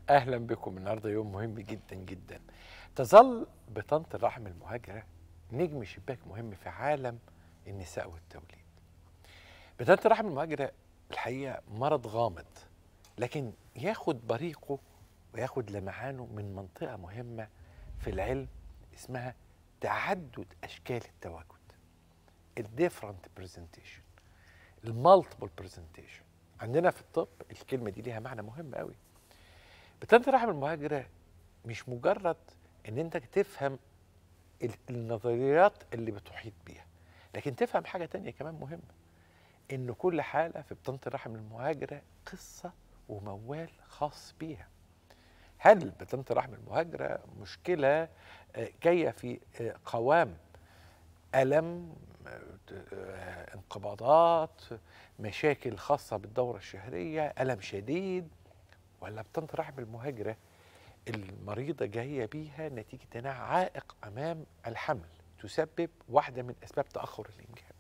اهلا بكم النهارده يوم مهم جدا جدا تظل بطانه الرحم المهاجره نجم شباك مهم في عالم النساء والتوليد بطانه الرحم المهاجره الحقيقه مرض غامض لكن ياخد بريقه وياخد لمعانه من منطقه مهمه في العلم اسمها تعدد اشكال التواجد الديفرنت برزنتيشن المالتيبل برزنتيشن عندنا في الطب الكلمه دي ليها معنى مهم قوي بطانه الرحم المهاجره مش مجرد ان انت تفهم ال- النظريات اللي بتحيط بيها لكن تفهم حاجه تانية كمان مهمه ان كل حاله في بطانه الرحم المهاجره قصه وموال خاص بيها هل بطانه الرحم المهاجره مشكله آه، جايه في آه، قوام الم آه، انقباضات مشاكل خاصه بالدوره الشهريه الم شديد ولا بطانه الرحم المهاجره المريضه جايه بيها نتيجه انها عائق امام الحمل تسبب واحده من اسباب تاخر الانجاب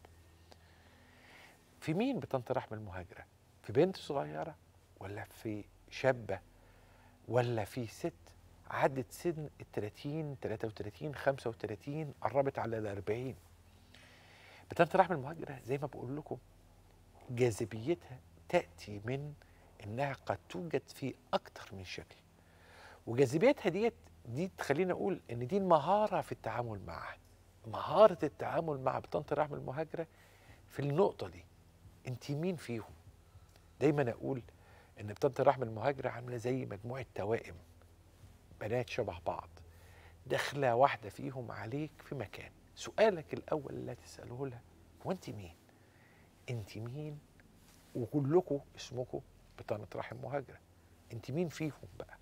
في مين بطانه الرحم المهاجره في بنت صغيره ولا في شابه ولا في ست عدت سن ال 30 33 35 قربت على ال 40 بطانه الرحم المهاجره زي ما بقول لكم جاذبيتها تاتي من انها قد توجد في اكتر من شكل وجاذبيتها ديت دي تخلينا اقول ان دي المهاره في التعامل معها مهاره التعامل مع بطانه الرحم المهاجره في النقطه دي انت مين فيهم دايما اقول ان بطانه الرحم المهاجره عامله زي مجموعه توائم بنات شبه بعض داخله واحده فيهم عليك في مكان سؤالك الاول اللي تساله لها هو انت مين انت مين وكلكم اسمكم بطانه رحم مهاجره انت مين فيهم بقى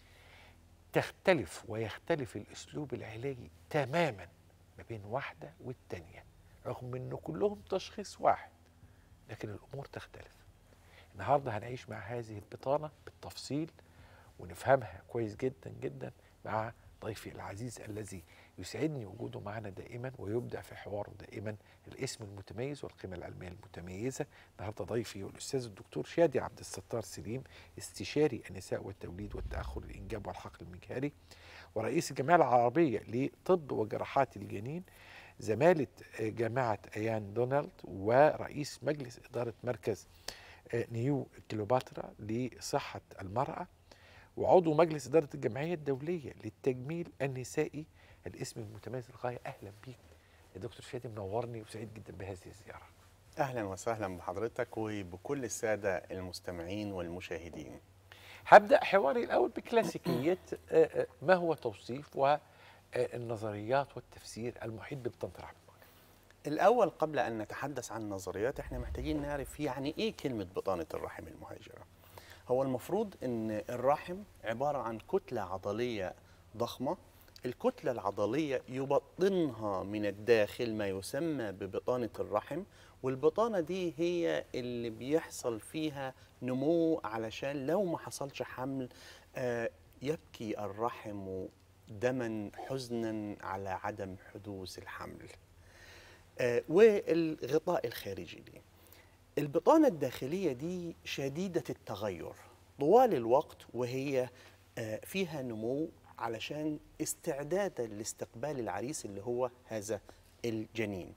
تختلف ويختلف الاسلوب العلاجي تماما ما بين واحده والتانيه رغم ان كلهم تشخيص واحد لكن الامور تختلف النهارده هنعيش مع هذه البطانه بالتفصيل ونفهمها كويس جدا جدا مع ضيفي العزيز الذي يسعدني وجوده معنا دائما ويبدع في حواره دائما الاسم المتميز والقيمه العلميه المتميزه النهارده ضيفي الاستاذ الدكتور شادي عبد الستار سليم استشاري النساء والتوليد والتاخر الانجاب والحقل المجهري ورئيس الجمعيه العربيه لطب وجراحات الجنين زماله جامعه ايان دونالد ورئيس مجلس اداره مركز نيو كليوباترا لصحه المراه وعضو مجلس اداره الجمعيه الدوليه للتجميل النسائي الاسم المتميز للغايه اهلا بيك يا دكتور شادي منورني وسعيد جدا بهذه الزياره اهلا وسهلا بحضرتك وبكل الساده المستمعين والمشاهدين هبدا حواري الاول بكلاسيكيه آه، آه، ما هو توصيف والنظريات والتفسير المحيط ببطانه الرحم الاول قبل ان نتحدث عن النظريات احنا محتاجين نعرف يعني ايه كلمه بطانه الرحم المهاجره هو المفروض ان الرحم عباره عن كتله عضليه ضخمه الكتله العضليه يبطنها من الداخل ما يسمى ببطانه الرحم والبطانه دي هي اللي بيحصل فيها نمو علشان لو ما حصلش حمل آه، يبكي الرحم دما حزنا على عدم حدوث الحمل آه، والغطاء الخارجي ليه البطانة الداخلية دي شديدة التغير طوال الوقت وهي آه، فيها نمو علشان استعدادا لاستقبال العريس اللي هو هذا الجنين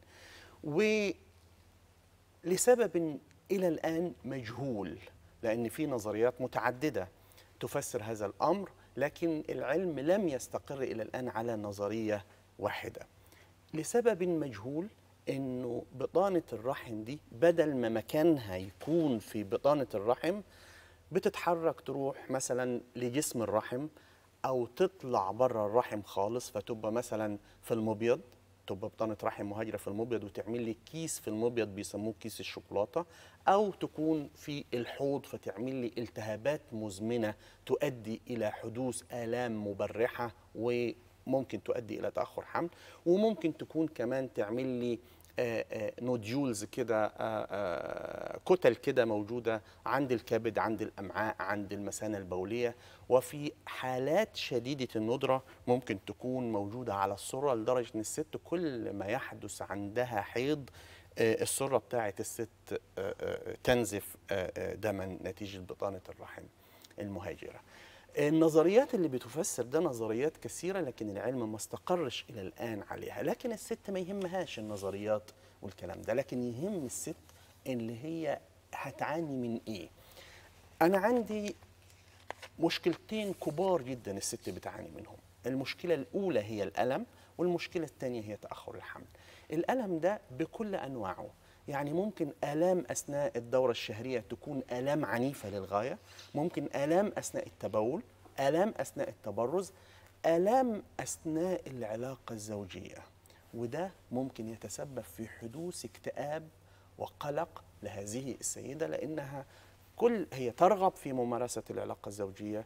ولسبب إلى الآن مجهول لأن في نظريات متعددة تفسر هذا الأمر لكن العلم لم يستقر إلى الآن على نظرية واحدة لسبب مجهول انه بطانه الرحم دي بدل ما مكانها يكون في بطانه الرحم بتتحرك تروح مثلا لجسم الرحم او تطلع بره الرحم خالص فتبقى مثلا في المبيض تبقى بطانه رحم مهاجره في المبيض وتعمل لي كيس في المبيض بيسموه كيس الشوكولاته او تكون في الحوض فتعمل لي التهابات مزمنه تؤدي الى حدوث الام مبرحه وممكن تؤدي الى تاخر حمل وممكن تكون كمان تعمل لي آه، آه، نوديولز كده آه، آه، كتل كده موجوده عند الكبد عند الامعاء عند المثانه البوليه وفي حالات شديده الندره ممكن تكون موجوده على السره لدرجه ان الست كل ما يحدث عندها حيض آه، السره بتاعه الست آه، آه، تنزف آه، آه، دما نتيجه بطانه الرحم المهاجره. النظريات اللي بتفسر ده نظريات كثيرة لكن العلم ما استقرش إلى الآن عليها لكن الست ما يهمهاش النظريات والكلام ده لكن يهم الست اللي هي هتعاني من إيه أنا عندي مشكلتين كبار جدا الست بتعاني منهم المشكلة الأولى هي الألم والمشكلة الثانية هي تأخر الحمل الألم ده بكل أنواعه يعني ممكن آلام أثناء الدورة الشهرية تكون آلام عنيفة للغاية ممكن آلام أثناء التبول آلام أثناء التبرز آلام أثناء العلاقة الزوجية وده ممكن يتسبب في حدوث اكتئاب وقلق لهذه السيدة لأنها كل هي ترغب في ممارسة العلاقة الزوجية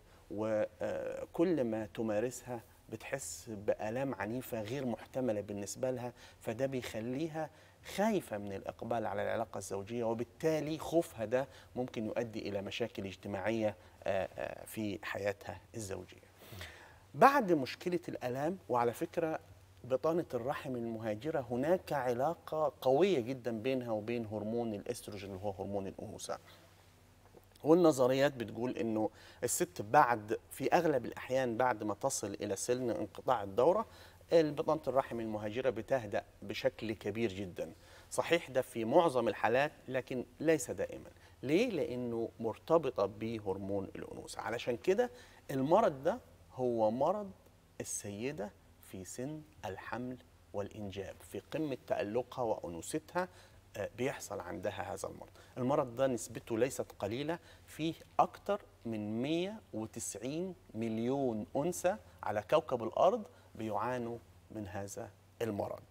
وكل ما تمارسها بتحس بآلام عنيفة غير محتملة بالنسبة لها فده بيخليها خايفة من الإقبال على العلاقة الزوجية وبالتالي خوفها ده ممكن يؤدي إلى مشاكل اجتماعية آه، آه، في حياتها الزوجية بعد مشكلة الآلام وعلى فكرة بطانة الرحم المهاجرة هناك علاقة قوية جدا بينها وبين هرمون الاستروجين اللي هو هرمون الأنوثة والنظريات بتقول انه الست بعد في اغلب الاحيان بعد ما تصل الى سن انقطاع الدوره البطانه الرحم المهاجره بتهدأ بشكل كبير جدا صحيح ده في معظم الحالات لكن ليس دائما ليه لانه مرتبطه بهرمون الانوثه علشان كده المرض ده هو مرض السيده في سن الحمل والانجاب في قمه تالقها وانوثتها آه، بيحصل عندها هذا المرض المرض ده نسبته ليست قليلة فيه أكثر من 190 مليون أنثى على كوكب الأرض بيعانوا من هذا المرض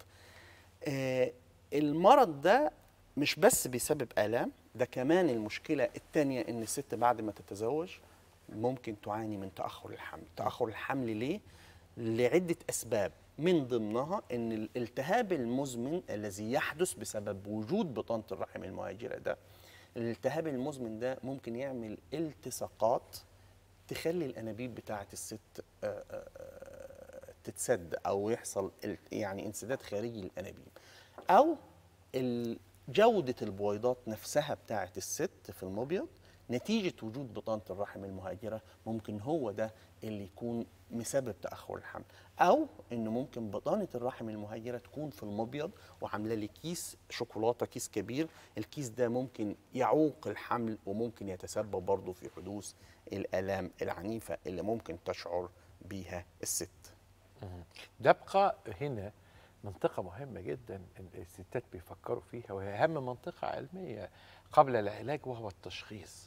آه، المرض ده مش بس بيسبب آلام ده كمان المشكلة الثانية إن الست بعد ما تتزوج ممكن تعاني من تأخر الحمل تأخر الحمل ليه؟ لعدة أسباب من ضمنها ان الالتهاب المزمن الذي يحدث بسبب وجود بطانه الرحم المهاجره ده الالتهاب المزمن ده ممكن يعمل التصاقات تخلي الانابيب بتاعه الست آه، آه، آه، تتسد او يحصل ال- يعني انسداد خارجي للانابيب او ال- جوده البويضات نفسها بتاعه الست في المبيض نتيجه وجود بطانه الرحم المهاجره ممكن هو ده اللي يكون مسبب تاخر الحمل او انه ممكن بطانه الرحم المهاجره تكون في المبيض وعامله لي كيس شوكولاته كيس كبير الكيس ده ممكن يعوق الحمل وممكن يتسبب برضه في حدوث الالام العنيفه اللي ممكن تشعر بيها الست نبقى هنا منطقة مهمة جدا إن الستات بيفكروا فيها وهي أهم منطقة علمية قبل العلاج وهو التشخيص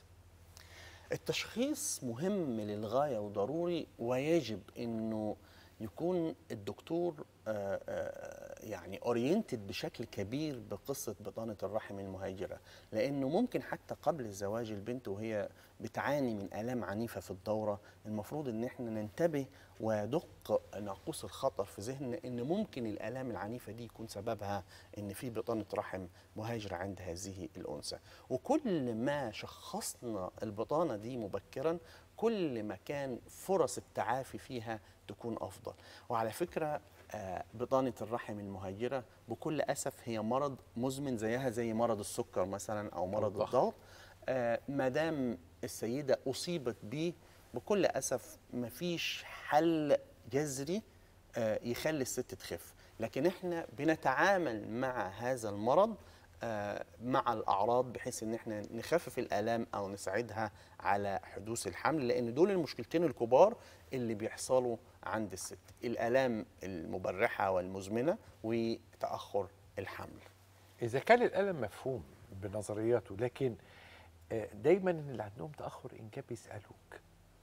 التشخيص مهم للغايه وضروري ويجب انه يكون الدكتور آه، آه، يعني اورينتد بشكل كبير بقصه بطانه الرحم المهاجره لانه ممكن حتى قبل الزواج البنت وهي بتعاني من الام عنيفه في الدوره المفروض ان احنا ننتبه ويدق ناقوس الخطر في ذهننا ان ممكن الالام العنيفه دي يكون سببها ان في بطانه رحم مهاجره عند هذه الانثى وكل ما شخصنا البطانه دي مبكرا كل ما كان فرص التعافي فيها تكون افضل وعلى فكره آه، بطانه الرحم المهاجره بكل اسف هي مرض مزمن زيها زي مرض السكر مثلا او مرض الضغط. الضغط آه، ما دام السيده اصيبت به بكل اسف مفيش حل جذري آه، يخلي الست تخف لكن احنا بنتعامل مع هذا المرض آه، مع الاعراض بحيث ان احنا نخفف الالام او نساعدها على حدوث الحمل لان دول المشكلتين الكبار اللي بيحصلوا عند الست الالام المبرحه والمزمنه وتاخر الحمل إذا كان الألم مفهوم بنظرياته لكن آه، دايما إن اللي عندهم تأخر إنجاب يسألوك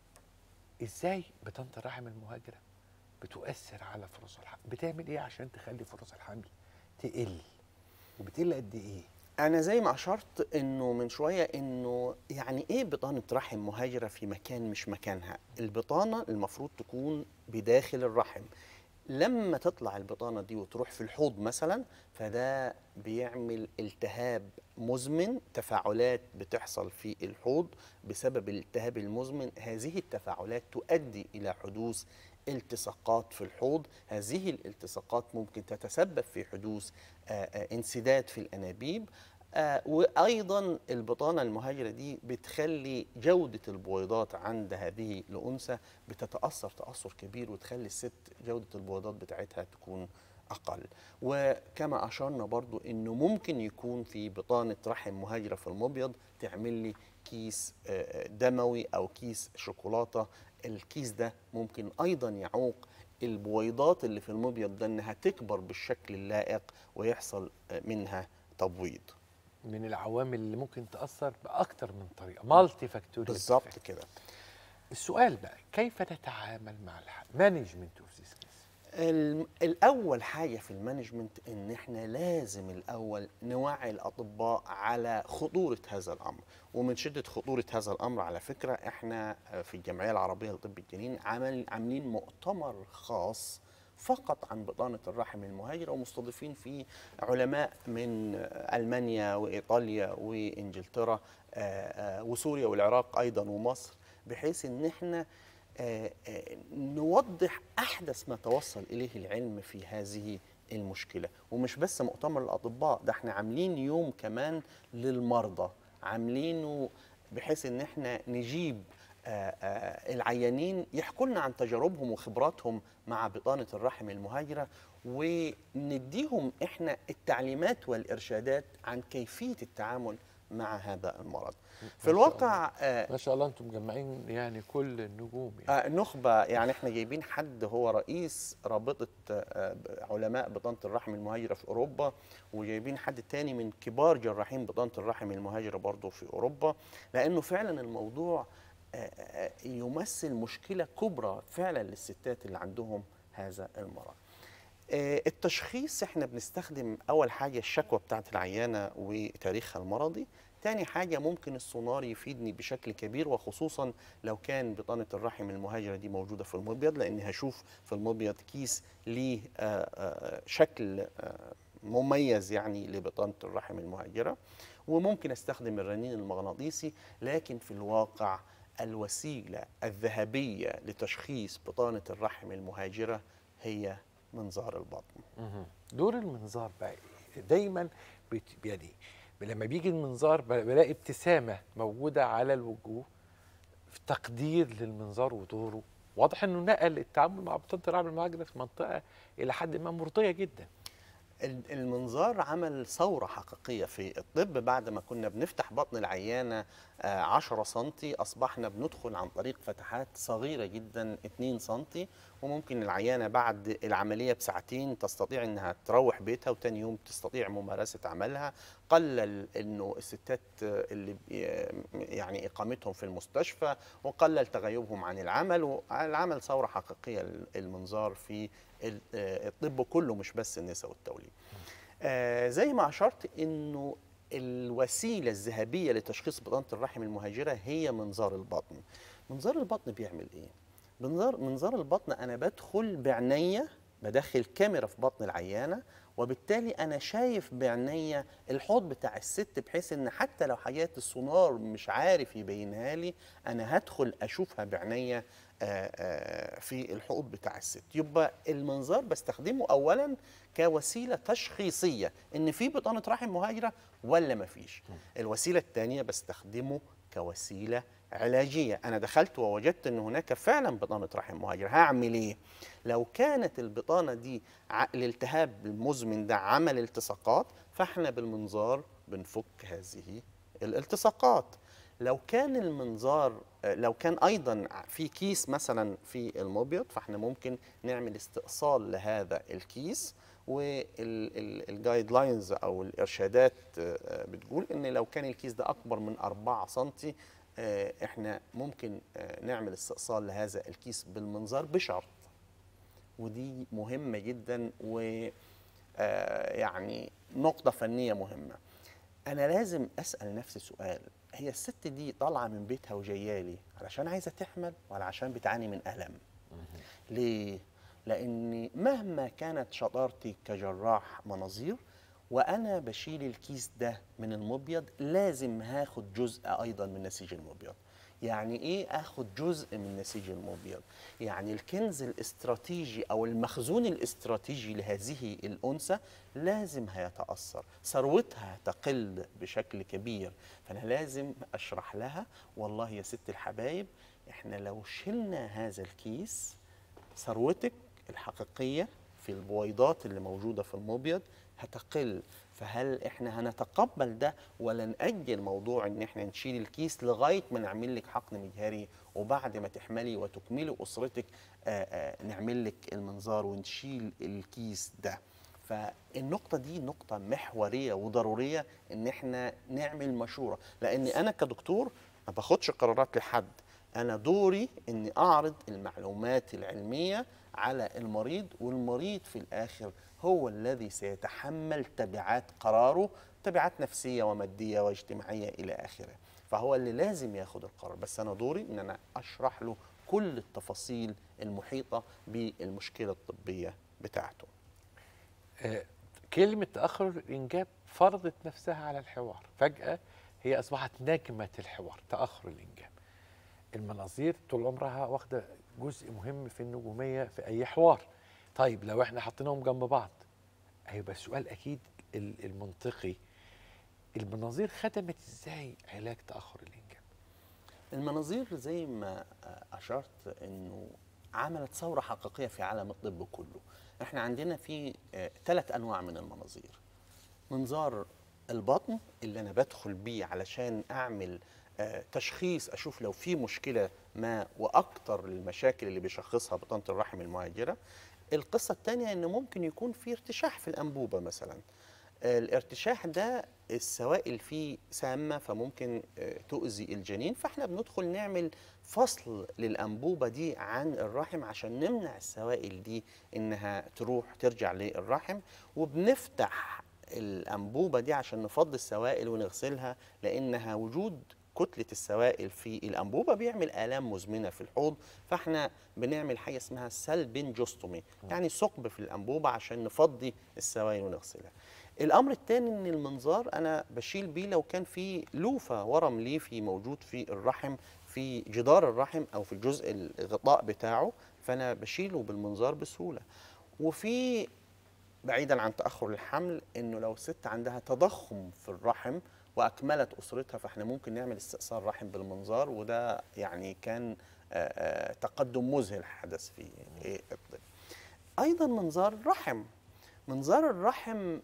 إزاي بطانة الرحم المهاجرة بتؤثر على فرص الحمل بتعمل إيه عشان تخلي فرص الحمل تقل وبتقل قد إيه انا زي ما اشرت انه من شويه انه يعني ايه بطانه رحم مهاجره في مكان مش مكانها البطانه المفروض تكون بداخل الرحم لما تطلع البطانه دي وتروح في الحوض مثلا فده بيعمل التهاب مزمن تفاعلات بتحصل في الحوض بسبب الالتهاب المزمن هذه التفاعلات تؤدي الى حدوث التصاقات في الحوض هذه الالتصاقات ممكن تتسبب في حدوث آه، آه، انسداد في الانابيب آه وايضا البطانه المهاجره دي بتخلي جوده البويضات عند هذه الانثى بتتاثر تاثر كبير وتخلي الست جوده البويضات بتاعتها تكون اقل وكما اشرنا برضو انه ممكن يكون في بطانه رحم مهاجره في المبيض تعمل لي كيس آه، دموي او كيس شوكولاته الكيس ده ممكن ايضا يعوق البويضات اللي في المبيض ده انها تكبر بالشكل اللائق ويحصل آه، منها تبويض من العوامل اللي ممكن تاثر باكتر من طريقه مالتي فاكتوريال بالظبط كده السؤال بقى كيف نتعامل مع الحال مانجمنت اوف ذيس كيس الم- الاول حاجه في المانجمنت ان احنا لازم الاول نوعي الاطباء على خطوره هذا الامر ومن شده خطوره هذا الامر على فكره احنا في الجمعيه العربيه لطب الجنين عمل عاملين مؤتمر خاص فقط عن بطانه الرحم المهاجره ومستضيفين فيه علماء من المانيا وايطاليا وانجلترا آه، آه، وسوريا والعراق ايضا ومصر بحيث ان احنا آه، آه، نوضح احدث ما توصل اليه العلم في هذه المشكله ومش بس مؤتمر الاطباء ده احنا عاملين يوم كمان للمرضى عاملينه بحيث ان احنا نجيب آه، آه، العيانين يحكوا لنا عن تجاربهم وخبراتهم مع بطانه الرحم المهاجره ونديهم احنا التعليمات والارشادات عن كيفيه التعامل مع هذا المرض في شاء الواقع آه، ما شاء الله انتم مجمعين يعني كل النجوم يعني آه، نخبة يعني احنا جايبين حد هو رئيس رابطة آه، علماء بطانة الرحم المهاجرة في أوروبا وجايبين حد تاني من كبار جراحين بطانة الرحم المهاجرة برضه في أوروبا لأنه فعلا الموضوع آه، آه، يمثل مشكلة كبرى فعلا للستات اللي عندهم هذا المرض آه، التشخيص احنا بنستخدم اول حاجه الشكوى بتاعت العيانه وتاريخها المرضي تاني حاجه ممكن السونار يفيدني بشكل كبير وخصوصا لو كان بطانه الرحم المهاجره دي موجوده في المبيض لاني هشوف في المبيض كيس ليه آه، آه، شكل آه، مميز يعني لبطانه الرحم المهاجره وممكن استخدم الرنين المغناطيسي لكن في الواقع الوسيله الذهبيه لتشخيص بطانه الرحم المهاجره هي منظار البطن مهم. دور المنظار بقى إيه؟ دايما بت... يعني لما بيجي المنظار ب- بلاقي ابتسامه موجوده على الوجوه في تقدير للمنظار ودوره واضح انه نقل التعامل مع بطانه الرحم المهاجره في منطقه الى حد ما مرضيه جدا ال- المنظار عمل ثورة حقيقية في الطب بعد ما كنا بنفتح بطن العيانة آه، 10 سنتي أصبحنا بندخل عن طريق فتحات صغيرة جدا 2 سنتي وممكن العيانة بعد العملية بساعتين تستطيع أنها تروح بيتها وتاني يوم تستطيع ممارسة عملها قلل أنه الستات آه، اللي بي- يعني إقامتهم في المستشفى وقلل تغيبهم عن العمل والعمل ثورة حقيقية المنظار في ال- آه، الطب كله مش بس النساء والتوليد آه، زي ما اشرت انه الوسيله الذهبيه لتشخيص بطانه الرحم المهاجره هي منظار البطن منظار البطن بيعمل ايه منظار منظار البطن انا بدخل بعينيا بدخل كاميرا في بطن العيانه وبالتالي انا شايف بعينيا الحوض بتاع الست بحيث ان حتى لو حاجات السونار مش عارف يبينها لي انا هدخل اشوفها بعينيا آه، آه، في الحوض بتاع الست يبقى المنظار بستخدمه اولا كوسيله تشخيصيه ان في بطانه رحم مهاجره ولا ما فيش الوسيله الثانيه بستخدمه كوسيله علاجيه انا دخلت ووجدت ان هناك فعلا بطانه رحم مهاجره هعمل ايه لو كانت البطانه دي ع- الالتهاب المزمن ده عمل التصاقات فاحنا بالمنظار بنفك هذه الالتصاقات لو كان المنظار آه، لو كان ايضا في كيس مثلا في المبيض فاحنا ممكن نعمل استئصال لهذا الكيس والجايد لاينز او الارشادات آه، بتقول ان لو كان الكيس ده اكبر من 4 سم احنا ممكن آه، نعمل استئصال لهذا الكيس بالمنظار بشرط ودي مهمه جدا و آه، يعني نقطه فنيه مهمه انا لازم اسال نفسي سؤال هي الست دي طالعه من بيتها وجايه لي علشان عايزه تحمل ولا عشان بتعاني من الم ليه لاني مهما كانت شطارتي كجراح مناظير وانا بشيل الكيس ده من المبيض لازم هاخد جزء ايضا من نسيج المبيض يعني ايه اخد جزء من نسيج المبيض يعني الكنز الاستراتيجي او المخزون الاستراتيجي لهذه الانثى لازم هيتاثر ثروتها تقل بشكل كبير فانا لازم اشرح لها والله يا ست الحبايب احنا لو شلنا هذا الكيس ثروتك الحقيقيه في البويضات اللي موجوده في المبيض هتقل فهل احنا هنتقبل ده ولا نأجل موضوع ان احنا نشيل الكيس لغايه ما نعمل لك حقن مجهري وبعد ما تحملي وتكملي اسرتك آآ آآ نعمل لك المنظار ونشيل الكيس ده فالنقطة دي نقطة محورية وضرورية ان احنا نعمل مشورة لان انا كدكتور ما باخدش قرارات لحد انا دوري اني اعرض المعلومات العلمية على المريض والمريض في الاخر هو الذي سيتحمل تبعات قراره تبعات نفسية ومادية واجتماعية إلى آخره فهو اللي لازم ياخد القرار بس أنا دوري إن أنا أشرح له كل التفاصيل المحيطة بالمشكلة الطبية بتاعته آه، كلمة تأخر الإنجاب فرضت نفسها على الحوار فجأة هي أصبحت نجمة الحوار تأخر الإنجاب المناظير طول عمرها واخدة جزء مهم في النجومية في أي حوار طيب لو احنا حطيناهم جنب بعض هيبقى السؤال أكيد ال- المنطقي المناظير خدمت ازاي علاج تأخر الإنجاب المناظير زي ما أشرت إنه عملت ثورة حقيقية في عالم الطب كله احنا عندنا في ثلاث أنواع من المناظير منظار البطن اللي أنا بدخل بيه علشان أعمل آه، تشخيص أشوف لو في مشكلة ما وأكتر المشاكل اللي بيشخصها بطانة الرحم المهاجرة القصة الثانية إن ممكن يكون في ارتشاح في الأنبوبة مثلا آه، الارتشاح ده السوائل فيه سامة فممكن آه، تؤذي الجنين فاحنا بندخل نعمل فصل للأنبوبة دي عن الرحم عشان نمنع السوائل دي إنها تروح ترجع للرحم وبنفتح الأنبوبة دي عشان نفضي السوائل ونغسلها لأنها وجود كتلة السوائل في الأنبوبة بيعمل آلام مزمنة في الحوض فاحنا بنعمل حاجة اسمها سلبنجوستومي يعني ثقب في الأنبوبة عشان نفضي السوائل ونغسلها الامر الثاني ان المنظار انا بشيل بيه لو كان في لوفه ورم ليفي موجود في الرحم في جدار الرحم او في الجزء الغطاء بتاعه فانا بشيله بالمنظار بسهوله وفي بعيدا عن تاخر الحمل انه لو الست عندها تضخم في الرحم واكملت اسرتها فاحنا ممكن نعمل استئصال رحم بالمنظار وده يعني كان آه، آه، تقدم مذهل حدث في إيه، الطب ايضا منظار الرحم منظار الرحم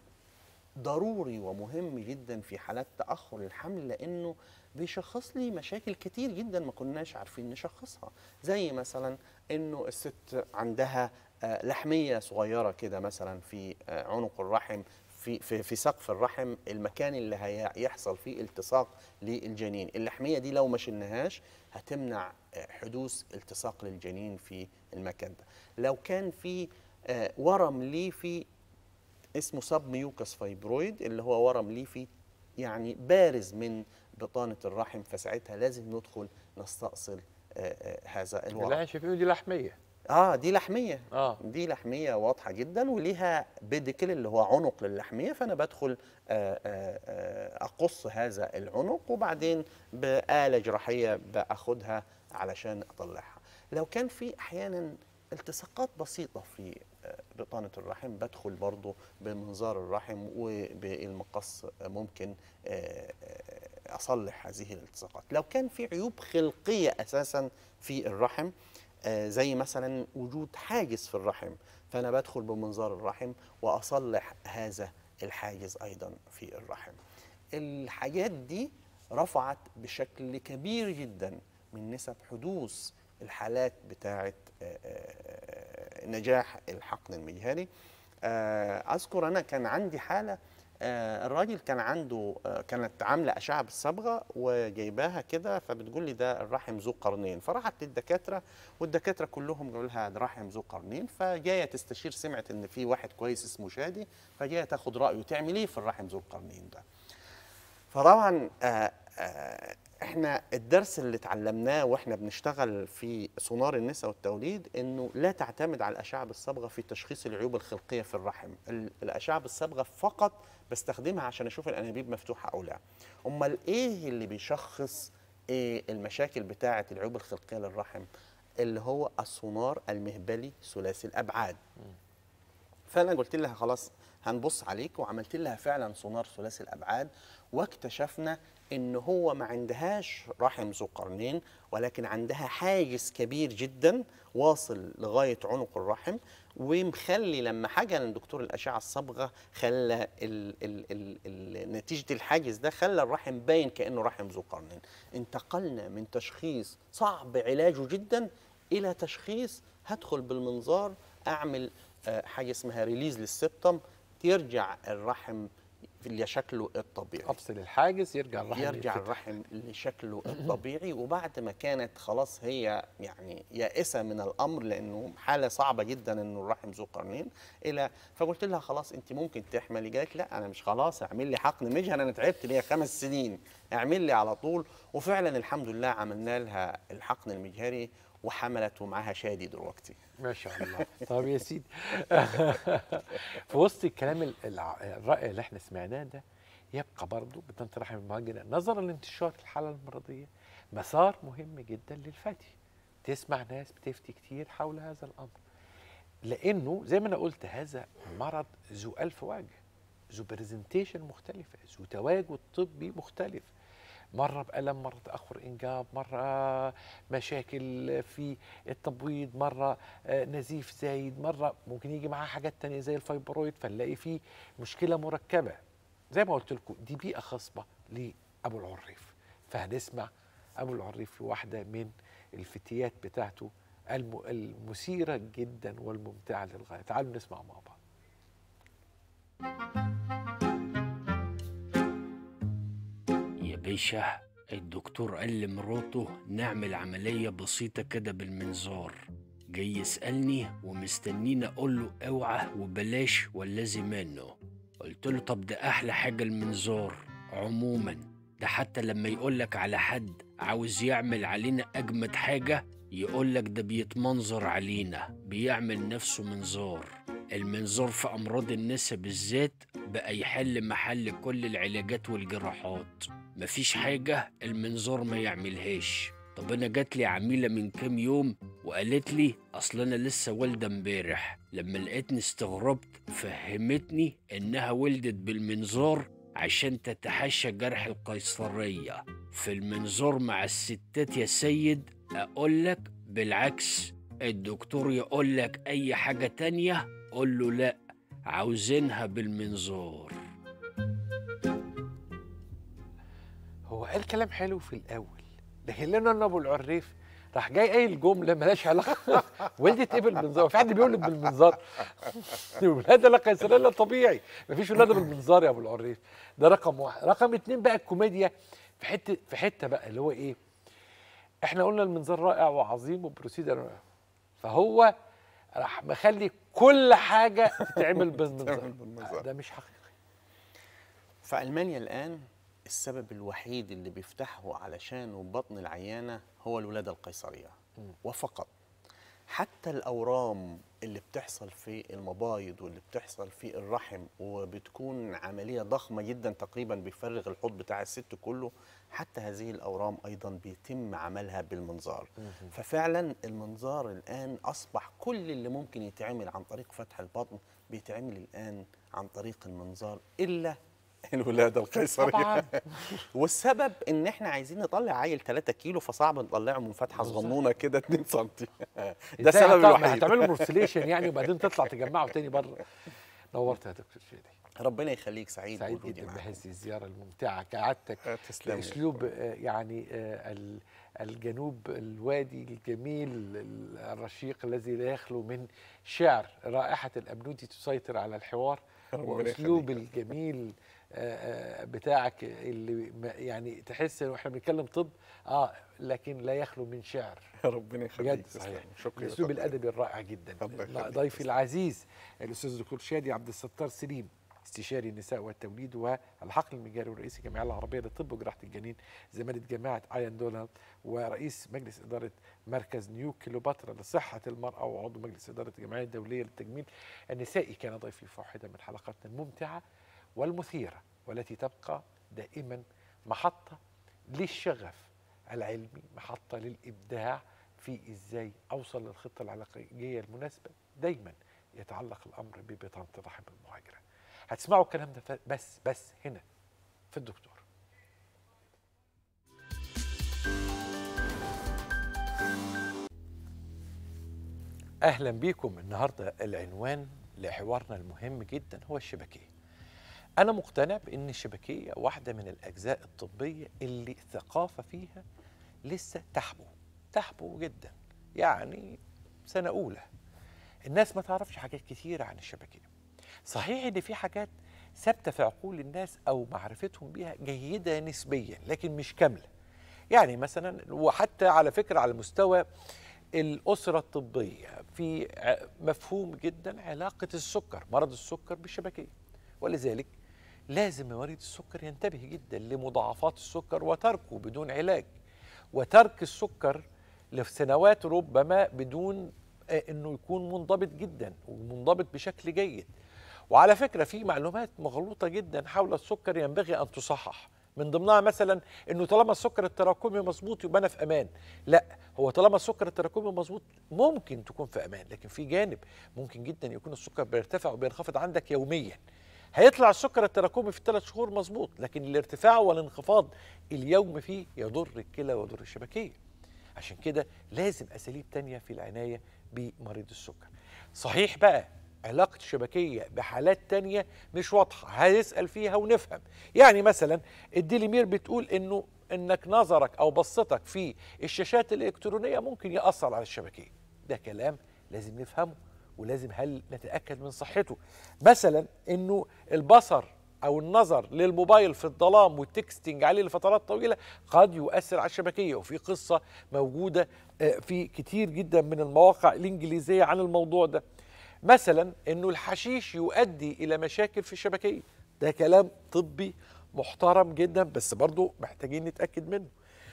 ضروري ومهم جدا في حالات تاخر الحمل لانه بيشخص لي مشاكل كتير جدا ما كناش عارفين نشخصها زي مثلا انه الست عندها آه، لحميه صغيره كده مثلا في آه، عنق الرحم في في في سقف الرحم المكان اللي هيحصل فيه التصاق للجنين اللحميه دي لو ما شلناهاش هتمنع آه، حدوث التصاق للجنين في المكان ده لو كان في آه، ورم ليفي اسمه سب ميوكس فايبرويد اللي هو ورم ليفي يعني بارز من بطانه الرحم فساعتها لازم ندخل نستأصل آه، آه، هذا اللي الورم احنا شايفينه دي لحمية اه دي لحميه اه دي لحميه واضحه جدا وليها بيديكل اللي هو عنق للحميه فانا بدخل آه، آه، آه، اقص هذا العنق وبعدين بآلة جراحيه باخدها علشان اطلعها لو كان في احيانا التصاقات بسيطه في آه، بطانه الرحم بدخل برضو بمنظار الرحم وبالمقص ممكن آه، آه، اصلح هذه الالتصاقات لو كان في عيوب خلقيه اساسا في الرحم آه، زي مثلا وجود حاجز في الرحم فانا بدخل بمنظار الرحم واصلح هذا الحاجز ايضا في الرحم الحاجات دي رفعت بشكل كبير جدا من نسب حدوث الحالات بتاعه آه، آه، نجاح الحقن المجهري آه، اذكر انا كان عندي حاله آه، الراجل كان عنده آه، كانت عامله اشعه بالصبغه وجايباها كده فبتقول لي ده الرحم ذو قرنين فراحت للدكاتره والدكاتره كلهم قالوا لها ده رحم ذو قرنين فجايه تستشير سمعت ان في واحد كويس اسمه شادي فجايه تاخد رايه تعمل ايه في الرحم ذو القرنين ده فطبعا آه، آه، احنا الدرس اللي اتعلمناه واحنا بنشتغل في سونار النساء والتوليد انه لا تعتمد على الاشعه بالصبغه في تشخيص العيوب الخلقيه في الرحم ال- الاشعه بالصبغه فقط بستخدمها عشان اشوف الانابيب مفتوحه او لا امال ايه اللي بيشخص إيه المشاكل بتاعه العيوب الخلقيه للرحم اللي هو السونار المهبلي ثلاثي الابعاد فانا قلت لها خلاص هنبص عليك وعملت لها فعلا سونار ثلاثي الابعاد واكتشفنا ان هو ما عندهاش رحم ذو قرنين ولكن عندها حاجز كبير جدا واصل لغايه عنق الرحم ومخلي لما حاجه لدكتور الاشعه الصبغه خلى ال ال ال ال نتيجه الحاجز ده خلى الرحم باين كانه رحم ذو قرنين انتقلنا من تشخيص صعب علاجه جدا الى تشخيص هدخل بالمنظار اعمل آه، حاجه اسمها ريليز للسبتم يرجع الرحم لشكله الطبيعي افصل الحاجز يرجع الرحم يرجع يتفتح. الرحم لشكله الطبيعي وبعد ما كانت خلاص هي يعني يائسه من الامر لانه حاله صعبه جدا انه الرحم ذو قرنين الى فقلت لها خلاص انت ممكن تحملي قالت لا انا مش خلاص اعمل لي حقن مجهر انا تعبت ليا خمس سنين اعمل لي على طول وفعلا الحمد لله عملنا لها الحقن المجهري وحملت ومعاها شادي دلوقتي ما شاء الله طب يا سيدي في وسط الكلام ال- الع- الرائع اللي احنا سمعناه ده يبقى برضه بطانه الرحم المهاجره نظرا لانتشار الحاله المرضيه مسار مهم جدا للفتي تسمع ناس بتفتي كتير حول هذا الامر لانه زي ما انا قلت هذا مرض ذو الف وجه ذو برزنتيشن مختلفه ذو تواجد طبي مختلف مرة بألم مرة تأخر إنجاب مرة مشاكل في التبويض مرة آه، نزيف زايد مرة ممكن يجي معاه حاجات تانية زي الفايبرويد فنلاقي فيه مشكلة مركبة زي ما قلت لكم دي بيئة خصبة لأبو العريف فهنسمع أبو العريف في واحدة من الفتيات بتاعته الم- المثيرة جدا والممتعة للغاية تعالوا نسمع مع بعض يا باشا الدكتور قال لمراته نعمل عملية بسيطة كده بالمنظار جاي يسألني ومستنيني أقول له اوعى وبلاش والذي منه قلت له طب ده أحلى حاجة المنظار عموما ده حتى لما يقولك على حد عاوز يعمل علينا أجمد حاجة يقولك ده بيتمنظر علينا بيعمل نفسه منظار المنظار في أمراض النساء بالذات بقى يحل محل كل العلاجات والجراحات مفيش حاجة المنظار ما يعملهاش طب أنا جات لي عميلة من كام يوم وقالت لي أصل أنا لسه والدة امبارح لما لقيتني استغربت فهمتني إنها ولدت بالمنظار عشان تتحاشى جرح القيصرية في المنظار مع الستات يا سيد أقولك بالعكس الدكتور يقولك أي حاجة تانية قول له لأ عاوزينها بالمنظار هو قال كلام حلو في الاول لكن لانه انا ابو العريف راح جاي قايل جمله مالهاش علاقه ولدت ايه بالمنظار في حد بيولد بالمنظار الولاده لا قيصريه لا طبيعي مفيش ولاده بالمنظار يا ابو العريف ده رقم واحد رقم اتنين بقى الكوميديا في حته في حته بقى اللي هو ايه احنا قلنا المنظار رائع وعظيم وبروسيدر فهو راح مخلي كل حاجه تتعمل بالمنظار تتعمل بالمنظار. ده مش حقيقي في ألمانيا الآن السبب الوحيد اللي بيفتحه علشانه بطن العيانة هو الولادة القيصرية وفقط حتى الأورام اللي بتحصل في المبايض واللي بتحصل في الرحم وبتكون عملية ضخمة جدا تقريبا بيفرغ الحوض بتاع الست كله حتى هذه الأورام أيضا بيتم عملها بالمنظار ففعلا المنظار الآن أصبح كل اللي ممكن يتعمل عن طريق فتح البطن بيتعمل الآن عن طريق المنظار إلا الولادة القيصرية طبعا والسبب ان احنا عايزين نطلع عيل 3 كيلو فصعب نطلعه من فتحه صغنونه كده 2 سم ده إزاي السبب هتعمل- الوحيد هتعملوا مرسليشن يعني وبعدين تطلع تجمعه تاني بره نورت يا دكتور شادي ربنا يخليك سعيد سعيد بوجودي جدا معاك بهذه الزياره الممتعه كعادتك آه، تسلم لي. باسلوب آه، يعني آه، ال- الجنوب الوادي الجميل ال- الرشيق الذي لا يخلو من شعر رائحه الابنودي تسيطر على الحوار ربنا واسلوب الجميل آه، آه، بتاعك اللي ما- يعني تحس انه احنا بنتكلم طب اه لكن لا يخلو من شعر ربنا يخليك بجد تسلم. صحيح شكرا الاسلوب الادبي الرائع جدا الله يخليك. ضيفي العزيز الاستاذ الدكتور شادي عبد الستار سليم استشاري النساء والتوليد والحقل المجاري ورئيس الجمعيه العربيه للطب وجراحه الجنين زماله جامعه ايان دونالد ورئيس مجلس اداره مركز نيو كيلوباترا لصحه المراه وعضو مجلس اداره الجمعيه الدوليه للتجميل النسائي كان ضيفي في واحده من حلقاتنا الممتعه والمثيره والتي تبقى دائما محطه للشغف العلمي محطه للابداع في ازاي اوصل للخطه العلاجيه المناسبه دايما يتعلق الامر ببطانه الرحم المهاجره هتسمعوا الكلام ده ف- بس بس هنا في الدكتور اهلا بيكم النهارده العنوان لحوارنا المهم جدا هو الشبكيه انا مقتنع بان الشبكيه واحده من الاجزاء الطبيه اللي الثقافه فيها لسه تحبو تحبو جدا يعني سنه اولى الناس ما تعرفش حاجات كتيره عن الشبكيه صحيح ان في حاجات ثابته في عقول الناس او معرفتهم بيها جيده نسبيا لكن مش كامله يعني مثلا وحتى على فكره على مستوى الاسره الطبيه في ع- مفهوم جدا علاقه السكر مرض السكر بالشبكيه ولذلك لازم مريض السكر ينتبه جدا لمضاعفات السكر وتركه بدون علاج وترك السكر لسنوات ربما بدون آه، انه يكون منضبط جدا ومنضبط بشكل جيد وعلى فكره في معلومات مغلوطه جدا حول السكر ينبغي ان تصحح من ضمنها مثلا انه طالما السكر التراكمي مظبوط يبقى انا في امان لا هو طالما السكر التراكمي مظبوط ممكن تكون في امان لكن في جانب ممكن جدا يكون السكر بيرتفع وبينخفض عندك يوميا هيطلع السكر التراكمي في الثلاث شهور مظبوط لكن الارتفاع والانخفاض اليوم فيه يضر الكلى ويضر الشبكيه عشان كده لازم اساليب تانية في العنايه بمريض السكر صحيح بقى علاقة الشبكية بحالات تانية مش واضحة هنسأل فيها ونفهم يعني مثلا الديليمير بتقول انه انك نظرك او بصتك في الشاشات الالكترونية ممكن يأثر على الشبكية ده كلام لازم نفهمه ولازم هل نتأكد من صحته مثلا انه البصر او النظر للموبايل في الظلام والتكستنج عليه لفترات طويله قد يؤثر على الشبكيه وفي قصه موجوده آه، في كتير جدا من المواقع الانجليزيه عن الموضوع ده مثلا انه الحشيش يؤدي الى مشاكل في الشبكيه ده كلام طبي محترم جدا بس برضو محتاجين نتاكد منه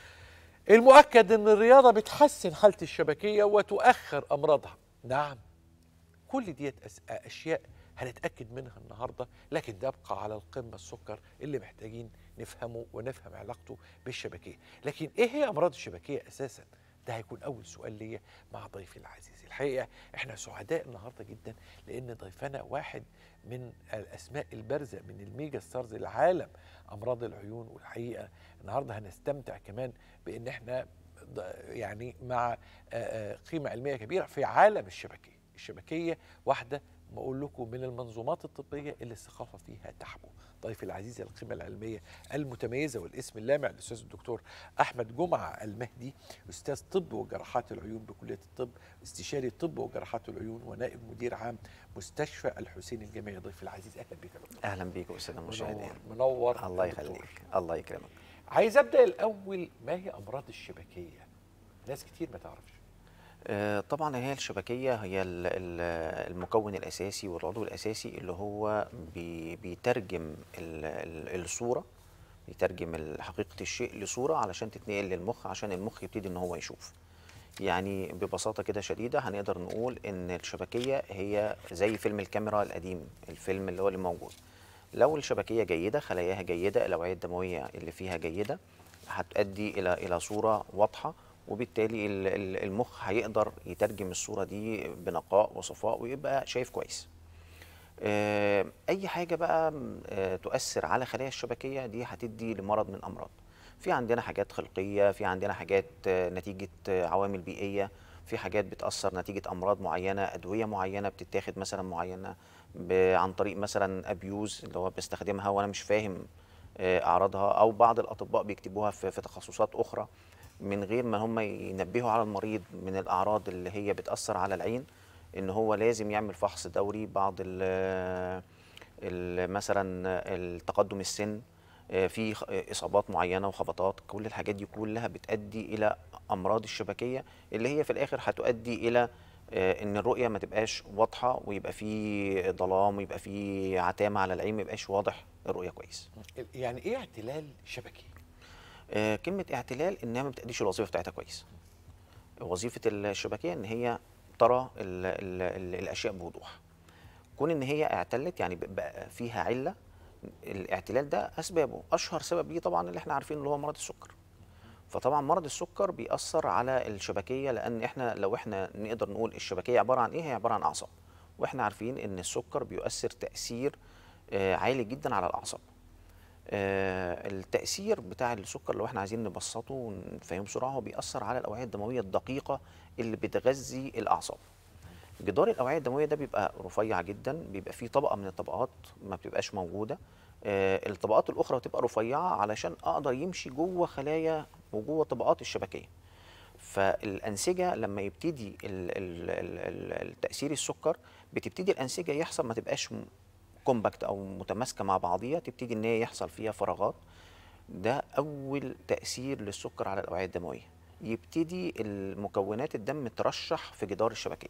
المؤكد ان الرياضه بتحسن حاله الشبكيه وتؤخر امراضها نعم كل ديت أس- اشياء هنتاكد منها النهارده لكن ده يبقى على القمه السكر اللي محتاجين نفهمه ونفهم علاقته بالشبكيه لكن ايه هي امراض الشبكيه اساسا ده هيكون اول سؤال ليا مع ضيفي العزيز الحقيقه احنا سعداء النهارده جدا لان ضيفنا واحد من الاسماء البارزه من الميجا ستارز العالم امراض العيون والحقيقه النهارده هنستمتع كمان بان احنا ض- يعني مع آه، آه، قيمه علميه كبيره في عالم الشبكيه الشبكيه واحده ما اقول لكم من المنظومات الطبيه اللي الثقافه فيها تحبو ضيفي العزيز القيمه العلميه المتميزه والاسم اللامع الاستاذ الدكتور احمد جمعه المهدي استاذ طب وجراحات العيون بكليه الطب استشاري طب وجراحات العيون ونائب مدير عام مستشفى الحسين الجامعي ضيفي العزيز اهلا بك يا دكتور اهلا بيك استاذ المشاهدين منور منور الله يا دكتور. يخليك الله يكرمك عايز ابدا الاول ما هي امراض الشبكيه ناس كتير ما تعرفش آه، طبعا هي الشبكيه هي ال- ال- المكون الاساسي والعضو الاساسي اللي هو بي- بيترجم ال- ال- الصوره بيترجم ال- حقيقه الشيء لصوره علشان تتنقل للمخ عشان المخ يبتدي ان هو يشوف يعني ببساطه كده شديده هنقدر نقول ان الشبكيه هي زي فيلم الكاميرا القديم الفيلم اللي هو اللي موجود لو الشبكيه جيده خلاياها جيده الاوعيه الدمويه اللي فيها جيده هتؤدي الى الى صوره واضحه وبالتالي ال- ال- المخ هيقدر يترجم الصوره دي بنقاء وصفاء ويبقى شايف كويس آه، اي حاجه بقى م، آه، تؤثر على خلايا الشبكيه دي هتدي لمرض من امراض في عندنا حاجات خلقيه في عندنا حاجات آه، نتيجه آه، عوامل بيئيه في حاجات بتاثر نتيجه امراض معينه ادويه معينه بتتاخد مثلا معينه ب- عن طريق مثلا ابيوز اللي هو بستخدمها وانا مش فاهم آه، اعراضها او بعض الاطباء بيكتبوها في في تخصصات اخرى من غير ما هم ينبهوا على المريض من الاعراض اللي هي بتاثر على العين ان هو لازم يعمل فحص دوري بعض ال ال- مثلا التقدم السن آه، في خ- اصابات معينه وخبطات كل الحاجات دي كلها بتؤدي الى امراض الشبكيه اللي هي في الاخر هتؤدي الى آه، ان الرؤيه ما تبقاش واضحه ويبقى في ظلام ويبقى في عتامه على العين ما يبقاش واضح الرؤيه كويس يعني ايه اعتلال شبكي آه، كلمه اعتلال انها ما بتأديش الوظيفه بتاعتها كويس وظيفه الشبكيه ان هي ترى ال ال ال الاشياء بوضوح كون ان هي اعتلت يعني بقى فيها عله الاعتلال ده اسبابه اشهر سبب ليه طبعا اللي احنا عارفينه اللي هو مرض السكر فطبعا مرض السكر بيأثر على الشبكيه لان احنا لو احنا نقدر نقول الشبكيه عباره عن ايه هي عباره عن اعصاب واحنا عارفين ان السكر بيؤثر تاثير آه، عالي جدا على الاعصاب آه، التأثير بتاع السكر لو احنا عايزين نبسطه ونفهمه بسرعة هو بيأثر على الأوعية الدموية الدقيقة اللي بتغذي الأعصاب. جدار الأوعية الدموية ده بيبقى رفيع جدا بيبقى فيه طبقة من الطبقات ما بتبقاش موجودة. آه، الطبقات الأخرى بتبقى رفيعة علشان أقدر يمشي جوه خلايا وجوه طبقات الشبكية. فالأنسجة لما يبتدي ال- ال- ال- ال- التأثير السكر بتبتدي الأنسجة يحصل ما تبقاش م- كومباكت او متماسكه مع بعضيها تبتدي ان هي يحصل فيها فراغات ده اول تاثير للسكر على الاوعيه الدمويه يبتدي المكونات الدم ترشح في جدار الشبكيه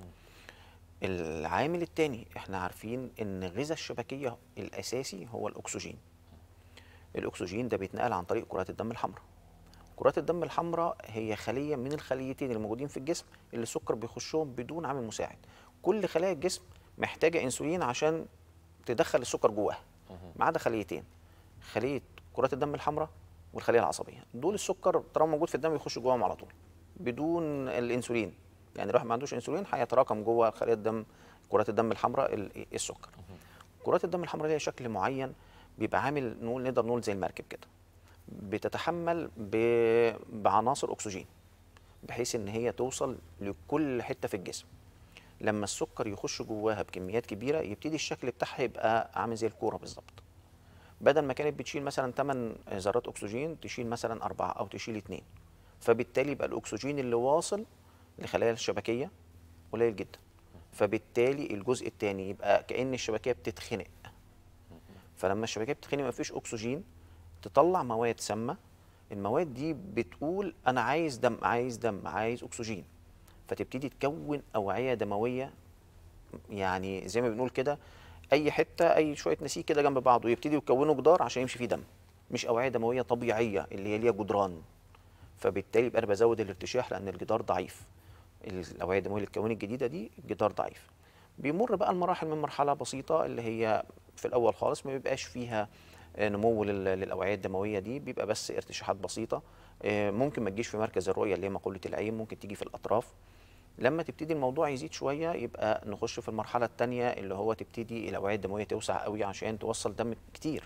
العامل الثاني احنا عارفين ان غذاء الشبكيه الاساسي هو الاكسجين الاكسجين ده بيتنقل عن طريق كرات الدم الحمراء كرات الدم الحمراء هي خليه من الخليتين الموجودين في الجسم اللي السكر بيخشهم بدون عامل مساعد كل خلايا الجسم محتاجه انسولين عشان تدخل السكر جواها ما عدا خليتين خليه كرات الدم الحمراء والخليه العصبيه دول السكر طالما موجود في الدم يخش جواهم على طول بدون الانسولين يعني الواحد ما عندوش انسولين هيتراكم جوه خلايا الدم كرات الدم الحمراء ال- السكر كرات الدم الحمراء ليها شكل معين بيبقى عامل نقول نقدر نقول زي المركب كده بتتحمل ب- بعناصر اكسجين بحيث ان هي توصل لكل حته في الجسم لما السكر يخش جواها بكميات كبيره يبتدي الشكل بتاعها يبقى عامل زي الكوره بالظبط بدل ما كانت بتشيل مثلا 8 ذرات اكسجين تشيل مثلا أربعة او تشيل اتنين فبالتالي يبقى الاكسجين اللي واصل لخلايا الشبكيه قليل جدا فبالتالي الجزء الثاني يبقى كأن الشبكيه بتتخنق فلما الشبكيه بتتخنق مفيش اكسجين تطلع مواد سامه المواد دي بتقول انا عايز دم عايز دم عايز اكسجين فتبتدي تكون اوعيه دمويه يعني زي ما بنقول كده اي حته اي شويه نسيج كده جنب بعض ويبتدي يكونوا جدار عشان يمشي فيه دم مش اوعيه دمويه طبيعيه اللي هي ليها جدران فبالتالي يبقى انا بزود الارتشاح لان الجدار ضعيف الاوعيه الدمويه اللي اتكونت الجديده دي الجدار ضعيف بيمر بقى المراحل من مرحله بسيطه اللي هي في الاول خالص ما بيبقاش فيها آه، نمو لل- للاوعيه الدمويه دي بيبقى بس ارتشاحات بسيطه آه، ممكن ما تجيش في مركز الرؤيه اللي هي مقوله العين ممكن تيجي في الاطراف لما تبتدي الموضوع يزيد شويه يبقى نخش في المرحله الثانيه اللي هو تبتدي الاوعيه الدمويه توسع قوي عشان توصل دم كتير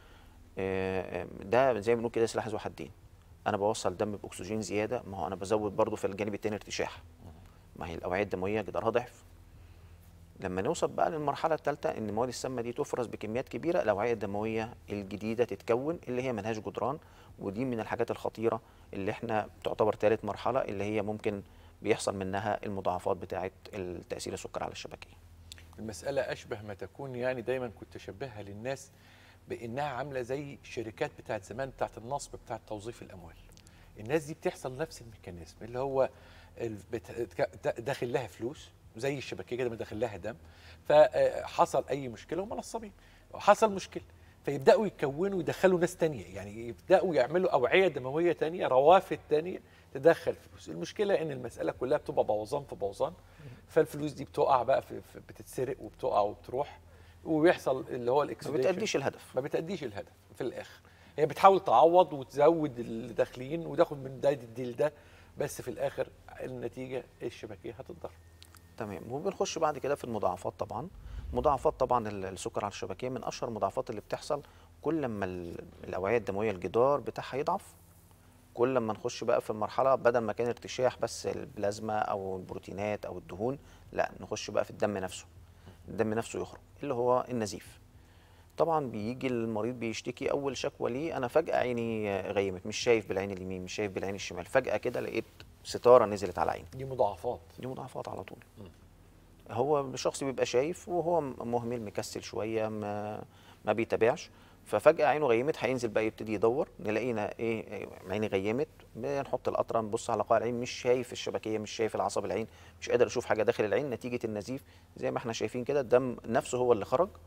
آه، آه، ده زي ما بنقول كده سلاح ذو حدين انا بوصل دم باكسجين زياده ما هو انا بزود برضو في الجانب الثاني ارتشاح ما هي الاوعيه الدمويه جدارها ضعف لما نوصل بقى للمرحله الثالثه ان المواد السامه دي تفرز بكميات كبيره الاوعيه الدمويه الجديده تتكون اللي هي ملهاش جدران ودي من الحاجات الخطيره اللي احنا تعتبر ثالث مرحله اللي هي ممكن بيحصل منها المضاعفات بتاعه التاثير السكر على الشبكيه المسألة أشبه ما تكون يعني دايما كنت أشبهها للناس بإنها عاملة زي الشركات بتاعت زمان بتاعت النصب بتاعت توظيف الأموال الناس دي بتحصل نفس الميكانيزم اللي هو ال- بت- دا- داخل لها فلوس زي الشبكية كده ما داخل لها دم فحصل أي مشكلة هم نصابين حصل مشكلة فيبدأوا يكونوا يدخلوا ناس تانية يعني يبدأوا يعملوا أوعية دموية تانية روافد تانية تدخل فلوس المشكلة إن المسألة كلها بتبقى بوظان في بوظان فالفلوس دي بتقع بقى في في- بتتسرق وبتقع وبتروح وبيحصل اللي هو ما الاكسديشن بتأديش الهدف ما بتأديش الهدف في الآخر هي بتحاول تعوض وتزود اللي داخلين وتاخد من ده الديل ده بس في الآخر النتيجة الشبكية هتتضرر تمام وبنخش بعد كده في المضاعفات طبعا مضاعفات طبعا ال- السكر على الشبكيه من اشهر المضاعفات اللي بتحصل كل ما ال- الاوعيه الدمويه الجدار بتاعها يضعف كل ما نخش بقى في المرحله بدل ما كان ارتشاح بس البلازما او البروتينات او الدهون لا نخش بقى في الدم نفسه الدم نفسه يخرج اللي هو النزيف طبعا بيجي المريض بيشتكي اول شكوى ليه انا فجاه عيني غيمت مش شايف بالعين اليمين مش شايف بالعين الشمال فجاه كده لقيت ستاره نزلت على عيني دي مضاعفات دي مضاعفات على طول هو الشخص بيبقى شايف وهو مهمل مكسل شويه ما ما بيتابعش ففجاه عينه غيمت هينزل بقى يبتدي يدور نلاقينا ايه إيه، عيني غيمت بنحط القطره نبص على قاع العين مش شايف الشبكيه مش شايف العصب العين مش قادر اشوف حاجه داخل العين نتيجه النزيف زي ما احنا شايفين كده الدم نفسه هو اللي خرج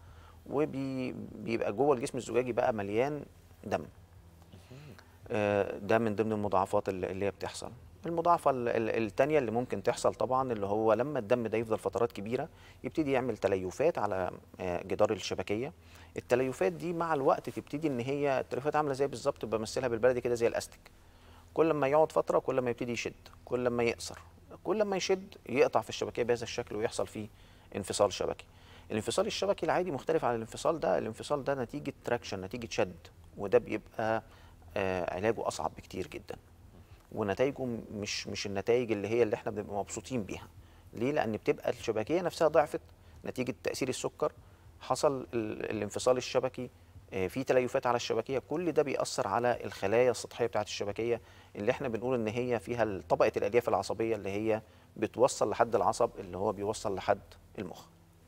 وبيبقى جوه الجسم الزجاجي بقى مليان دم آه، ده من ضمن المضاعفات اللي اللي هي بتحصل المضاعفة ال- ال- التانية اللي ممكن تحصل طبعا اللي هو لما الدم ده يفضل فترات كبيرة يبتدي يعمل تليفات على آه، جدار الشبكية التليفات دي مع الوقت تبتدي ان هي التليفات عاملة زي بالظبط بمثلها بالبلدي كده زي الاستك كل ما يقعد فتره كل ما يبتدي يشد كل ما يقصر كل ما يشد يقطع في الشبكيه بهذا الشكل ويحصل فيه انفصال شبكي الانفصال الشبكي العادي مختلف عن الانفصال ده الانفصال ده نتيجه تراكشن نتيجه شد وده بيبقى آه علاجه اصعب بكتير جدا ونتائجه م- مش مش النتائج اللي هي اللي احنا بنبقى مبسوطين بيها ليه لان بتبقى الشبكيه نفسها ضعفت نتيجه تاثير السكر حصل ال- الانفصال الشبكي آه، في تليفات على الشبكيه كل ده بيأثر على الخلايا السطحيه بتاعه الشبكيه اللي احنا بنقول ان هي فيها طبقه الالياف العصبيه اللي هي بتوصل لحد العصب اللي هو بيوصل لحد المخ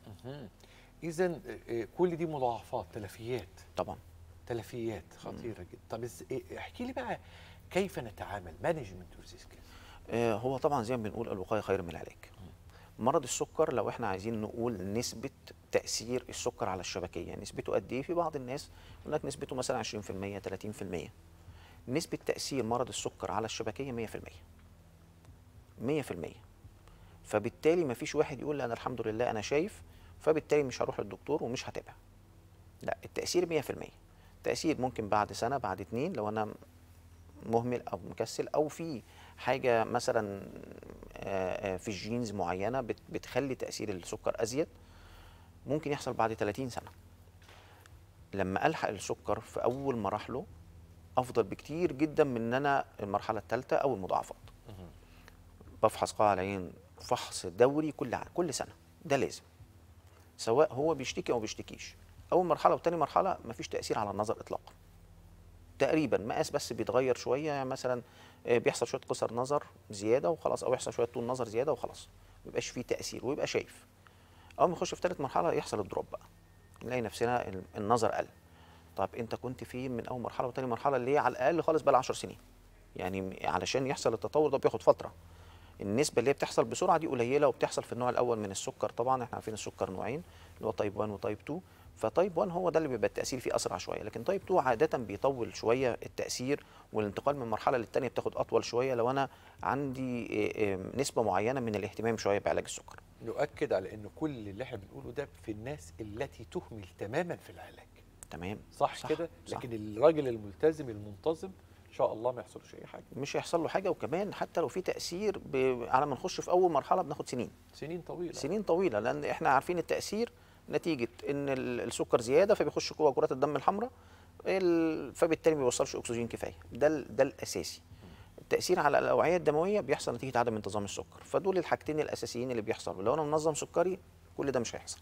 اذا كل دي مضاعفات تلفيات طبعا تلفيات خطيره جدا طب إز- إيه- احكي لي بقى كيف نتعامل مانجمنت ذيس كيس آه، هو طبعا زي ما بنقول الوقايه خير من العلاج مرض السكر لو احنا عايزين نقول نسبه تاثير السكر على الشبكيه نسبته قد ايه في بعض الناس يقول لك نسبته مثلا 20% 30% نسبه تاثير مرض السكر على الشبكيه 100% 100% فبالتالي ما فيش واحد يقول انا الحمد لله انا شايف فبالتالي مش هروح للدكتور ومش هتابع لا التاثير 100% تاثير ممكن بعد سنه بعد اتنين لو انا مهمل او مكسل او في حاجه مثلا آه، آه، في الجينز معينه بت- بتخلي تاثير السكر ازيد ممكن يحصل بعد 30 سنه لما الحق السكر في اول مراحله افضل بكتير جدا من ان انا المرحله الثالثه او المضاعفات بفحص قاع العين فحص دوري كل ع- كل سنه ده لازم سواء هو بيشتكي او بيشتكيش اول مرحله وتاني مرحله مفيش تاثير على النظر اطلاقا تقريبا مقاس بس بيتغير شويه يعني مثلا آه، بيحصل شويه قصر نظر زياده وخلاص او يحصل شويه طول نظر زياده وخلاص ما يبقاش فيه تاثير ويبقى شايف اول ما نخش في ثالث مرحله يحصل الدروب بقى نلاقي نفسنا ال- النظر قل طب انت كنت فين من اول مرحله وتاني مرحله اللي هي على الاقل خالص بقى 10 سنين يعني م- علشان يحصل التطور ده بياخد فتره النسبه اللي هي بتحصل بسرعه دي قليله وبتحصل في النوع الاول من السكر طبعا احنا عارفين السكر نوعين اللي هو تايب 1 وتايب 2 فتايب 1 هو ده اللي بيبقى التاثير فيه اسرع شويه لكن تايب 2 عاده بيطول شويه التاثير والانتقال من مرحله للتانيه بتاخد اطول شويه لو انا عندي إيه، إيه، نسبه معينه من الاهتمام شويه بعلاج السكر نؤكد على ان كل اللي احنا بنقوله ده في الناس التي تهمل تماما في العلاج تمام صح, صح، كده صح. لكن الراجل الملتزم المنتظم ان شاء الله ما يحصلش اي حاجه مش هيحصل له حاجه وكمان حتى لو في تاثير ب... على ما نخش في اول مرحله بناخد سنين سنين طويله سنين طويله لان احنا عارفين التاثير نتيجه ان ال- السكر زياده فبيخش جوه كرات الدم الحمراء ال- فبالتالي ما بيوصلش اكسجين كفايه ده ال- ده الاساسي التاثير على الاوعيه الدمويه بيحصل نتيجه عدم انتظام السكر فدول الحاجتين الاساسيين اللي بيحصلوا لو انا منظم سكري كل ده مش هيحصل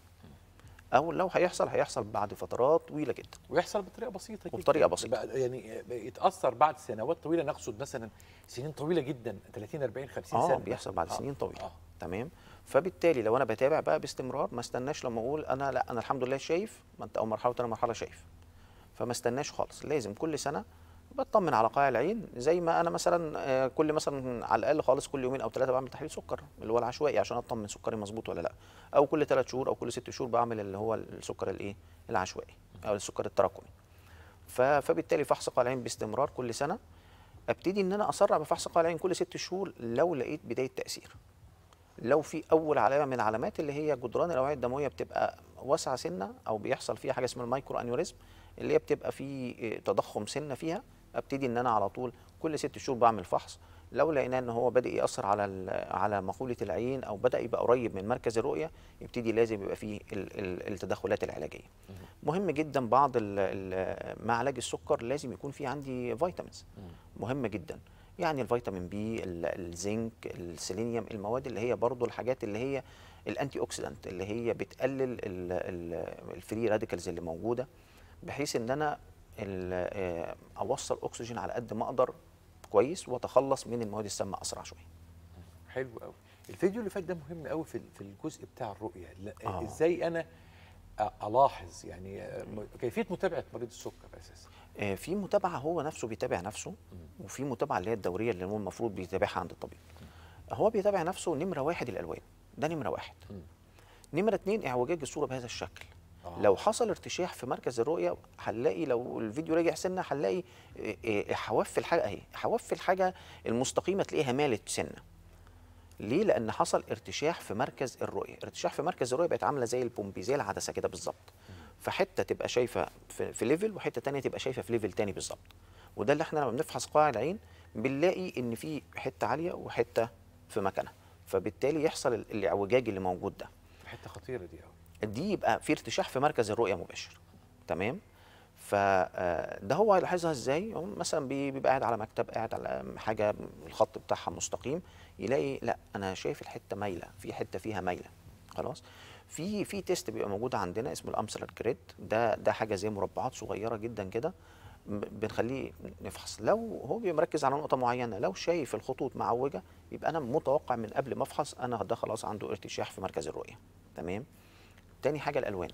او لو هيحصل هيحصل بعد فترات طويله جدا ويحصل بطريقه بسيطه جدا وبطريقة بسيطة. بقى- يعني يتاثر بعد سنوات طويله نقصد مثلا سنين طويله جدا 30 40 50 اه سنه بيحصل بعد آه، سنين طويله آه. تمام فبالتالي لو انا بتابع بقى باستمرار ما استناش لما اقول انا لا انا الحمد لله شايف ما انت اول مرحله وتاني مرحله شايف فما استناش خالص لازم كل سنه بطمن على قاع العين زي ما انا مثلا آه، كل مثلا على الاقل خالص كل يومين او ثلاثه بعمل تحليل سكر اللي هو العشوائي عشان اطمن سكري مظبوط ولا لا او كل ثلاث شهور او كل ست شهور بعمل اللي هو السكر الايه العشوائي او السكر التراكمي ف- فبالتالي فحص قاع العين باستمرار كل سنه ابتدي ان انا اسرع بفحص قاع العين كل ست شهور لو لقيت بدايه تاثير لو في اول علامه من العلامات اللي هي جدران الاوعيه الدمويه بتبقى واسعه سنه او بيحصل فيها حاجه اسمها المايكرو انيوريزم اللي هي بتبقى في إيه، تضخم سنه فيها ابتدي ان انا على طول كل ست شهور بعمل فحص لو لقينا ان هو بدا ياثر على ال- على مقوله العين او بدا يبقى قريب من مركز الرؤيه يبتدي لازم يبقى فيه ال- ال- التدخلات العلاجيه مهم جدا بعض ال- ال- مع علاج السكر لازم يكون في عندي فيتامينز مهمه جدا يعني الفيتامين بي ال- الزنك السيلينيوم المواد اللي هي برضو الحاجات اللي هي الانتي اوكسيدانت اللي هي بتقلل ال- ال- الفري راديكالز اللي موجوده بحيث ان انا ال- آه، اوصل اكسجين على قد ما اقدر كويس واتخلص من المواد السامه اسرع شويه حلو قوي الفيديو اللي فات ده مهم قوي في في الجزء بتاع الرؤيه لا آه. ازاي انا أ- الاحظ يعني آه، م- كيفيه متابعه مريض السكر اساسا آه، في متابعه هو نفسه بيتابع نفسه وفي متابعه اللي هي الدوريه اللي هو المفروض بيتابعها عند الطبيب هو بيتابع نفسه نمره واحد الالوان ده نمره واحد نمره اتنين اعوجاج الصوره بهذا الشكل آه. لو حصل ارتشاح في مركز الرؤيه هنلاقي لو الفيديو راجع سنه هنلاقي آه، آه، حواف الحاجه اهي حواف الحاجه المستقيمه تلاقيها مالت سنه ليه؟ لأن حصل ارتشاح في مركز الرؤية، ارتشاح في مركز الرؤية بقت عاملة زي البومبي زي العدسة كده بالظبط. فحتة تبقى شايفة في, في ليفل وحتة تانية تبقى شايفة في ليفل تاني بالظبط. وده اللي احنا لما بنفحص قاع العين بنلاقي ان في حته عاليه وحته في مكانها فبالتالي يحصل ال- الاعوجاج اللي موجود ده حته خطيره دي قوي دي يبقى في ارتشاح في مركز الرؤيه مباشر تمام فده هو هيلاحظها ازاي هو مثلا بي- بيبقى قاعد على مكتب قاعد على حاجه الخط بتاعها مستقيم يلاقي لا انا شايف الحته مايله في حته فيها مايله خلاص في في تيست بيبقى موجود عندنا اسمه الامثله جريد ده ده حاجه زي مربعات صغيره جدا كده م- بنخليه نفحص لو هو بيبقى مركز على نقطه معينه لو شايف الخطوط معوجه يبقى انا متوقع من قبل ما افحص انا ده خلاص عنده ارتشاح في مركز الرؤيه تمام تاني حاجه الالوان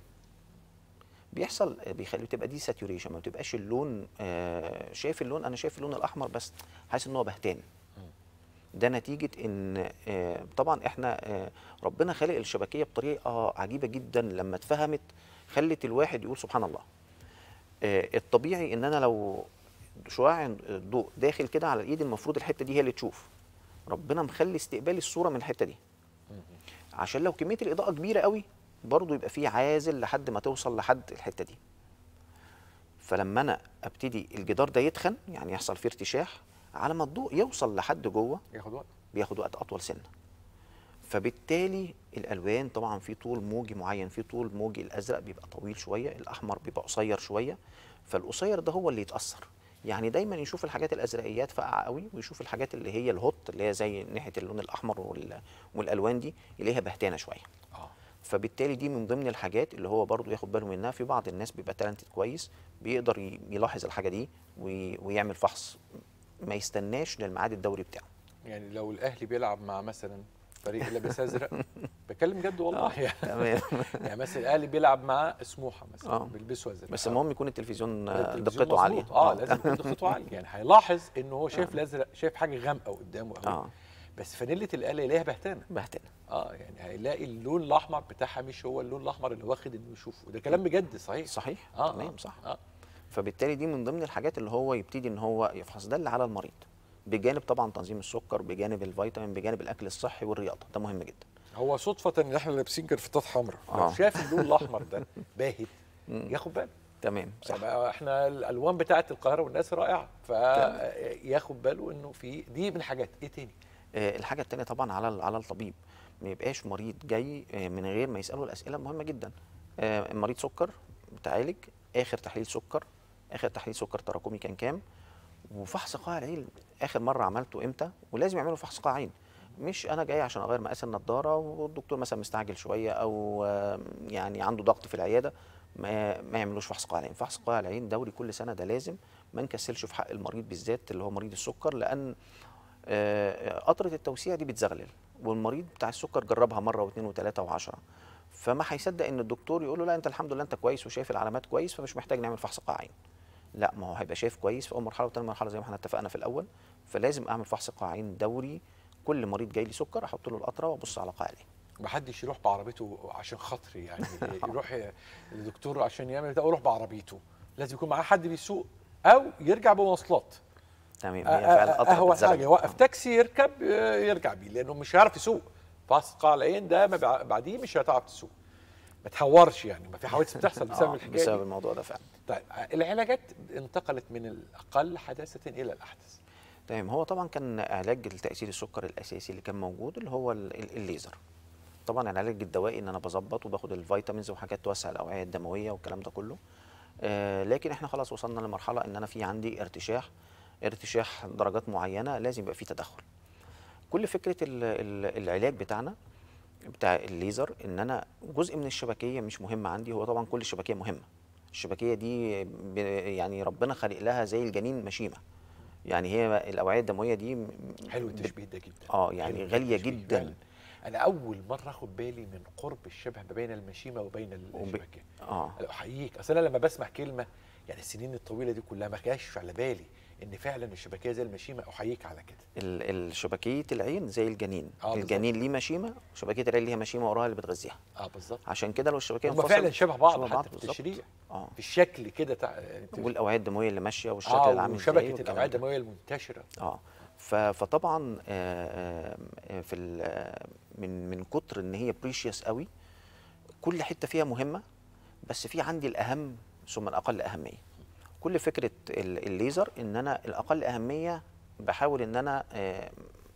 بيحصل بيخلي بتبقى دي ساتوريشن ما بتبقاش اللون آه شايف اللون انا شايف اللون الاحمر بس حاسس ان هو بهتان ده نتيجه ان آه طبعا احنا آه ربنا خلق الشبكيه بطريقه عجيبه جدا لما اتفهمت خلت الواحد يقول سبحان الله آه الطبيعي ان انا لو شعاع الضوء داخل كده على الايد المفروض الحته دي هي اللي تشوف ربنا مخلي استقبال الصوره من الحته دي عشان لو كميه الاضاءه كبيره قوي برضه يبقى في عازل لحد ما توصل لحد الحته دي فلما انا ابتدي الجدار ده يتخن يعني يحصل فيه ارتشاح على ما الضوء يوصل لحد جوه ياخد وقت بياخد وقت اطول سنه فبالتالي الالوان طبعا في طول موجي معين في طول موجي الازرق بيبقى طويل شويه الاحمر بيبقى قصير شويه فالقصير ده هو اللي يتاثر يعني دايما يشوف الحاجات الازرقيات فاقعه قوي ويشوف الحاجات اللي هي الهوت اللي هي زي ناحيه اللون الاحمر وال- والالوان دي يلاقيها بهتانه شويه اه فبالتالي دي من ضمن الحاجات اللي هو برضو ياخد باله منها في بعض الناس بيبقى تالنتد كويس بيقدر ي- يلاحظ الحاجه دي وي- ويعمل فحص ما يستناش للميعاد الدوري بتاعه يعني لو الاهلي بيلعب مع مثلا فريق لابس ازرق بكلم جد والله يعني تمام يعني مثلا الاهلي بيلعب مع سموحه مثلا آه. بيلبسوا ازرق بس المهم يكون التلفزيون آه، التلفزيون دقته عاليه مظبوط. اه لازم يكون دقته عاليه يعني هيلاحظ ان هو شايف الازرق شايف حاجه غامقه قدامه قوي اه بس فانيله الاهلي يلاقيها بهتانه بهتانه اه يعني هيلاقي اللون الاحمر بتاعها مش هو اللون الاحمر اللي واخد انه يشوفه ده كلام بجد صحيح صحيح اه تمام آه، صح اه فبالتالي دي من ضمن الحاجات اللي هو يبتدي ان هو يفحص ده اللي على المريض بجانب طبعا تنظيم السكر بجانب الفيتامين بجانب الاكل الصحي والرياضه ده مهم جدا هو صدفه ان احنا لابسين جرفتات حمراء لو آه. شاف اللون الاحمر ده باهت ياخد باله تمام صح يبقى احنا الالوان بتاعه القاهره والناس رائعه فياخد باله انه في دي من حاجات ايه تاني آه، الحاجه التانية طبعا على على الطبيب ما يبقاش مريض جاي آه، من غير ما يساله الاسئله المهمه جدا آه، مريض سكر بتعالج اخر تحليل سكر اخر تحليل سكر تراكمي كان كام وفحص قاع العين اخر مره عملته امتى ولازم يعملوا فحص قاع عين مش انا جاي عشان اغير مقاس النضاره والدكتور مثلا مستعجل شويه او آه، يعني عنده ضغط في العياده ما ما يعملوش فحص قاع العين فحص قاع العين دوري كل سنه ده لازم ما نكسلش في حق المريض بالذات اللي هو مريض السكر لان آه، قطره التوسيع دي بتزغلل والمريض بتاع السكر جربها مره واثنين وثلاثه وعشرة فما هيصدق ان الدكتور يقول له لا انت الحمد لله انت كويس وشايف العلامات كويس فمش محتاج نعمل فحص قاع عين لا ما هو هيبقى شايف كويس في اول مرحله وثاني مرحله زي ما احنا اتفقنا في الاول فلازم اعمل فحص قاع عين دوري كل مريض جاي لي سكر احط له القطره وابص على قاع العين محدش يروح بعربيته عشان خاطري يعني يروح للدكتور عشان يعمل ده يروح بعربيته لازم يكون معاه حد بيسوق او يرجع بمواصلات تمام هي آه، فعلا آه، القطره اهون بتزغلل. حاجه يوقف تاكسي يركب آه، يرجع بيه لانه مش هيعرف يسوق فحص قاع العين ده ما بع- بعديه مش هتعرف تسوق ما تحورش يعني ما في حوادث بتحصل بسبب آه، الحكايه بسبب دي. الموضوع ده فعلا طيب آه، العلاجات انتقلت من الاقل حداثه الى الاحدث تمام هو طبعا كان علاج لتاثير السكر الاساسي اللي كان موجود اللي هو ال- ال- الليزر طبعا العلاج الدوائي ان انا بظبط وباخد الفيتامينز وحاجات توسع الاوعيه الدمويه والكلام ده كله آه لكن احنا خلاص وصلنا لمرحله ان انا في عندي ارتشاح ارتشاح درجات معينه لازم يبقى في تدخل كل فكره ال ال العلاج بتاعنا بتاع الليزر ان انا جزء من الشبكيه مش مهم عندي هو طبعا كل الشبكيه مهمه الشبكيه دي ب- يعني ربنا خالق لها زي الجنين مشيمه يعني هي الاوعيه الدمويه دي م- حلو بت- التشبيه ده جدا اه يعني حلو غاليه التشبيه جدا فعلاً. انا اول مره اخد بالي من قرب الشبه ما بين المشيمه وبين وب- الشبكه اه أنا احييك اصل انا لما بسمع كلمه يعني السنين الطويله دي كلها ما كانش على بالي ان فعلا الشبكيه زي المشيمه احييك على كده ال- ال- شبكيه العين زي الجنين آه، بالظبط. الجنين ليه مشيمه شبكيه العين ليها مشيمه وراها اللي بتغذيها اه بالظبط عشان كده لو الشبكيه هم انفصلت- فعلا شبه بعض شبه حتى في بالظبط. التشريح اه في الشكل كده تع... يعني بت- والاوعيه الدمويه اللي ماشيه والشكل اه العام ازاي وشبكه والكلام الاوعيه ده. الدمويه المنتشره اه ف- فطبعا آه، آه، في ال- آه، من من كتر ان هي بريشيوس قوي كل حته فيها مهمه بس في عندي الاهم ثم الاقل اهميه كل فكره ال- الليزر ان انا الاقل اهميه بحاول ان انا آه،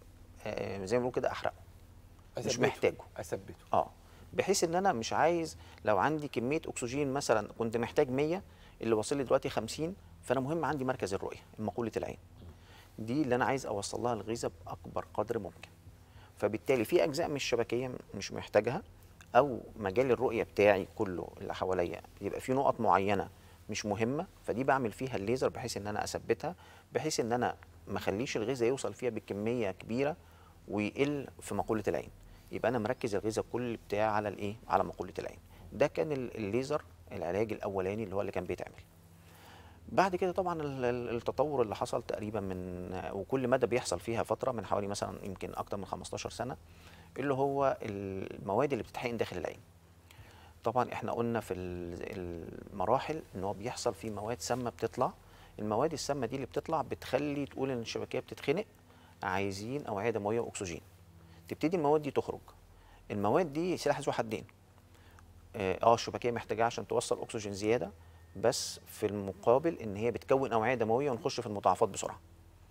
آه، زي ما بنقول كده احرقه مش أثبته. محتاجه اثبته اه بحيث ان انا مش عايز لو عندي كميه اكسجين مثلا كنت محتاج 100 اللي واصل لي دلوقتي 50 فانا مهم عندي مركز الرؤيه مقوله العين دي اللي انا عايز اوصل لها الغذاء باكبر قدر ممكن فبالتالي في اجزاء من الشبكيه مش محتاجها او مجال الرؤيه بتاعي كله اللي حواليا يبقى في نقط معينه مش مهمه فدي بعمل فيها الليزر بحيث ان انا اثبتها بحيث ان انا ما اخليش الغذاء يوصل فيها بكميه كبيره ويقل في مقوله العين يبقى انا مركز الغذاء كل بتاعي على الايه على مقوله العين ده كان ال- الليزر العلاج الاولاني اللي هو اللي كان بيتعمل بعد كده طبعا ال- ال- التطور اللي حصل تقريبا من وكل مدى بيحصل فيها فتره من حوالي مثلا يمكن اكتر من 15 سنه اللي هو المواد اللي بتتحقن داخل العين طبعا احنا قلنا في ال- المراحل ان هو بيحصل في مواد سامه بتطلع المواد السامه دي اللي بتطلع بتخلي تقول ان الشبكيه بتتخنق عايزين اوعيه دمويه واكسجين تبتدي المواد دي تخرج المواد دي سلاح ذو حدين اه آه، الشبكيه محتاجاها عشان توصل اكسجين زياده بس في المقابل ان هي بتكون اوعيه دمويه ونخش في المضاعفات بسرعه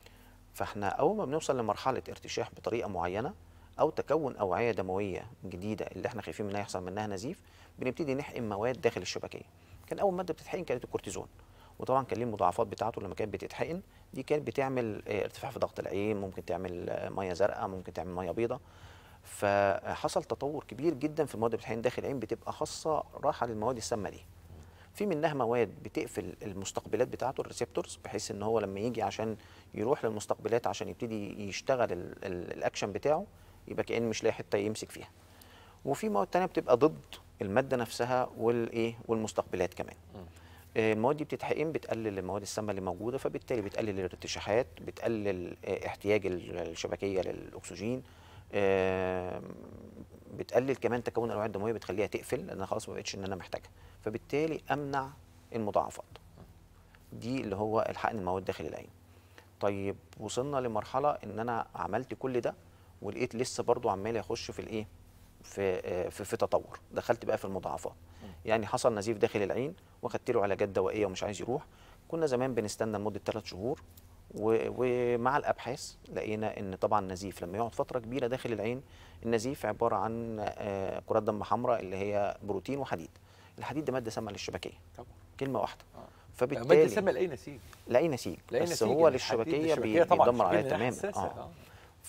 فاحنا اول ما بنوصل لمرحله ارتشاح بطريقه معينه او تكون اوعيه دمويه جديده اللي احنا خايفين منها يحصل منها نزيف بنبتدي نحقن مواد داخل الشبكيه كان اول ماده بتتحقن كانت الكورتيزون وطبعا كان ليه المضاعفات بتاعته لما كانت بتتحقن دي كانت بتعمل آه، ارتفاع في ضغط العين ممكن تعمل آه، ميه زرقاء ممكن تعمل ميه بيضاء فحصل تطور كبير جدا في المواد اللي بتتحقن داخل العين بتبقى خاصه راحه للمواد السامه دي في منها مواد بتقفل المستقبلات بتاعته الريسبتورز بحيث ان هو لما يجي عشان يروح للمستقبلات عشان يبتدي يشتغل ال- ال- الاكشن بتاعه يبقى كأن مش لاقي حته يمسك فيها وفي مواد تانية بتبقى ضد الماده نفسها والايه والمستقبلات كمان آه، المواد دي بتتحقن بتقلل المواد السامه اللي موجوده فبالتالي بتقلل الارتشاحات بتقلل آه، احتياج ال- الشبكيه للاكسجين آه، بتقلل كمان تكون الأوعية الدمويه بتخليها تقفل لان خلاص ما بقتش ان انا محتاجها فبالتالي امنع المضاعفات دي اللي هو الحقن المواد داخل العين طيب وصلنا لمرحله ان انا عملت كل ده ولقيت لسه برضو عمال يخش في الايه في آه، في, في تطور دخلت بقى في المضاعفات يعني حصل نزيف داخل العين واخدت له علاجات دوائيه ومش عايز يروح كنا زمان بنستنى لمده ثلاث شهور و- ومع الابحاث لقينا ان طبعا النزيف لما يقعد فتره كبيره داخل العين النزيف عباره عن آه، كرات دم حمراء اللي هي بروتين وحديد الحديد ده ماده سامه للشبكيه طبعا كلمه واحده آه. ماده فبالتالي سامه لاي نسيج لاقي نسيج لاقي بس نسيج هو إن الحديد للشبكيه الشبكية بي- طبعاً بيدمر الشبكية عليها منها تماما حساسة، اه آه.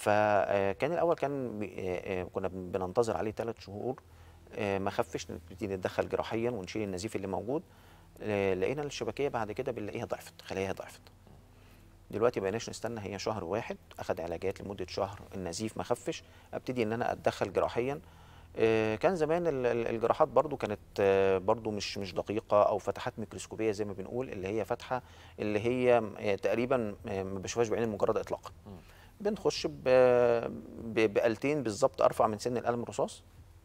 فكان الاول كان بي- آه، آه، كنا بننتظر عليه ثلاث شهور آه، ما خفش نبتدي نتدخل جراحيا ونشيل النزيف اللي موجود آه، لقينا الشبكيه بعد كده بنلاقيها ضعفت خلاياها ضعفت دلوقتي بقيناش نستنى هي شهر واحد اخد علاجات لمده شهر النزيف ما خفش ابتدي ان انا اتدخل جراحيا آه، كان زمان ال- ال- الجراحات برضو كانت آه، برضو مش مش دقيقه او فتحات ميكروسكوبيه زي ما بنقول اللي هي فتحه اللي هي آه، تقريبا آه، ما بشوفهاش بعين المجرده اطلاقا بنخش ب- ب- بآلتين بالظبط ارفع من سن القلم الرصاص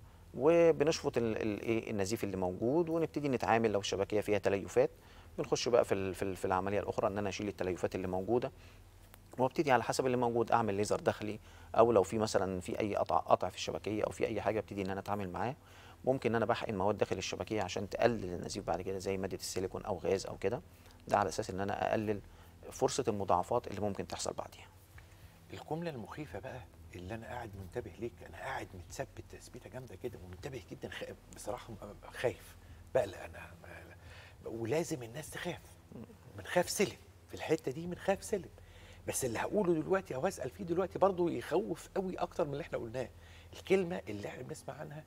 وبنشفط ال- ال- إيه النزيف اللي موجود ونبتدي نتعامل لو الشبكيه فيها تليفات بنخش بقى في ال- في ال- في العمليه الاخرى ان انا اشيل التليفات اللي موجوده وابتدي على حسب اللي موجود اعمل ليزر داخلي او لو في مثلا في اي قطع قطع في الشبكيه او في اي حاجه ابتدي ان انا اتعامل معاه ممكن ان انا بحقن مواد داخل الشبكيه عشان تقلل النزيف بعد كده زي ماده السيليكون او غاز او كده ده على اساس ان انا اقلل فرصه المضاعفات اللي ممكن تحصل بعديها الجمله المخيفه بقى اللي انا قاعد منتبه ليك انا قاعد متثبت تثبيته جامده كده ومنتبه جدا خ... بصراحه م- خايف بقلق انا ولازم الناس تخاف بنخاف سلم في الحته دي بنخاف سلم بس اللي هقوله دلوقتي او هسال فيه دلوقتي برضه يخوف قوي اكتر من اللي احنا قلناه الكلمه اللي احنا بنسمع عنها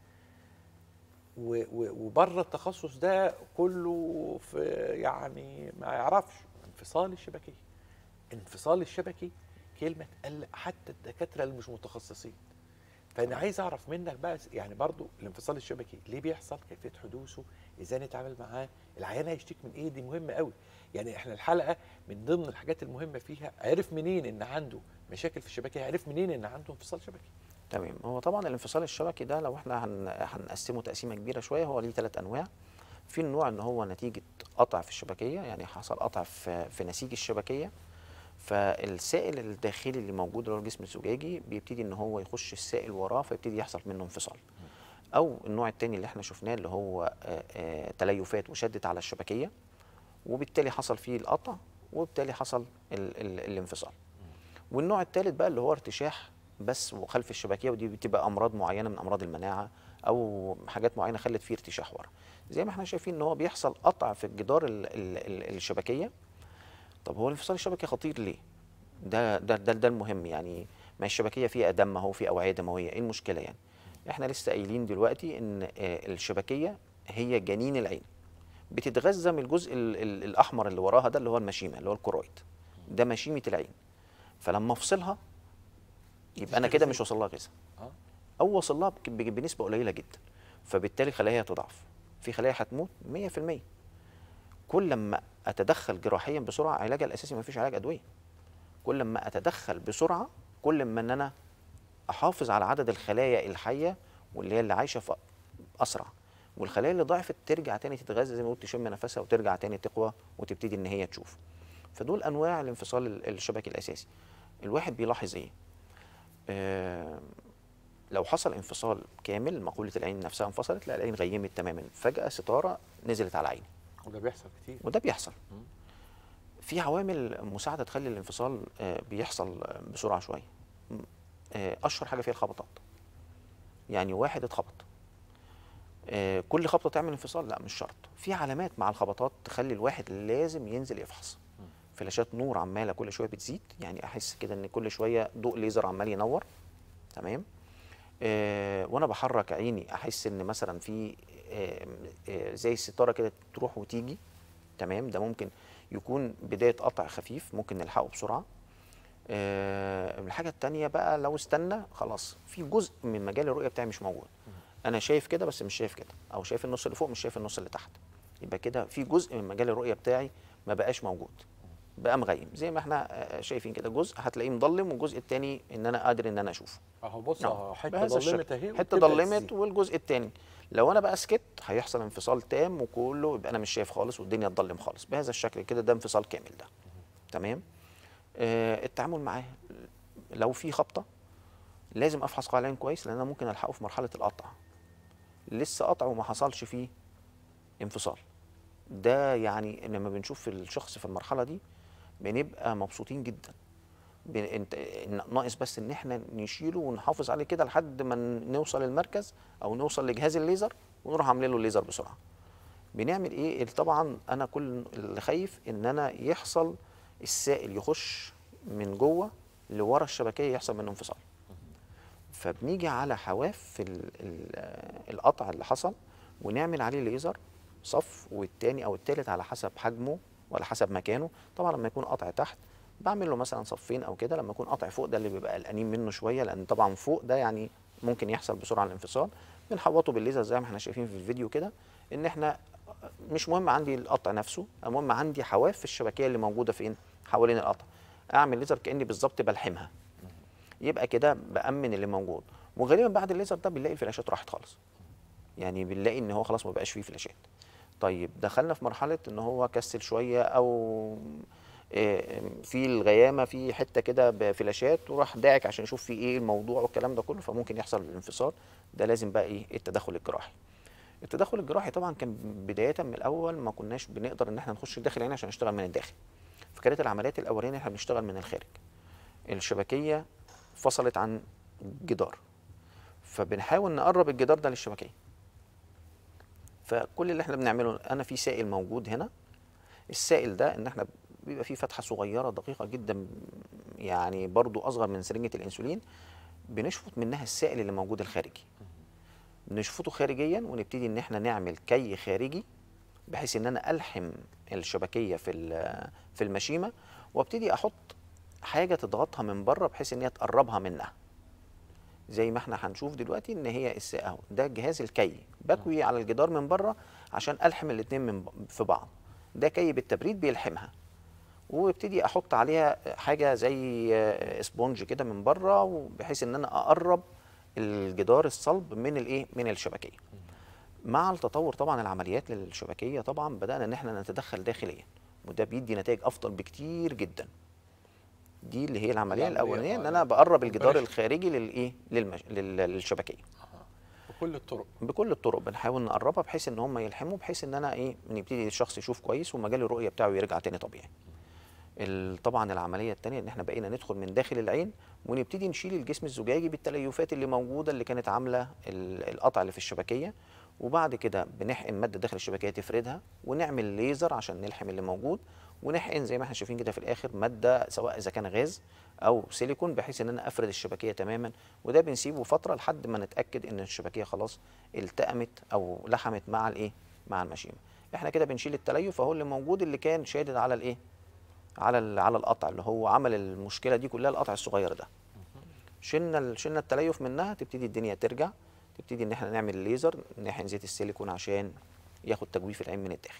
و- و- وبره التخصص ده كله في يعني ما يعرفش انفصال الشبكيه انفصال الشبكي كلمه تقلق حتى الدكاتره اللي مش متخصصين فانا عايز اعرف منك بقى يعني برضو الانفصال الشبكي ليه بيحصل كيفيه حدوثه ازاي نتعامل معاه العيان هيشتكي من ايه دي مهمه قوي يعني احنا الحلقه من ضمن الحاجات المهمه فيها عرف منين ان عنده مشاكل في الشبكيه عرف منين ان عنده انفصال شبكي تمام هو طبعا الانفصال الشبكي ده لو احنا هن- هنقسمه تقسيمه كبيره شويه هو ليه ثلاث انواع في النوع ان هو نتيجه قطع في الشبكيه يعني حصل قطع في في نسيج الشبكيه فالسائل الداخلي اللي موجود اللي هو الجسم الزجاجي بيبتدي ان هو يخش السائل وراه فيبتدي يحصل منه انفصال او النوع الثاني اللي احنا شفناه اللي هو آه، آه، تليفات وشدت على الشبكيه وبالتالي حصل فيه القطع وبالتالي حصل ال ال الانفصال والنوع الثالث بقى اللي هو ارتشاح بس وخلف الشبكيه ودي بتبقى امراض معينه من امراض المناعه او حاجات معينه خلت فيه ارتشاح ورا زي ما احنا شايفين ان هو بيحصل قطع في الجدار ال ال ال الشبكيه طب هو الانفصال الشبكي خطير ليه ده ده ده, ده المهم يعني ما الشبكيه فيها دم اهو في اوعيه دمويه ايه المشكله يعني احنا لسه قايلين دلوقتي ان آه، الشبكيه هي جنين العين بتتغذى من الجزء ال ال الاحمر اللي وراها ده اللي هو المشيمه اللي هو الكرويد ده مشيمه العين فلما افصلها يبقى انا كده مش واصل لها غذاء آه. او واصل لها بك- بك- بنسبه قليله جدا فبالتالي خلاياها تضعف في خلايا هتموت 100% كل ما اتدخل جراحيا بسرعه علاجها الاساسي ما فيش علاج ادويه كل ما اتدخل بسرعه كل ما ان انا احافظ على عدد الخلايا الحيه واللي هي اللي عايشه في اسرع والخلايا اللي ضعفت ترجع تاني تتغذى زي ما قلت تشم نفسها وترجع تاني تقوى وتبتدي ان هي تشوف فدول انواع الانفصال ال- الشبكي الاساسي الواحد بيلاحظ ايه آه لو حصل انفصال كامل مقوله العين نفسها انفصلت لا العين غيمت تماما فجاه ستاره نزلت على عيني وده بيحصل كتير وده بيحصل في عوامل مساعده تخلي الانفصال آه، بيحصل آه، بسرعه شويه م- آه، اشهر حاجه فيها الخبطات يعني واحد اتخبط آه، كل خبطه تعمل انفصال لا مش شرط في علامات مع الخبطات تخلي الواحد لازم ينزل يفحص فلاشات نور عماله كل شويه بتزيد يعني احس كده ان كل شويه ضوء ليزر عمال ينور تمام آه وانا بحرك عيني احس ان مثلا في آه آه زي الستاره كده تروح وتيجي تمام ده ممكن يكون بدايه قطع خفيف ممكن نلحقه بسرعه آه الحاجه التانية بقى لو استنى خلاص في جزء من مجال الرؤيه بتاعي مش موجود انا شايف كده بس مش شايف كده او شايف النص اللي فوق مش شايف النص اللي تحت يبقى كده في جزء من مجال الرؤيه بتاعي ما بقاش موجود بقى مغيم زي ما احنا آه، شايفين كده جزء هتلاقيه مضلم والجزء التاني ان انا قادر ان انا اشوفه اهو بص نعم. اهو حته بهذا ضلمت الشكل. اهي حته وبتبدأ ضلمت تزيد. والجزء الثاني لو انا بقى سكت هيحصل انفصال تام وكله يبقى انا مش شايف خالص والدنيا تضلم خالص بهذا الشكل كده ده انفصال كامل ده تمام آه التعامل معاه لو في خبطه لازم افحص قاع العين كويس لان انا ممكن الحقه في مرحله القطع لسه قطع وما حصلش فيه انفصال ده يعني لما بنشوف الشخص في المرحله دي بنبقى مبسوطين جدا بن- انت ناقص بس ان احنا نشيله ونحافظ عليه كده لحد ما نوصل المركز او نوصل لجهاز الليزر ونروح عاملين له الليزر بسرعه بنعمل ايه طبعا انا كل اللي خايف ان انا يحصل السائل يخش من جوه لورا الشبكيه يحصل منه انفصال فبنيجي على حواف ال- ال- القطع اللي حصل ونعمل عليه ليزر صف والتاني او التالت على حسب حجمه وعلى حسب مكانه طبعا لما يكون قطع تحت بعمل له مثلا صفين او كده لما يكون قطع فوق ده اللي بيبقى قلقانين منه شويه لان طبعا فوق ده يعني ممكن يحصل بسرعه الانفصال بنحوطه بالليزر زي ما احنا شايفين في الفيديو كده ان احنا مش مهم عندي القطع نفسه المهم عندي حواف الشبكيه اللي موجوده فين حوالين القطع اعمل ليزر كاني بالظبط بلحمها يبقى كده بامن اللي موجود وغالبا بعد الليزر ده بنلاقي الفلاشات راحت خالص يعني بنلاقي ان هو خلاص ما بقاش فيه فلاشات طيب دخلنا في مرحله ان هو كسل شويه او آه، في الغيامه في حته كده بفلاشات وراح داعك عشان يشوف في ايه الموضوع والكلام ده كله فممكن يحصل الانفصال ده لازم بقى ايه التدخل الجراحي التدخل الجراحي طبعا كان بدايه من الاول ما كناش بنقدر ان احنا نخش داخل العين عشان نشتغل من الداخل فكانت العمليات الاولانيه احنا بنشتغل من الخارج الشبكيه فصلت عن جدار فبنحاول نقرب الجدار ده للشبكيه فكل اللي احنا بنعمله انا في سائل موجود هنا السائل ده ان احنا بيبقى فيه فتحه صغيره دقيقه جدا يعني برضو اصغر من سرنجه الانسولين بنشفط منها السائل اللي موجود الخارجي نشفطه خارجيا ونبتدي ان احنا نعمل كي خارجي بحيث ان انا الحم الشبكيه في ال- في المشيمه وابتدي احط حاجه تضغطها من بره بحيث ان هي تقربها منها زي ما احنا هنشوف دلوقتي ان هي الس- اهو ده جهاز الكي بكوي على الجدار من بره عشان الحم الاتنين من ب- في بعض ده كي بالتبريد بيلحمها وابتدي احط عليها حاجه زي آه، اسبونج كده من بره بحيث ان انا اقرب الجدار الصلب من الايه من الشبكيه مع التطور طبعا العمليات للشبكيه طبعا بدانا ان احنا نتدخل داخليا وده بيدي نتائج افضل بكتير جدا دي اللي هي العمليه العملية، الاولانيه ان آه، انا بقرب الجدار البريش. الخارجي للايه للمش... لل- للشبكيه بكل الطرق بكل الطرق بنحاول نقربها بحيث ان هم يلحموا بحيث ان انا ايه نبتدي الشخص يشوف كويس ومجال الرؤيه بتاعه يرجع تاني طبيعي ال- طبعا العمليه الثانيه ان احنا بقينا ندخل من داخل العين ونبتدي نشيل الجسم الزجاجي بالتليفات اللي موجوده اللي كانت عامله ال- القطع اللي في الشبكيه وبعد كده بنحقن ماده داخل الشبكيه تفردها ونعمل ليزر عشان نلحم اللي موجود ونحقن زي ما احنا شايفين كده في الاخر ماده سواء اذا كان غاز او سيليكون بحيث ان انا افرد الشبكيه تماما وده بنسيبه فتره لحد ما نتاكد ان الشبكيه خلاص التأمت او لحمت مع الايه مع المشيمه احنا كده بنشيل التليف اهو اللي موجود اللي كان شادد على الايه على ال- على القطع اللي هو عمل المشكله دي كلها القطع الصغير ده شلنا ال- شلنا التليف منها تبتدي الدنيا ترجع تبتدي ان احنا نعمل ليزر نحقن زيت السيليكون عشان ياخد تجويف العين من الداخل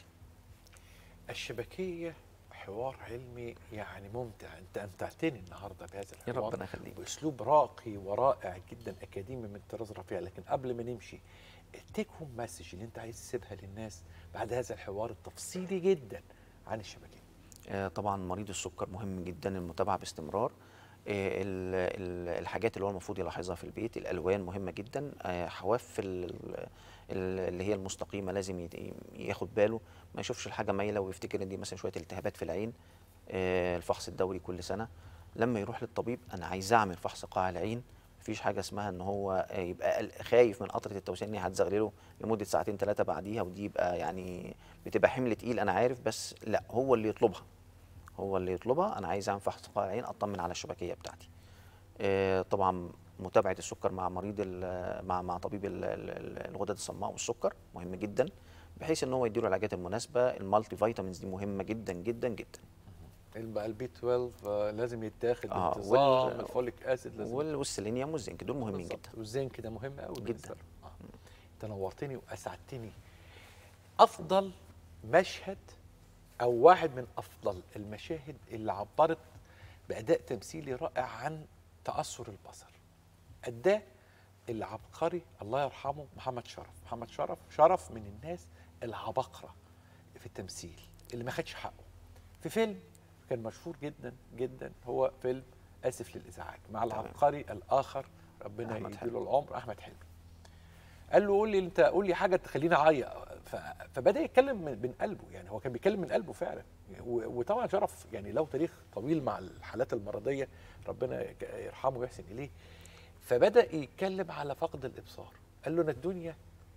الشبكيه حوار علمي يعني ممتع انت امتعتني النهارده بهذا يا الحوار ربنا يخليك. باسلوب راقي ورائع جدا اكاديمي من الطراز الرفيع لكن قبل ما نمشي التيك هوم مسج اللي انت عايز تسيبها للناس بعد هذا الحوار التفصيلي جدا عن الشبكيه آه، طبعا مريض السكر مهم جدا المتابعه باستمرار آه، ال- ال- الحاجات اللي هو المفروض يلاحظها في البيت الالوان مهمه جدا آه، حواف ال- ال- اللي هي المستقيمه لازم يت- ياخد باله ما يشوفش الحاجه مايله ويفتكر ان دي مثلا شويه التهابات في العين آه، الفحص الدوري كل سنه لما يروح للطبيب انا عايز اعمل فحص قاع العين مفيش حاجه اسمها ان هو آه، يبقى قل- خايف من قطره التوسيع ان هي هتزغلله لمده ساعتين ثلاثه بعديها ودي يبقى يعني بتبقى حمل تقيل انا عارف بس لا هو اللي يطلبها هو اللي يطلبها انا عايز اعمل فحص قاع العين اطمن على الشبكيه بتاعتي آه، طبعا متابعه السكر مع مريض ال- مع مع طبيب ال- ال- الغدد الصماء والسكر مهم جدا بحيث ان هو يديله العلاجات المناسبه المالتي فيتامينز دي مهمه جدا جدا جدا البقى البي 12 آه، لازم يتاخد آه، بانتظام وال- الفوليك اسيد لازم وال- والسيلينيوم والزنك دول مهمين بالظبط. جدا والزنك ده مهم قوي جدا. آه. انت نورتني واسعدتني افضل مشهد او واحد من افضل المشاهد اللي عبرت باداء تمثيلي رائع عن تاثر البصر اداه العبقري الله يرحمه محمد شرف محمد شرف شرف من الناس العباقره في التمثيل اللي ما خدش حقه في فيلم كان مشهور جدا جدا هو فيلم اسف للازعاج مع تمام. العبقري الاخر ربنا أحمد يديله العمر احمد حلمي قال له قول لي انت قول لي حاجه تخليني اعيط ف- فبدا يتكلم من من قلبه يعني هو كان بيتكلم من قلبه فعلا و- وطبعا شرف يعني له تاريخ طويل مع الحالات المرضيه ربنا يك- يرحمه ويحسن اليه فبدا يتكلم على فقد الابصار قال له ان الدنيا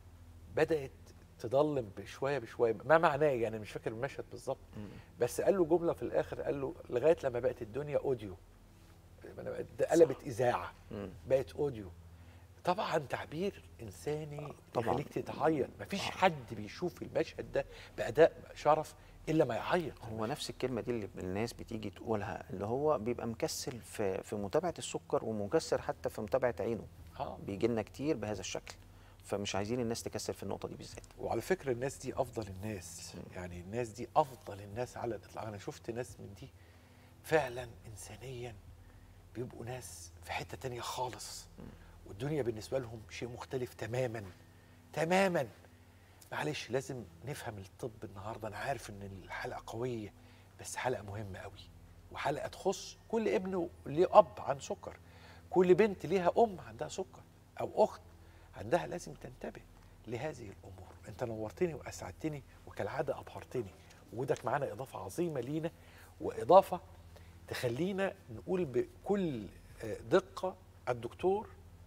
بدات تضلم بشويه بشويه ما معناه يعني مش فاكر المشهد بالظبط بس قال له جمله في الاخر قال له لغايه لما بقت الدنيا اوديو أنا بقت- ده قلبت اذاعه مم. بقت اوديو طبعا تعبير انساني طبعاً. يخليك تتعيط مفيش حد بيشوف المشهد ده باداء شرف الا ما يعيط هو نفس الكلمه دي اللي الناس بتيجي تقولها اللي هو بيبقى مكسل في في متابعه السكر ومكسر حتى في متابعه عينه اه بيجي لنا كتير بهذا الشكل فمش عايزين الناس تكسل في النقطه دي بالذات وعلى فكره الناس دي افضل الناس يعني الناس دي افضل الناس على الاطلاق انا شفت ناس من دي فعلا انسانيا بيبقوا ناس في حته تانية خالص والدنيا بالنسبه لهم شيء مختلف تماما تماما معلش لازم نفهم الطب النهارده انا عارف ان الحلقه قويه بس حلقه مهمه قوي وحلقه تخص كل ابن ليه اب عن سكر كل بنت ليها ام عندها سكر او اخت عندها لازم تنتبه لهذه الامور انت نورتني واسعدتني وكالعاده ابهرتني وجودك معانا اضافه عظيمه لينا واضافه تخلينا نقول بكل آه، دقه الدكتور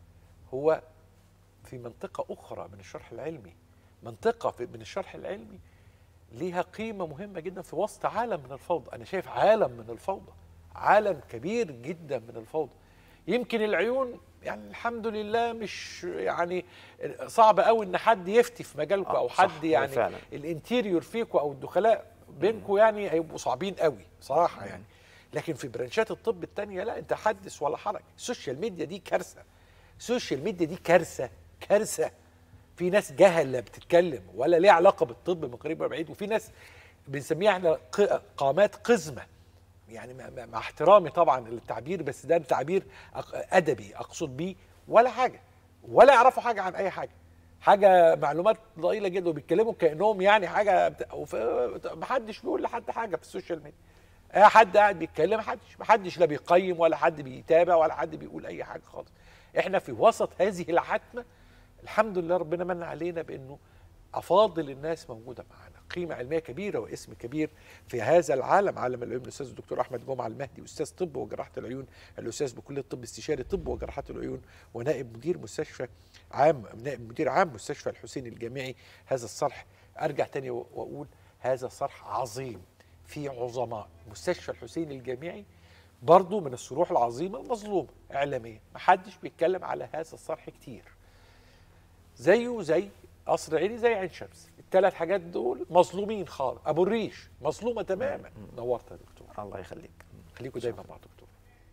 هو في منطقة أخرى من الشرح العلمي منطقة في- من الشرح العلمي ليها قيمة مهمة جدا في وسط عالم من الفوضى أنا شايف عالم من الفوضى عالم كبير جدا من الفوضى يمكن العيون يعني الحمد لله مش يعني صعب قوي ان حد يفتي في مجالكم آه، او صح، حد هو يعني فعلا. الانتيريور فيكم او الدخلاء بينكم يعني هيبقوا صعبين قوي صراحه يعني لكن في برانشات الطب التانية لا انت حدث ولا حرج السوشيال ميديا دي كارثه السوشيال ميديا دي كارثه كارثه في ناس جهله بتتكلم ولا ليها علاقه بالطب من قريب ولا بعيد وفي ناس بنسميها احنا ق- قامات قزمه يعني مع- مع مع احترامي طبعا للتعبير بس ده تعبير أق- ادبي اقصد بيه ولا حاجه ولا يعرفوا حاجه عن اي حاجه حاجه معلومات ضئيله جدا وبيتكلموا كانهم يعني حاجه بت... وف... محدش بيقول لحد حاجه في السوشيال ميديا اي حد قاعد بيتكلم محدش محدش لا بيقيم ولا حد بيتابع ولا حد بيقول اي حاجه خالص احنا في وسط هذه العتمه الحمد لله ربنا من علينا بانه افاضل الناس موجوده معانا قيمه علميه كبيره واسم كبير في هذا العالم عالم العلوم الاستاذ الدكتور احمد جمعه المهدي استاذ طب وجراحه العيون الاستاذ بكليه الطب استشاري طب وجراحه العيون ونائب مدير مستشفى عام نائب مدير عام مستشفى الحسين الجامعي هذا الصرح ارجع تاني واقول هذا صرح عظيم في عظماء مستشفى الحسين الجامعي برضو من الصروح العظيمه المظلومه اعلاميا محدش بيتكلم على هذا الصرح كتير زيه زي قصر عيني زي عين شمس الثلاث حاجات دول مظلومين خالص ابو الريش مظلومه تماما نورت يا دكتور الله يخليك خليكم دايما مع دكتور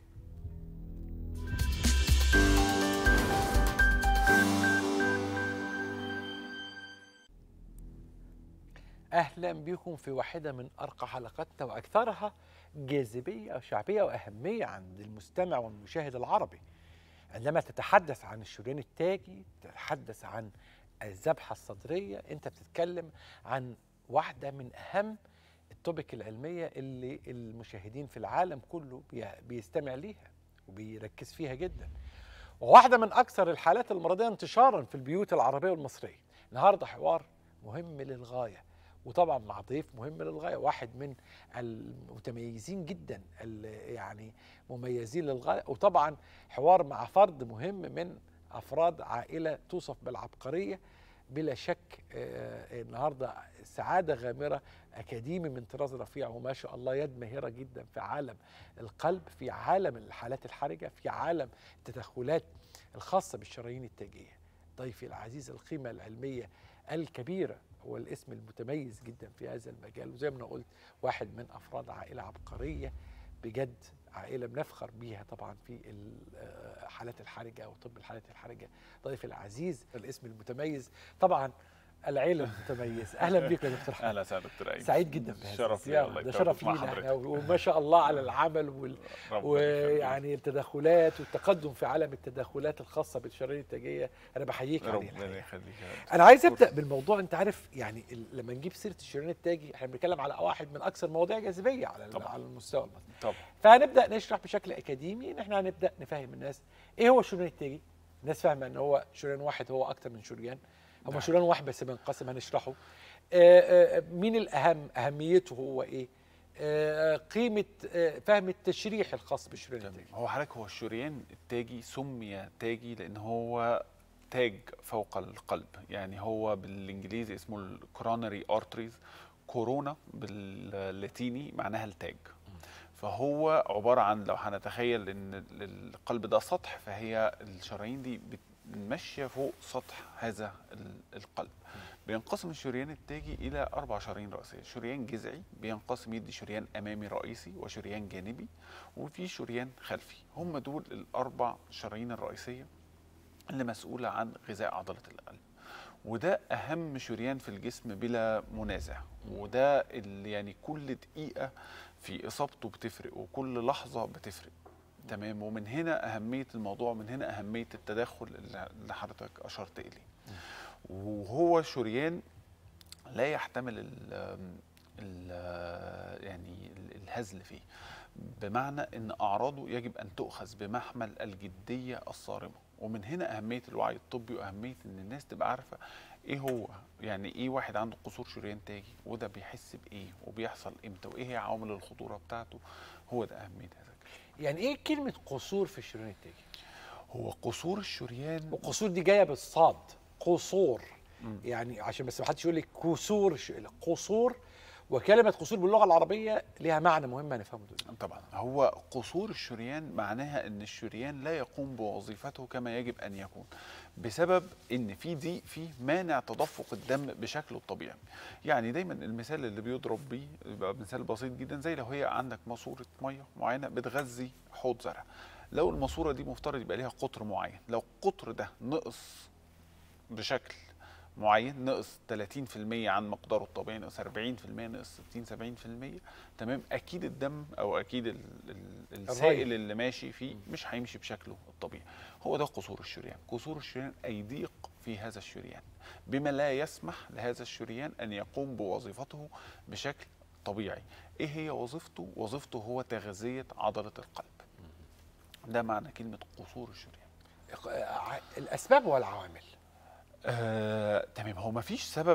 اهلا بكم في واحده من ارقى حلقاتنا واكثرها جاذبيه وشعبيه واهميه عند المستمع والمشاهد العربي عندما تتحدث عن الشريان التاجي تتحدث عن الذبحه الصدريه انت بتتكلم عن واحده من اهم التوبيك العلميه اللي المشاهدين في العالم كله بي- بيستمع ليها وبيركز فيها جدا وواحده من اكثر الحالات المرضيه انتشارا في البيوت العربيه والمصريه النهارده حوار مهم للغايه وطبعا مع ضيف مهم للغايه واحد من المتميزين جدا ال- يعني مميزين للغايه وطبعا حوار مع فرد مهم من افراد عائله توصف بالعبقريه بلا شك آه، النهارده سعاده غامره اكاديمي من طراز رفيع وما شاء الله يد ماهره جدا في عالم القلب في عالم الحالات الحرجه في عالم التدخلات الخاصه بالشرايين التاجيه ضيفي العزيز القيمه العلميه الكبيره هو الاسم المتميز جدا في هذا المجال وزي ما أنا قلت واحد من افراد عائله عبقريه بجد عائله بنفخر بيها طبعا في الحالات الحرجه او طب الحالات الحرجه ضيفي العزيز الاسم المتميز طبعا العيله المتميز اهلا بك يا دكتور حمد اهلا وسهلا دكتور ايمن سعيد جدا بهذا شرف لي الزيارة. الله ده يكرمك شرف مع لينا حضرتك. احنا وما شاء الله على العمل وال... ربنا يخليك. ويعني التدخلات والتقدم في عالم التدخلات الخاصه بالشرايين التاجيه انا بحييك عليه ربنا الحقيقة. يخليك يا رب. انا عايز ابدا بالموضوع انت عارف يعني ال- لما نجيب سيره الشريان التاجي احنا بنتكلم على واحد من اكثر مواضيع جاذبيه على ال- طبعاً. على المستوى المصري طبعا فهنبدا نشرح بشكل اكاديمي ان احنا هنبدا نفهم الناس ايه هو الشريان التاجي الناس فاهمه ان هو شريان واحد هو اكتر من شريان هو نعم. شريان واحد بس بينقسم هنشرحه آه، آه، مين الاهم اهميته هو ايه آه، قيمه آه، فهم التشريح الخاص بالشريان تمام. التاجي هو حضرتك هو الشريان التاجي سمي تاجي لان هو تاج فوق القلب يعني هو بالانجليزي اسمه الكوروناري ارتريز كورونا باللاتيني معناها التاج فهو عباره عن لو هنتخيل ان القلب ده سطح فهي الشرايين دي بت- ماشيه فوق سطح هذا ال- القلب بينقسم الشريان التاجي الى اربع شرايين رئيسيه شريان جذعي بينقسم يدي شريان امامي رئيسي وشريان جانبي وفي شريان خلفي هم دول الاربع شرايين الرئيسيه اللي مسؤوله عن غذاء عضله القلب وده اهم شريان في الجسم بلا منازع وده اللي يعني كل دقيقه في اصابته بتفرق وكل لحظه بتفرق تمام ومن هنا اهميه الموضوع من هنا اهميه التدخل اللي اللي حضرتك اشرت اليه وهو شريان لا يحتمل ال ال يعني ال- الهزل فيه بمعنى ان اعراضه يجب ان تؤخذ بمحمل الجديه الصارمه ومن هنا اهميه الوعي الطبي واهميه ان الناس تبقى عارفه ايه هو يعني ايه واحد عنده قصور شريان تاجي وده بيحس بايه وبيحصل امتى وايه هي عوامل الخطوره بتاعته هو ده اهميه هذا الكلام يعني ايه كلمه قصور في الشريان التاجي هو قصور الشريان وقصور دي جايه بالصاد قصور يعني عشان بس ما حدش يقول لي كسور ش- قصور وكلمه قصور باللغه العربيه ليها معنى مهم هنفهمه دلوقتي طبعا هو قصور الشريان معناها ان الشريان لا يقوم بوظيفته كما يجب ان يكون بسبب ان في ضيق فيه مانع تدفق الدم بشكله الطبيعي يعني دايما المثال اللي بيضرب بيه يبقى مثال بسيط جدا زي لو هي عندك ماسوره ميه معينه بتغذي حوض زرع لو الماسوره دي مفترض يبقى ليها قطر معين لو القطر ده نقص بشكل معين نقص 30% عن مقداره الطبيعي نقص 40% نقص 60 70% تمام اكيد الدم او اكيد ال- ال- السائل اللي ماشي فيه مش هيمشي بشكله الطبيعي هو ده قصور الشريان قصور الشريان اي ضيق في هذا الشريان بما لا يسمح لهذا الشريان ان يقوم بوظيفته بشكل طبيعي ايه هي وظيفته وظيفته هو تغذيه عضله القلب ده معنى كلمه قصور الشريان ع- الاسباب والعوامل آه، تمام هو مفيش سبب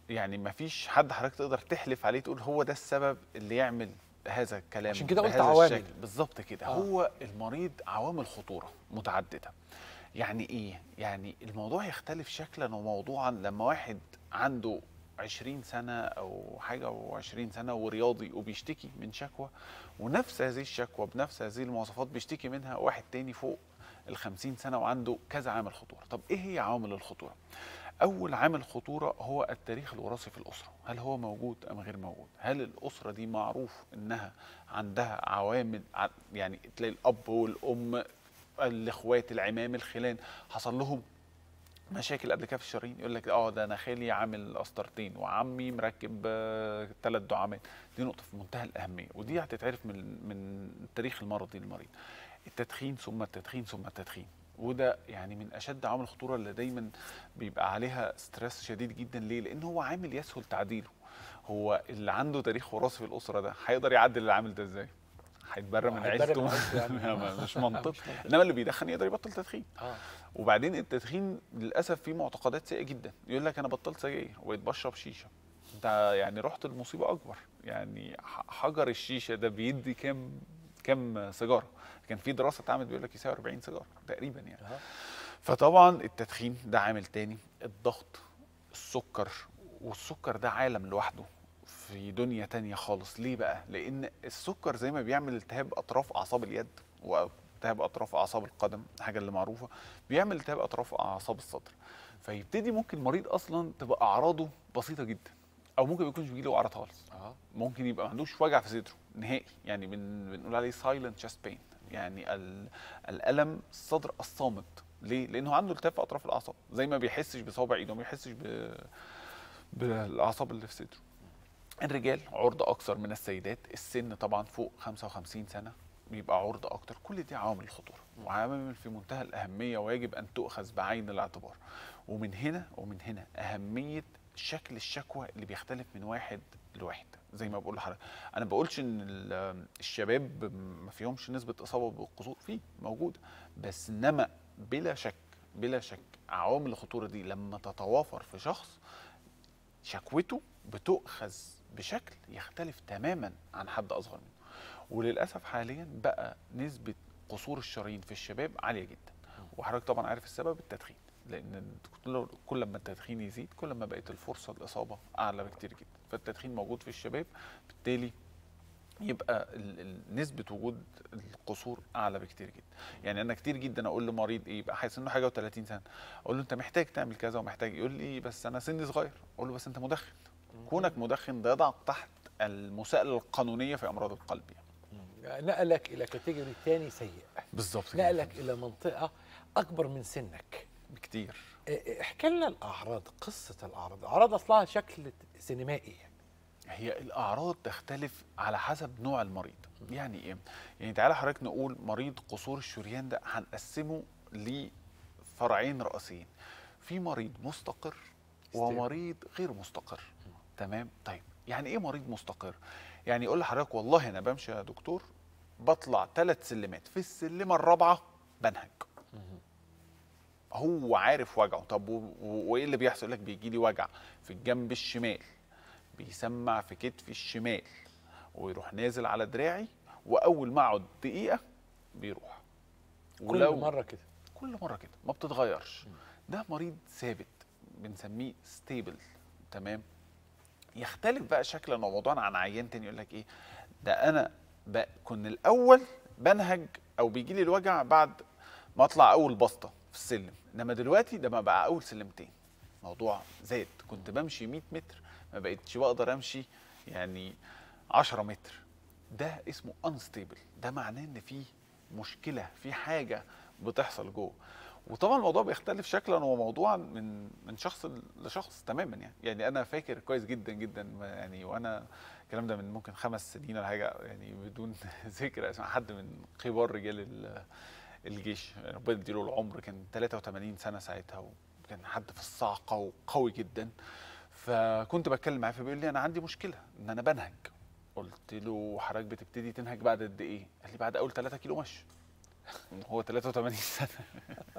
يعني ما فيش حد حضرتك تقدر تحلف عليه تقول هو ده السبب اللي يعمل هذا الكلام عشان كده قلت بهذا عوامل. الشكل. بالظبط كده آه. آه. هو المريض عوامل خطوره متعدده يعني ايه يعني الموضوع يختلف شكلا وموضوعا لما واحد عنده 20 سنه او حاجه و20 سنه ورياضي وبيشتكي من شكوى ونفس هذه الشكوى بنفس هذه المواصفات بيشتكي منها واحد تاني فوق ال 50 سنه وعنده كذا عامل خطوره طب ايه هي عوامل الخطوره اول عامل خطوره هو التاريخ الوراثي في الاسره هل هو موجود ام غير موجود هل الاسره دي معروف انها عندها عوامل ع- يعني تلاقي الاب والام الاخوات العمام الخلان حصل لهم مشاكل قبل كده في الشرايين يقول لك اه ده انا خالي عامل قسطرتين وعمي مركب ثلاث دعامات دي نقطه في منتهى الاهميه ودي هتتعرف من من التاريخ المرضي للمريض التدخين ثم التدخين ثم التدخين وده يعني من اشد عوامل الخطوره اللي دايما بيبقى عليها ستريس شديد جدا ليه لان هو عامل يسهل تعديله هو اللي عنده تاريخ وراثي في الاسره ده هيقدر يعدل العامل ده ازاي هيتبرى من هيتبرى عيلته من عيلته يعني. ما- مش منطقي مش منطقي. انما اللي بيدخن يقدر يبطل تدخين اه وبعدين التدخين للاسف فيه معتقدات سيئه جدا يقول لك انا بطلت سجاير وبقيت بشرب شيشه انت يعني رحت المصيبه اكبر يعني ح- حجر الشيشه ده بيدي كام كام سيجاره كان في دراسه اتعملت بيقول لك يساوي 40 سيجاره تقريبا يعني آه. فطبعا التدخين ده عامل تاني الضغط السكر والسكر ده عالم لوحده في دنيا تانية خالص ليه بقى لان السكر زي ما بيعمل التهاب اطراف اعصاب اليد والتهاب اطراف اعصاب القدم الحاجه اللي معروفه بيعمل التهاب اطراف اعصاب الصدر فيبتدي ممكن المريض اصلا تبقى اعراضه بسيطه جدا او ممكن ما يكونش بيجيله اعراض خالص اه ممكن يبقى ما عندوش وجع في صدره نهائي يعني بن بنقول عليه سايلنت chest بين يعني ال- الالم الصدر الصامت ليه؟ لانه عنده التهاب في اطراف الاعصاب زي ما بيحسش بصوابع ايده ما بيحسش ب... بالاعصاب اللي في صدره الرجال عرضة أكثر من السيدات السن طبعا فوق 55 سنة بيبقى عرضة أكتر كل دي عوامل الخطورة وعوامل في منتهى الأهمية ويجب أن تؤخذ بعين الاعتبار ومن هنا ومن هنا أهمية شكل الشكوى اللي بيختلف من واحد لواحد زي ما بقول لحضرتك انا بقولش ان ال- الشباب ما فيهمش نسبه اصابه بالقصور فيه موجوده بس انما بلا شك بلا شك عوامل الخطوره دي لما تتوافر في شخص شكوته بتؤخذ بشكل يختلف تماما عن حد اصغر منه وللاسف حاليا بقى نسبه قصور الشرايين في الشباب عاليه جدا وحضرتك طبعا عارف السبب التدخين لان كل- كل ما التدخين يزيد كل ما بقت الفرصه الاصابه اعلى بكتير جدا فالتدخين موجود في الشباب بالتالي يبقى ال- ال- نسبه وجود القصور اعلى بكتير جدا يعني انا كتير جدا اقول لمريض ايه يبقى حاسس انه حاجه و30 سنه اقول له انت محتاج تعمل كذا ومحتاج يقول لي بس انا سني صغير اقول له بس انت مدخن كونك مدخن ده يضعك تحت المساءله القانونيه في امراض القلب يعني نقلك الى كاتيجوري تاني سيء بالظبط نقلك الى منطقه اكبر من سنك بكتير إيه، احكي لنا الاعراض قصه الاعراض الاعراض اصلها شكل سينمائي هي الاعراض تختلف على حسب نوع المريض يعني ايه يعني تعالى حضرتك نقول مريض قصور الشريان ده هنقسمه لفرعين رئيسيين في مريض مستقر ومريض غير مستقر تمام طيب يعني ايه مريض مستقر يعني يقول لحضرتك والله انا بمشي يا دكتور بطلع ثلاث سلمات في السلمه الرابعه بنهج هو عارف وجعه طب و- و- وايه اللي بيحصل لك بيجي لي وجع في الجنب الشمال بيسمع في كتفي الشمال ويروح نازل على دراعي واول ما اقعد دقيقه بيروح كل مره كده كل مره كده ما بتتغيرش ده مريض ثابت بنسميه ستيبل تمام يختلف بقى شكلا وموضوعا عن عيان تاني يقول لك ايه ده انا بقى كن الاول بنهج او بيجي لي الوجع بعد ما اطلع اول بسطه في السلم انما دلوقتي ده ما بقى اول سلمتين موضوع زاد كنت بمشي 100 متر ما بقتش بقدر امشي يعني 10 متر ده اسمه انستيبل ده معناه ان في مشكله في حاجه بتحصل جوه وطبعا الموضوع بيختلف شكلا وموضوعا من من شخص لشخص تماما يعني يعني انا فاكر كويس جدا جدا ما- يعني وانا الكلام ده من ممكن خمس سنين ولا حاجه يعني بدون ذكر اسماء حد من كبار رجال ال- الجيش ربنا يديله العمر كان 83 سنه ساعتها وكان حد في الصاعقه وقوي جدا فكنت بتكلم معاه فبيقول لي انا عندي مشكله ان انا بنهج قلت له حضرتك بتبتدي تنهج بعد قد ايه؟ قال لي بعد اول 3 كيلو مشي هو 83 سنه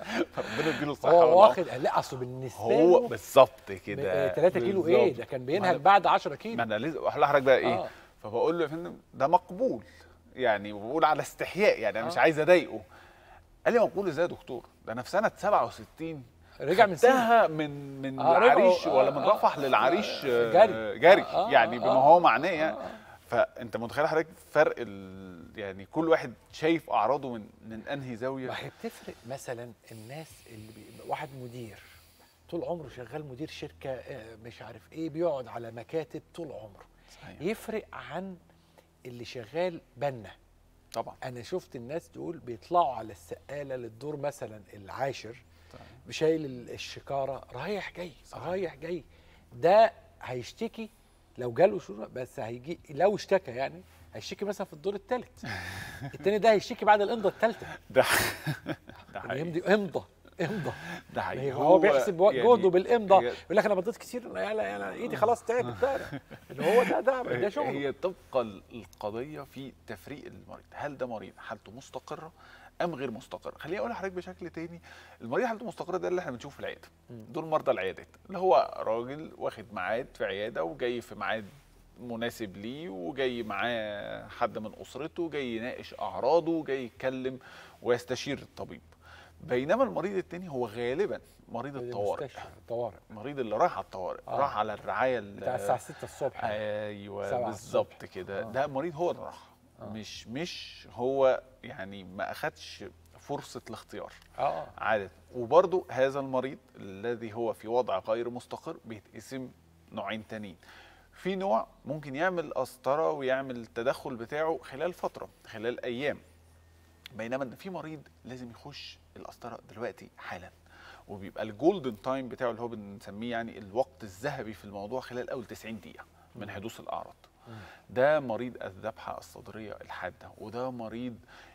ربنا يديله الصحه هو والعافية. واخد لا اصله بالنسبه هو له بالظبط كده 3 كيلو ايه بالظبط. ده كان ما بينهج أنا- بعد 10 ما كيلو انا لازم احلى بقى ايه آه. فبقول له يا فندم ده مقبول يعني وبقول على استحياء يعني انا مش آه. عايز اضايقه قال لي مقبول ازاي يا دكتور ده انا في سنه 67 رجع من سنه خدتها من من آه، رجعوا- العريش ولا آه، من آه، رفح للعريش آه، آه، جري. جري آه، آه، يعني بما آه، هو معناه يعني آه. فانت متخيل حضرتك فرق ال... يعني كل واحد شايف اعراضه من من انهي زاويه ما هي بتفرق مثلا الناس اللي بي... واحد مدير طول عمره شغال مدير شركه آه، مش عارف ايه بيقعد على مكاتب طول عمره صحيح. يفرق عن اللي شغال بنا طبعا انا شفت الناس دول بيطلعوا على السقاله للدور مثلا العاشر طيب. بشايل ال- الشكاره رايح جاي صحيح. رايح جاي ده هيشتكي لو جاله شروع بس هيجي لو اشتكى يعني هيشتكي مثلا في الدور الثالث التاني ده هيشتكي بعد الامضه الثالثه ده ده يعني حقيقي يمضي امضى امضى ده ما حقيقي هي- هو بيحسب يعني جهده بالامضه هي- يقول لك انا مضيت كتير يلا يلا ايدي خلاص تعبت ده اللي هو ده ده ده شغله هي تبقى القضيه في تفريق المريض هل ده مريض حالته مستقره ام غير مستقره خليني اقول لحضرتك بشكل تاني المريض حالته مستقره ده اللي احنا بنشوفه في العياده دول مرضى العيادات اللي هو راجل واخد ميعاد في عياده وجاي في ميعاد مناسب ليه وجاي معاه حد من اسرته جاي يناقش اعراضه جاي يتكلم ويستشير الطبيب بينما المريض التاني هو غالبا مريض الطوارئ المستشفى الطوارئ المريض اللي رايح على الطوارئ آه. راح على الرعايه ال- بتاع الساعه 6 الصبح ايوه سبعة بالظبط الصبح. كده آه. ده مريض هو اللي راح آه. مش مش هو يعني ما اخدش فرصه الاختيار اه عاده وبرضه هذا المريض الذي هو في وضع غير مستقر بيتقسم نوعين تانيين في نوع ممكن يعمل قسطره ويعمل التدخل بتاعه خلال فتره خلال ايام بينما ان في مريض لازم يخش القسطره دلوقتي حالا وبيبقى الجولدن تايم بتاعه اللي هو بنسميه يعني الوقت الذهبي في الموضوع خلال اول 90 دقيقه من حدوث الاعراض ده مريض الذبحه الصدريه الحاده وده مريض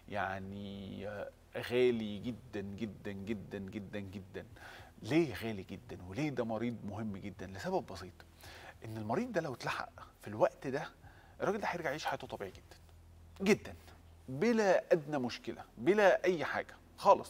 يعني آه، غالي جدا جدا جدا جدا جدا ليه غالي جدا وليه ده مريض مهم جدا لسبب بسيط ان المريض ده لو اتلحق في الوقت ده الراجل ده هيرجع يعيش حياته طبيعي جدا جدا بلا ادنى مشكله بلا اي حاجه خالص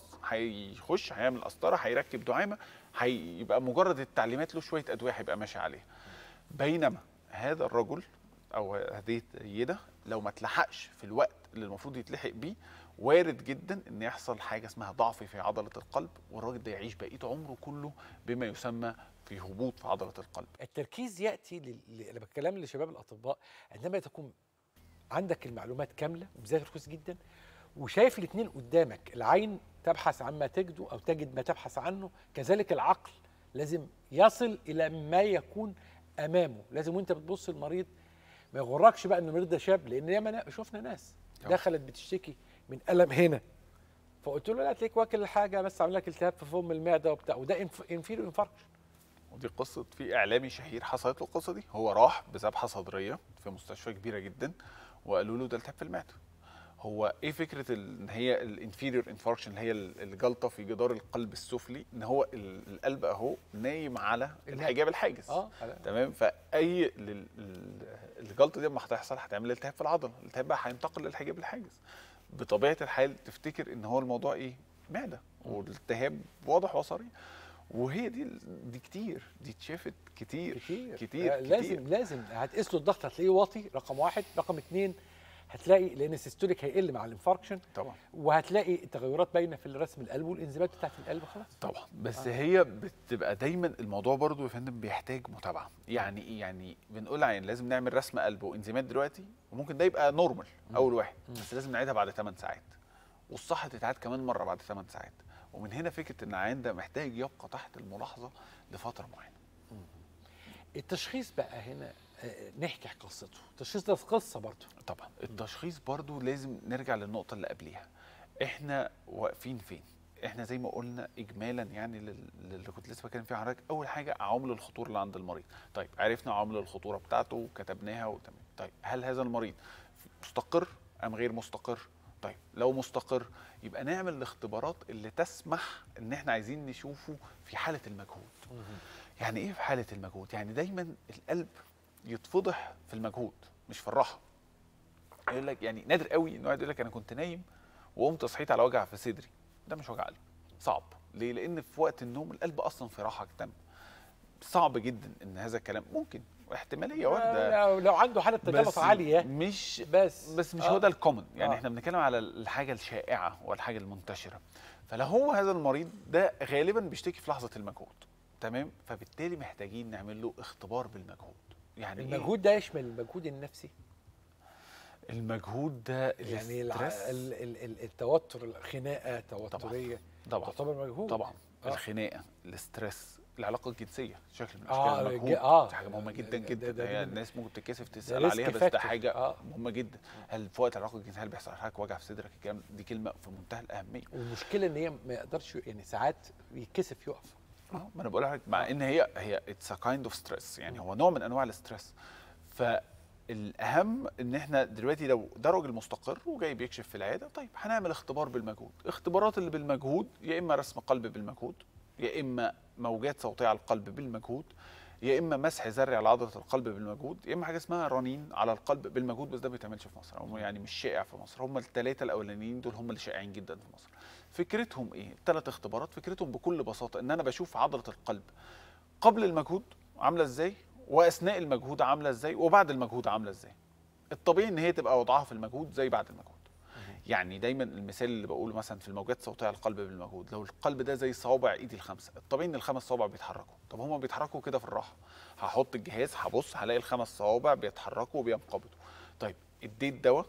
هيخش هيعمل قسطره هيركب دعامه هيبقى مجرد التعليمات له شويه ادويه هيبقى ماشي عليها بينما هذا الرجل او هذه السيده لو ما اتلحقش في الوقت اللي المفروض يتلحق بيه وارد جدا ان يحصل حاجه اسمها ضعف في عضله القلب والراجل ده يعيش بقيه عمره كله بما يسمى في هبوط في عضله القلب التركيز ياتي لل... ل- انا بتكلم لشباب الاطباء عندما تكون عندك المعلومات كامله وبذاكر كويس جدا وشايف الاثنين قدامك العين تبحث عما تجد او تجد ما تبحث عنه كذلك العقل لازم يصل الى ما يكون امامه لازم وانت بتبص المريض ما يغركش بقى ان المريض ده شاب لان ياما نا- شفنا ناس طبعا. دخلت بتشتكي من الم هنا فقلت له لا تلاقيك واكل حاجه بس عامل لك التهاب في فم المعده وبتاع وده انفيرو انفاركشن ودي قصه في اعلامي شهير حصلت له القصه دي هو راح بذبحه صدريه في مستشفى كبيره جدا وقالوا له ده التهاب في المعده هو ايه فكره ال- ان هي الانفيريور انفاركشن اللي هي ال- الجلطه في جدار القلب السفلي ان هو ال- القلب اهو نايم على الحجاب الحاجز اه على- تمام فاي لل- ال- الجلطه دي لما هتحصل هتعمل التهاب في العضله الالتهاب بقى هينتقل للحجاب الحاجز بطبيعه الحال تفتكر ان هو الموضوع ايه معده والالتهاب واضح وصريح وهي دي دي كتير دي اتشافت كتير كتير كتير, آه، كتير. لازم لازم هتقيس له الضغط هتلاقيه واطي رقم واحد رقم اتنين هتلاقي لان السيستوليك هيقل مع الانفاركشن طبعا وهتلاقي تغيرات باينه في الرسم القلب والانزيمات بتاعت القلب خلاص طبعا بس آه. هي بتبقى دايما الموضوع برضو يا فندم بيحتاج متابعه يعني ايه يعني بنقول عين لازم نعمل رسم قلب وانزيمات دلوقتي وممكن ده يبقى نورمال اول واحد بس لازم نعيدها بعد 8 ساعات والصح تتعاد كمان مره بعد 8 ساعات ومن هنا فكره ان العيان ده محتاج يبقى تحت الملاحظه لفتره معينه التشخيص بقى هنا آه، نحكي قصته التشخيص ده قصه برضه طبعا التشخيص برضو لازم نرجع للنقطة اللي قبليها احنا واقفين فين احنا زي ما قلنا اجمالا يعني لل- للي كنت لسه بتكلم فيه حضرتك اول حاجه عوامل الخطوره اللي عند المريض طيب عرفنا عوامل الخطوره بتاعته وكتبناها وتمام طيب هل هذا المريض مستقر ام غير مستقر طيب لو مستقر يبقى نعمل الاختبارات اللي تسمح ان احنا عايزين نشوفه في حاله المجهود يعني ايه في حاله المجهود يعني دايما القلب يتفضح في المجهود مش في الراحه يقول لك يعني نادر قوي ان واحد يقول لك انا كنت نايم وقمت صحيت على وجع في صدري ده مش وجع قلب صعب ليه لان في وقت النوم القلب اصلا في راحه تامه صعب جدا ان هذا الكلام ممكن احتماليه وارده لو, لو عنده حاله تجلط عاليه مش بس بس مش آه. هو ده الكومن يعني آه. احنا بنتكلم على الحاجه الشائعه والحاجه المنتشره فلو هو هذا المريض ده غالبا بيشتكي في لحظه المجهود تمام فبالتالي محتاجين نعمل له اختبار بالمجهود يعني إيه؟ المجهود ده يشمل المجهود النفسي المجهود ده يعني الع... الاسترس ال... ال... ال- التوتر الخناقه توتريه طبعا تعتبر مجهود طبعا آه. الخناقه الاسترس العلاقه الجنسيه شكل من آه، اشكال الج- المجهود آه. دي حاجه مهمه ده- جدا ده- جدا ده- هي ده- الناس ممكن تتكسف ده تسال risk عليها بس ده factor. حاجه آه. مهمه جدا هل في وقت العلاقه الجنسيه هل بيحصل لحضرتك وجع في صدرك الكلام دي كلمه في منتهى الاهميه والمشكله ان هي ما يقدرش يعني ساعات يتكسف يقف اه ما انا بقول لحضرتك مع ان هي هي اتس ا كايند اوف ستريس يعني هو نوع من انواع الاسترس فالاهم ان احنا دلوقتي لو ده راجل مستقر وجاي بيكشف في العياده طيب هنعمل اختبار بالمجهود اختبارات اللي بالمجهود يا اما رسم قلب بالمجهود يا اما موجات صوتيه على القلب بالمجهود يا اما مسح ذري على عضله القلب بالمجهود يا اما حاجه اسمها رنين على القلب بالمجهود بس ده ما بيتعملش في مصر هم يعني مش شائع في مصر هم الثلاثه الاولانيين دول هم اللي شائعين جدا في مصر فكرتهم ايه الثلاث اختبارات فكرتهم بكل بساطه ان انا بشوف عضله القلب قبل المجهود عامله ازاي واثناء المجهود عامله ازاي وبعد المجهود عامله ازاي الطبيعي ان هي تبقى وضعها في المجهود زي بعد المجهود يعني دايما المثال اللي بقوله مثلا في الموجات الصوتيه على القلب بالمجهود لو القلب ده زي صوابع ايدي الخمسه الطبيعي ان الخمس صوابع بيتحركوا طب هما بيتحركوا كده في الراحه هحط الجهاز هبص هلاقي الخمس صوابع بيتحركوا وبينقبضوا طيب اديت دواء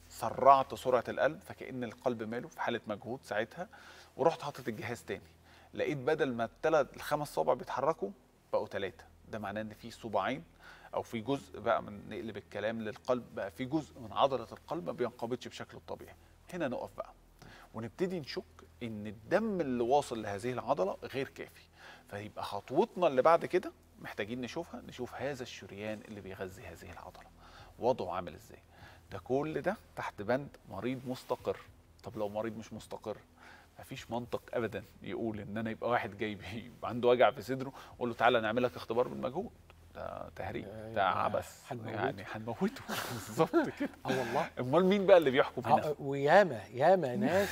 سرعت سرعه القلب فكأن القلب ماله في حاله مجهود ساعتها ورحت حاطط الجهاز تاني لقيت بدل ما الثلاث الخمس صوابع بيتحركوا بقوا ثلاثه ده معناه ان في صباعين او في جزء بقى من نقلب الكلام للقلب بقى في جزء من عضله القلب ما بينقبضش بشكله الطبيعي هنا نقف بقى ونبتدي نشك ان الدم اللي واصل لهذه العضله غير كافي فيبقى خطوتنا اللي بعد كده محتاجين نشوفها نشوف هذا الشريان اللي بيغذي هذه العضله وضعه عامل ازاي ده كل ده تحت بند مريض مستقر طب لو مريض مش مستقر مفيش منطق ابدا يقول ان انا يبقى واحد جاي بي- عنده وجع في صدره اقول له تعالى نعمل لك اختبار بالمجهود ده تهريج ده يعني عبث هنموته. يعني هنموته بالظبط كده اه والله امال مين بقى اللي بيحكم هنا آه، وياما ياما ناس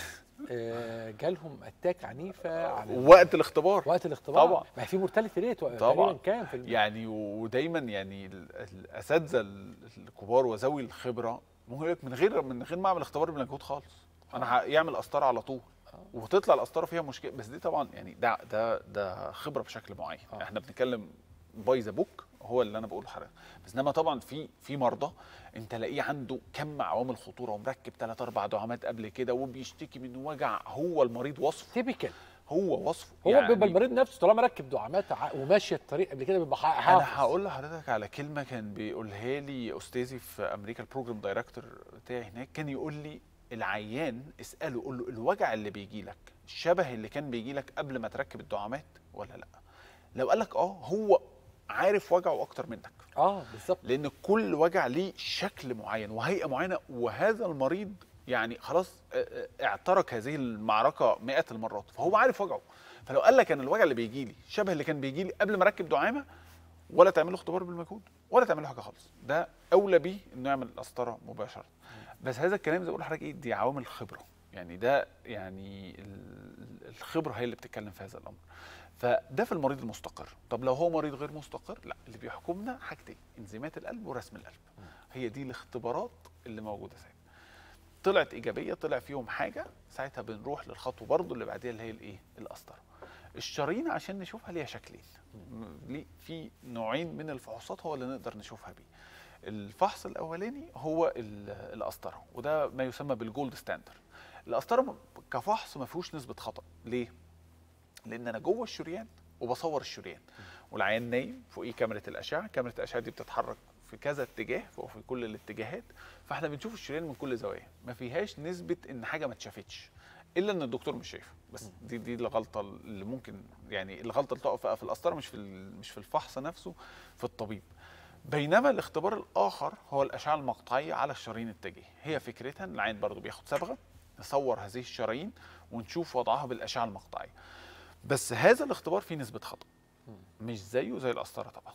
آه، جالهم اتاك عنيفه على وقت الاختبار وقت الاختبار طبعا. ما هي في مورتاليتي ريت طبعا. تقريبا كام في الم... يعني ودايما يعني ال- الاساتذه ال- الكبار وذوي الخبره ممكن يقول لك من غير من غير ما اعمل اختبار بالمجهود خالص انا ه- يعمل قسطره على طول وتطلع القسطره فيها مشكله بس دي طبعا يعني ده ده ده خبره بشكل معين آه. احنا بنتكلم باي ذا بوك هو اللي انا بقوله لحضرتك بس انما طبعا في في مرضى انت لاقيه عنده كم عوامل خطوره ومركب ثلاث اربع دعامات قبل كده وبيشتكي من وجع هو المريض وصفه تيبيكال هو وصفه هو بيبقى المريض نفسه طالما ركب دعامات ع- وماشي الطريق قبل كده بيبقى ح- حافظ انا هقول لحضرتك على كلمه كان بيقولها لي استاذي في امريكا البروجرام دايركتور بتاعي هناك كان يقول لي العيان اساله قول له الوجع اللي بيجي لك شبه اللي كان بيجي لك قبل ما تركب الدعامات ولا لا لو قال لك اه هو عارف وجعه اكتر منك اه بالظبط لان كل وجع ليه شكل معين وهيئه معينه وهذا المريض يعني خلاص اه، اه، اعترك هذه المعركه مئات المرات فهو عارف وجعه فلو قال لك انا الوجع اللي بيجي لي شبه اللي كان بيجي لي قبل ما اركب دعامه ولا تعمل له اختبار بالمجهود ولا تعمل له حاجه خالص ده اولى بيه انه يعمل قسطره مباشره بس هذا الكلام زي ما بقول لحضرتك ايه دي عوامل خبره يعني ده يعني ال- الخبره هي اللي بتتكلم في هذا الامر فده في المريض المستقر طب لو هو مريض غير مستقر لا اللي بيحكمنا حاجتين انزيمات القلب ورسم القلب هي دي الاختبارات اللي موجوده ساعتها طلعت ايجابيه طلع فيهم حاجه ساعتها بنروح للخطوه برضو اللي بعديها اللي هي الايه القسطره الشرايين عشان نشوفها ليها شكلين م- ليه في نوعين من الفحوصات هو اللي نقدر نشوفها بيه الفحص الاولاني هو ال- القسطره وده ما يسمى بالجولد ستاندر القسطره م- كفحص ما فيهوش نسبه خطا ليه لان انا جوه الشريان وبصور الشريان والعيان نايم فوقيه كاميرا الاشعه كاميرا الاشعه دي بتتحرك في كذا اتجاه وفي كل الاتجاهات فاحنا بنشوف الشريان من كل زوايا ما فيهاش نسبه ان حاجه ما اتشافتش الا ان الدكتور مش شايفها بس دي دي الغلطه اللي ممكن يعني الغلطه اللي تقف في القسطره مش في ال- مش في الفحص نفسه في الطبيب بينما الاختبار الاخر هو الاشعه المقطعيه على الشرايين التاجيه هي فكرتها ان العين برضو بياخد صبغه نصور هذه الشرايين ونشوف وضعها بالاشعه المقطعيه بس هذا الاختبار فيه نسبه خطا مش زيه زي القسطره طبعا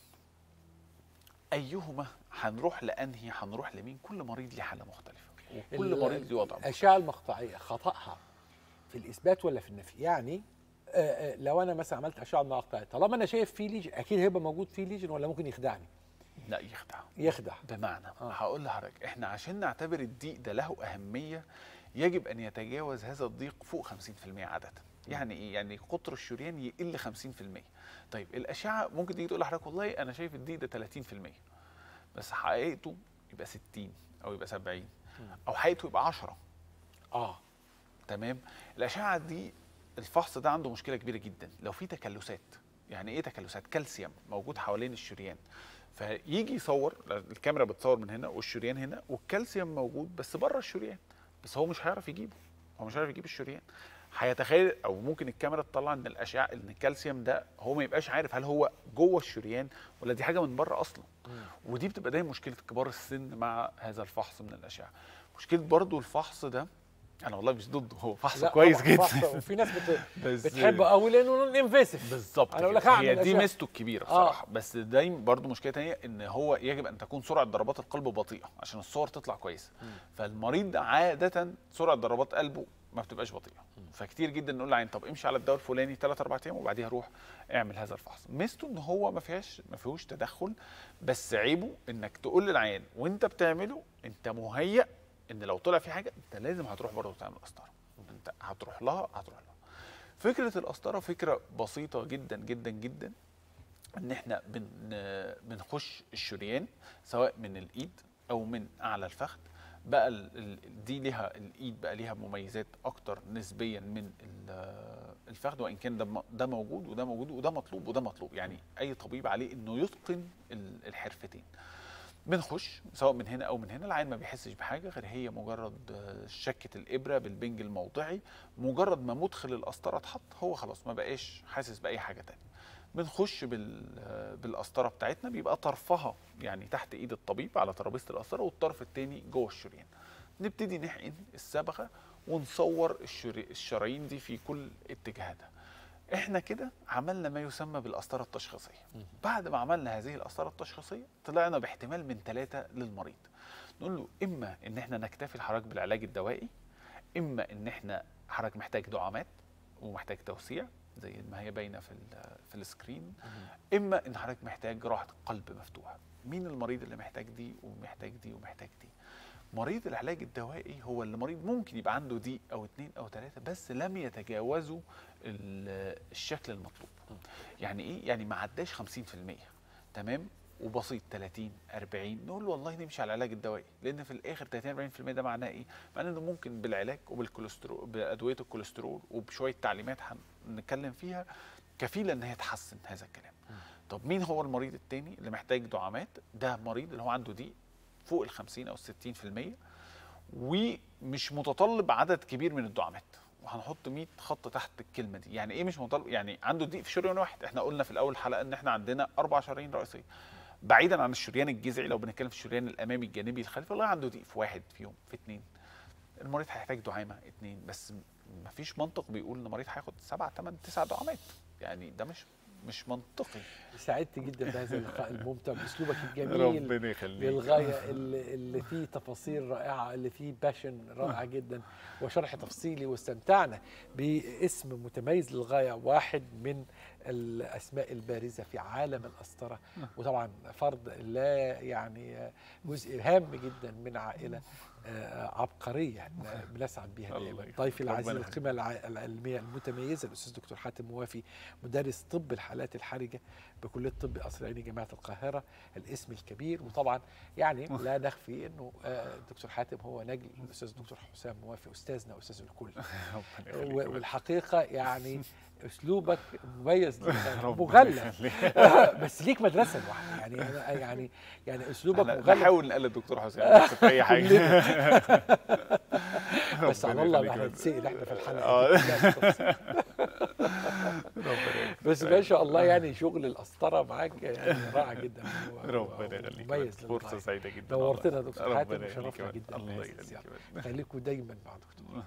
ايهما هنروح لانهي هنروح لمين كل مريض ليه حاله مختلفه وكل ال- مريض ليه وضع مختلف. الاشعه المقطعيه خطاها في الاثبات ولا في النفي يعني آه، لو انا مثلا عملت اشعه مقطعيه طالما انا شايف فيه ليجن اكيد هيبقى موجود فيه ليجن ولا ممكن يخدعني لا يخدع يخدع بمعنى آه. هقول لحضرتك احنا عشان نعتبر الضيق ده له اهميه يجب ان يتجاوز هذا الضيق فوق 50% عاده يعني ايه يعني قطر الشريان يقل 50% طيب الاشعه ممكن تيجي تقول لحضرتك والله انا شايف الضيق ده 30% بس حقيقته يبقى 60 او يبقى 70 او حقيقته يبقى 10 اه تمام الاشعه دي الفحص ده عنده مشكله كبيره جدا لو في تكلسات يعني ايه تكلسات كالسيوم موجود حوالين الشريان فيجي يصور الكاميرا بتصور من هنا والشريان هنا والكالسيوم موجود بس بره الشريان بس هو مش هيعرف يجيبه هو مش هيعرف يجيب الشريان هيتخيل او ممكن الكاميرا تطلع ان الاشعه ان الكالسيوم ده هو ما يبقاش عارف هل هو جوه الشريان ولا دي حاجه من بره اصلا ودي بتبقى دايما مشكله كبار السن مع هذا الفحص من الاشعه مشكله برضو الفحص ده انا والله مش ضده هو فحص لا كويس طبعاً جدا فحص، وفي ناس بت... بس بتحبه قوي لانه انفيسيف بالظبط انا اقول لك كده. هعمل هي دي أشياء. ميزته الكبيره بصراحه آه. بس دايما برضو مشكله تانية ان هو يجب ان تكون سرعه ضربات القلب بطيئه عشان الصور تطلع كويسه فالمريض ده عاده سرعه ضربات قلبه ما بتبقاش بطيئه فكتير جدا نقول للعين طب امشي على الدواء الفلاني 3 4 ايام وبعديها روح اعمل هذا الفحص ميزته ان هو ما فيهاش ما فيهوش تدخل بس عيبه انك تقول للعيان وانت بتعمله انت مهيأ ان لو طلع في حاجه انت لازم هتروح برضه تعمل قسطره انت هتروح لها هتروح لها فكره القسطره فكره بسيطه جدا جدا جدا ان احنا بن بنخش الشريان سواء من الايد او من اعلى الفخذ بقى ال- ال- دي ليها الايد بقى ليها مميزات اكتر نسبيا من ال- الفخذ وان كان ده م- ده موجود وده موجود وده مطلوب وده مطلوب يعني اي طبيب عليه انه يتقن ال- الحرفتين بنخش سواء من هنا او من هنا العين ما بيحسش بحاجه غير هي مجرد آه، شكه الابره بالبنج الموضعي مجرد ما مدخل القسطره اتحط هو خلاص ما بقاش حاسس باي حاجه تانية بنخش بال آه، بالقسطره بتاعتنا بيبقى طرفها يعني تحت ايد الطبيب على ترابيزه القسطره والطرف التاني جوه الشريان نبتدي نحقن الصبغه ونصور الشري- الشرايين دي في كل اتجاهاتها احنا كده عملنا ما يسمى بالقسطره التشخيصيه بعد ما عملنا هذه القسطره التشخيصيه طلعنا باحتمال من ثلاثه للمريض نقول له اما ان احنا نكتفي الحضرتك بالعلاج الدوائي اما ان احنا حضرتك محتاج دعامات ومحتاج توسيع زي ما هي باينه في ال- في السكرين اما ان حضرتك محتاج جراحه قلب مفتوح مين المريض اللي محتاج دي ومحتاج دي ومحتاج دي مريض العلاج الدوائي هو اللي مريض ممكن يبقى عنده دي او اتنين او ثلاثه بس لم يتجاوزوا ال- الشكل المطلوب يعني ايه يعني ما عداش 50% تمام وبسيط 30 40 نقول له والله نمشي على العلاج الدوائي لان في الاخر 30 40% ده معناه ايه؟ معناه انه ممكن بالعلاج وبالكوليسترول بادويه الكوليسترول وبشويه تعليمات هنتكلم فيها كفيله ان هي تحسن هذا الكلام. طب مين هو المريض التاني اللي محتاج دعامات؟ ده مريض اللي هو عنده دي فوق ال 50 او 60% ومش متطلب عدد كبير من الدعامات وهنحط 100 خط تحت الكلمه دي يعني ايه مش مطالب يعني عنده ضيق في شريان واحد احنا قلنا في الاول حلقه ان احنا عندنا اربع شرايين رئيسيه بعيدا عن الشريان الجذعي لو بنتكلم في الشريان الامامي الجانبي الخلفي والله عنده ضيق في واحد فيهم في اثنين المريض هيحتاج دعامه اثنين بس ما فيش منطق بيقول ان المريض هياخد سبع ثمان تسع دعامات يعني ده مش مش منطقي سعدت جدا بهذا اللقاء الممتع باسلوبك الجميل يخليك للغايه اللي, اللي فيه تفاصيل رائعه اللي فيه باشن رائع جدا وشرح تفصيلي واستمتعنا باسم متميز للغايه واحد من الاسماء البارزه في عالم القسطره وطبعا فرد لا يعني جزء هام جدا من عائله آه، عبقريه بنسعد بها الله دائما يخليك. ضيفي العزيز ربنا القيمه الع- العلميه المتميزه الاستاذ دكتور حاتم موافي مدرس طب الحالات الحرجه بكليه طب قصر عيني جامعه القاهره الاسم الكبير وطبعا يعني لا نخفي انه آه، الدكتور حاتم هو نجل الاستاذ الدكتور حسام موافي استاذنا استاذ الكل ربنا يخليك. و- والحقيقه يعني اسلوبك مميز جدا ربنا مغلف يخليك. بس ليك مدرسه لوحدك يعني أنا- يعني يعني اسلوبك احنا مغلف نحاول نقلد دكتور حسام بس في اي حاجه بس على ربنا الله يخليك ما يا هنتسال احنا في الحلقه آه. دي. بس ما شاء الله يعني شغل القسطره معاك يعني رائع جدا و- ربنا يخليك مميز فرصه للغاية. سعيده جدا نورتنا يا والله. دكتور حاتم ربنا يخليك وشرفنا يا جدا الله بهذه يخليك الزيارة. يا خليكم دايما مع دكتور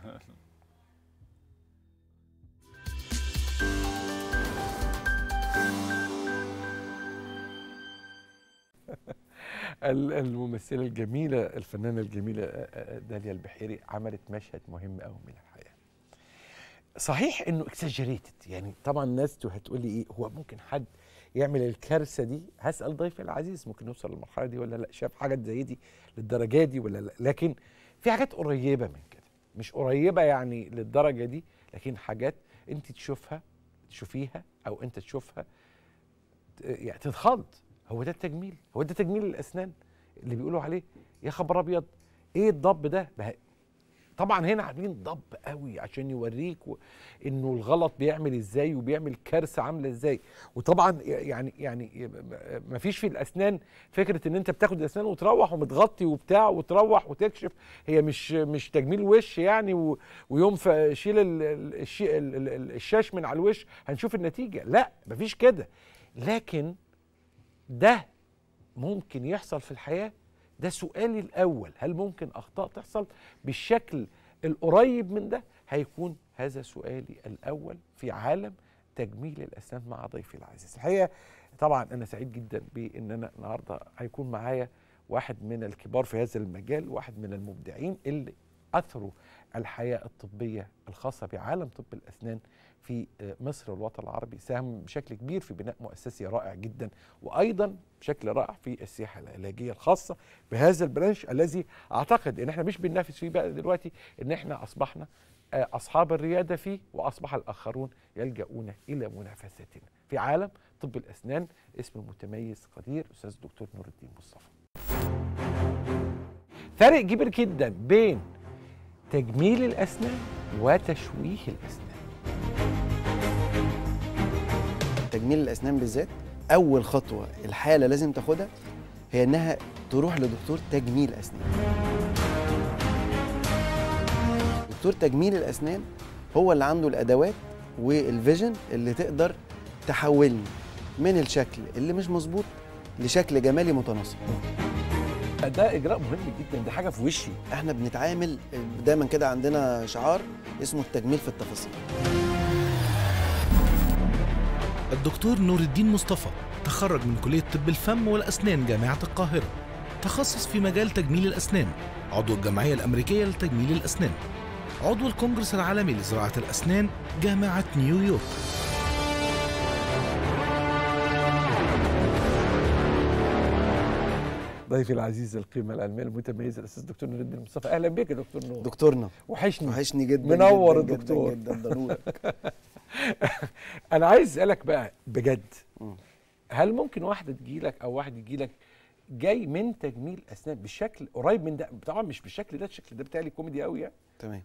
ال- الممثلة الجميلة الفنانة الجميلة آه، آه، داليا البحيري عملت مشهد مهم قوي من الحياة صحيح انه اكسجريتد يعني طبعا الناس هتقول لي ايه هو ممكن حد يعمل الكارثه دي هسال ضيفي العزيز ممكن نوصل للمرحله دي ولا لا شاف حاجات زي دي للدرجه دي ولا لا لكن في حاجات قريبه من كده مش قريبه يعني للدرجه دي لكن حاجات انت تشوفها تشوفيها او انت تشوفها ت- يعني تتخض هو ده التجميل هو ده تجميل الاسنان اللي بيقولوا عليه يا خبر ابيض ايه الضب ده ده طبعا هنا عاملين ضب قوي عشان يوريك و- انه الغلط بيعمل ازاي وبيعمل كارثه عامله ازاي وطبعا يعني يعني ما فيش في الاسنان فكره ان انت بتاخد الاسنان وتروح ومتغطي وبتاع وتروح وتكشف هي مش مش تجميل وش يعني و- ويوم ف- شيل ال- ال- الشي- ال- ال- ال- الشاش من على الوش هنشوف النتيجه لا مفيش كده لكن ده ممكن يحصل في الحياه ده سؤالي الاول هل ممكن اخطاء تحصل بالشكل القريب من ده هيكون هذا سؤالي الاول في عالم تجميل الاسنان مع ضيفي العزيز الحقيقه طبعا انا سعيد جدا بان انا النهارده هيكون معايا واحد من الكبار في هذا المجال واحد من المبدعين اللي اثروا الحياه الطبيه الخاصه بعالم طب الاسنان في آه، مصر والوطن العربي ساهم بشكل كبير في بناء مؤسسي رائع جدا وايضا بشكل رائع في السياحه العلاجيه الخاصه بهذا البرانش الذي اعتقد ان احنا مش بننافس فيه بقى دلوقتي ان احنا اصبحنا آه، اصحاب الرياده فيه واصبح الاخرون يلجؤون الى منافستنا في عالم طب الاسنان اسم متميز قدير استاذ الدكتور نور الدين مصطفى فرق كبير جدا بين تجميل الاسنان وتشويه الاسنان تجميل الاسنان بالذات اول خطوه الحاله لازم تاخدها هي انها تروح لدكتور تجميل اسنان دكتور تجميل الاسنان هو اللي عنده الادوات والفيجن اللي تقدر تحولني من الشكل اللي مش مظبوط لشكل جمالي متناسق ده اجراء مهم جدا ده حاجه في وشي احنا بنتعامل دايما كده عندنا شعار اسمه التجميل في التفاصيل الدكتور نور الدين مصطفى تخرج من كلية طب الفم والأسنان جامعة القاهرة تخصص في مجال تجميل الأسنان عضو الجمعية الأمريكية لتجميل الأسنان عضو الكونجرس العالمي لزراعة الأسنان جامعة نيويورك ضيفي العزيز القيمه العلميه المتميزه الاستاذ دكتور نور الدين مصطفى اهلا بك يا دكتور نور دكتورنا وحشني وحشني جدا منور جدا الدكتور. جدا جدا ضروري انا عايز اسالك بقى بجد مم. هل ممكن واحده تجيلك او واحد يجيلك جاي من تجميل اسنان بالشكل قريب من ده طبعا مش بالشكل ده الشكل ده بتاعي كوميدي قوي يعني تمام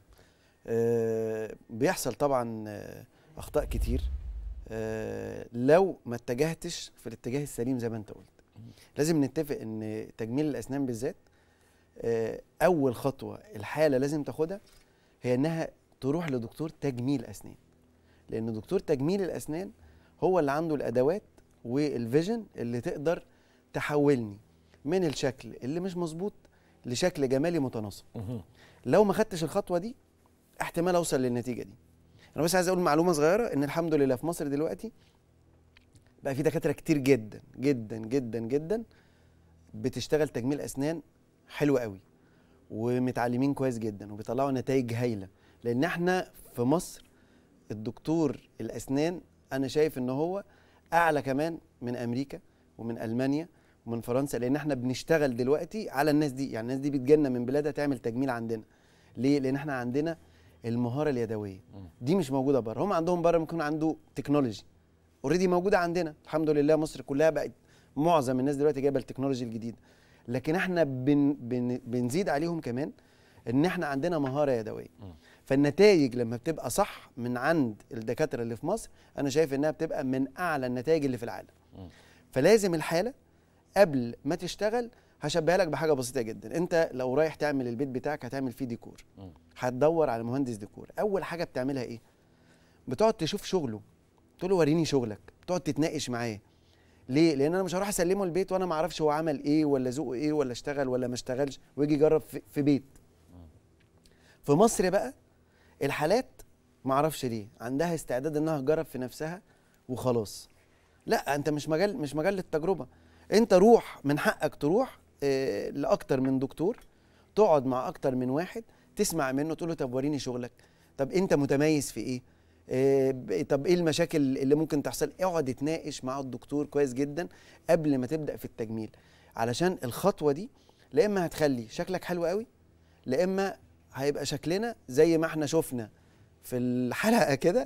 آه بيحصل طبعا آه اخطاء كتير آه لو ما اتجهتش في الاتجاه السليم زي ما انت قلت لازم نتفق ان تجميل الاسنان بالذات آه اول خطوه الحاله لازم تاخدها هي انها تروح لدكتور تجميل اسنان لان دكتور تجميل الاسنان هو اللي عنده الادوات والفيجن اللي تقدر تحولني من الشكل اللي مش مظبوط لشكل جمالي متناسق لو ما خدتش الخطوه دي احتمال اوصل للنتيجه دي انا بس عايز اقول معلومه صغيره ان الحمد لله في مصر دلوقتي بقى في دكاتره كتير جدا جدا جدا جدا بتشتغل تجميل اسنان حلو قوي ومتعلمين كويس جدا وبيطلعوا نتائج هايله لان احنا في مصر الدكتور الاسنان انا شايف ان هو اعلى كمان من امريكا ومن المانيا ومن فرنسا لان احنا بنشتغل دلوقتي على الناس دي يعني الناس دي بتجيلنا من بلادها تعمل تجميل عندنا ليه لان احنا عندنا المهاره اليدويه دي مش موجوده بره هم عندهم بره ممكن عنده تكنولوجي اوريدي موجوده عندنا الحمد لله مصر كلها بقت معظم الناس دلوقتي جايبه التكنولوجي الجديد لكن احنا بن بن بنزيد عليهم كمان ان احنا عندنا مهاره يدويه فالنتائج لما بتبقى صح من عند الدكاتره اللي في مصر انا شايف انها بتبقى من اعلى النتائج اللي في العالم فلازم الحاله قبل ما تشتغل هشبهها لك بحاجه بسيطه جدا انت لو رايح تعمل البيت بتاعك هتعمل فيه ديكور هتدور على مهندس ديكور اول حاجه بتعملها ايه بتقعد تشوف شغله تقول له وريني شغلك بتقعد تتناقش معاه ليه لان انا مش هروح اسلمه البيت وانا ما اعرفش هو عمل ايه ولا ذوقه ايه ولا اشتغل ولا ما اشتغلش ويجي يجرب في, في بيت في مصر بقى الحالات ما اعرفش ليه عندها استعداد انها تجرب في نفسها وخلاص لا انت مش مجال مش مجال للتجربه انت روح من حقك تروح آه، لاكتر من دكتور تقعد مع اكتر من واحد تسمع منه تقول له طب وريني شغلك طب انت متميز في ايه آه، ب- طب ايه المشاكل اللي ممكن تحصل اقعد اتناقش مع الدكتور كويس جدا قبل ما تبدا في التجميل علشان الخطوه دي لا اما هتخلي شكلك حلو قوي لا اما هيبقى شكلنا زي ما احنا شفنا في الحلقه كده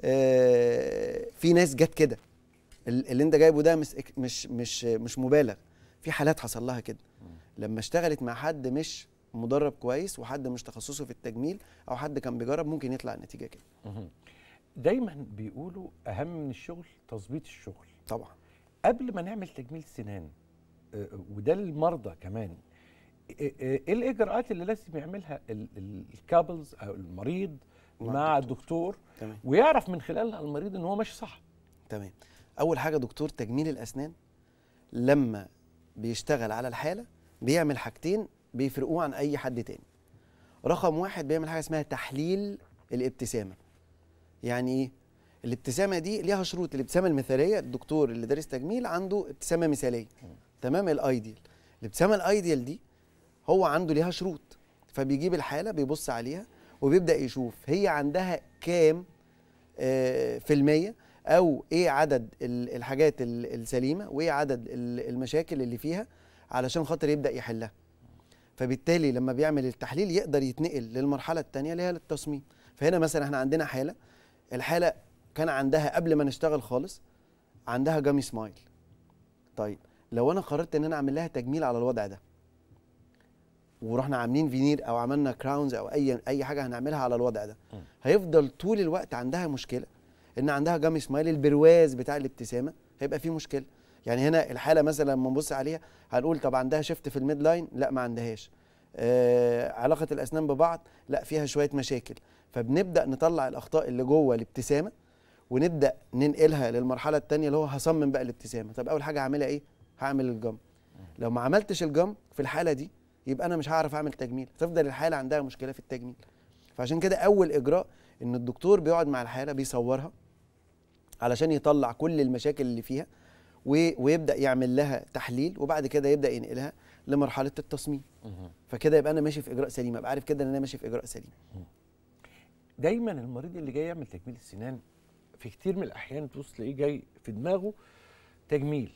آه، في ناس جت كده ال- اللي انت جايبه ده مش مش مش مش مبالغ في حالات حصل لها كده لما اشتغلت مع حد مش مدرب كويس وحد مش تخصصه في التجميل او حد كان بيجرب ممكن يطلع النتيجه كده دايما بيقولوا اهم من الشغل تظبيط الشغل طبعا قبل ما نعمل تجميل سنان آه، وده للمرضى كمان آه، آه، ايه الاجراءات اللي لازم يعملها ال- ال- الكابلز او المريض مع مع الدكتور تمام ويعرف من خلالها المريض ان هو ماشي صح تمام اول حاجه دكتور تجميل الاسنان لما بيشتغل على الحاله بيعمل حاجتين بيفرقوه عن اي حد تاني رقم واحد بيعمل حاجه اسمها تحليل الابتسامه يعني ايه الابتسامه دي ليها شروط الابتسامه المثاليه الدكتور اللي دارس تجميل عنده ابتسامه مثاليه تمام الايديال الابتسامه الايديال دي هو عنده ليها شروط فبيجيب الحاله بيبص عليها وبيبدا يشوف هي عندها كام آه، في المية او ايه عدد ال- الحاجات ال- السليمه وايه عدد ال- المشاكل اللي فيها علشان خاطر يبدا يحلها فبالتالي لما بيعمل التحليل يقدر يتنقل للمرحله الثانيه اللي هي التصميم فهنا مثلا احنا عندنا حاله الحاله كان عندها قبل ما نشتغل خالص عندها جامي سمايل طيب لو انا قررت ان انا اعمل لها تجميل على الوضع ده ورحنا عاملين فينير او عملنا كراونز او اي اي حاجه هنعملها على الوضع ده هيفضل طول الوقت عندها مشكله ان عندها جامي سمايل البرواز بتاع الابتسامه هيبقى فيه مشكله يعني هنا الحاله مثلا لما نبص عليها هنقول طب عندها شفت في الميد لاين لا ما عندهاش آه علاقه الاسنان ببعض لا فيها شويه مشاكل فبنبدا نطلع الاخطاء اللي جوه الابتسامه ونبدا ننقلها للمرحله الثانيه اللي هو هصمم بقى الابتسامه طب اول حاجه هعملها ايه هعمل الجم لو ما عملتش الجم في الحاله دي يبقى انا مش هعرف اعمل تجميل تفضل الحاله عندها مشكله في التجميل فعشان كده اول اجراء ان الدكتور بيقعد مع الحاله بيصورها علشان يطلع كل المشاكل اللي فيها و- ويبدا يعمل لها تحليل وبعد كده يبدا ينقلها لمرحله التصميم فكده يبقى انا ماشي في اجراء سليم ابقى عارف كده ان انا ماشي في اجراء سليم دايما المريض اللي جاي يعمل تجميل السنان في كتير من الاحيان تبص تلاقيه جاي في دماغه تجميل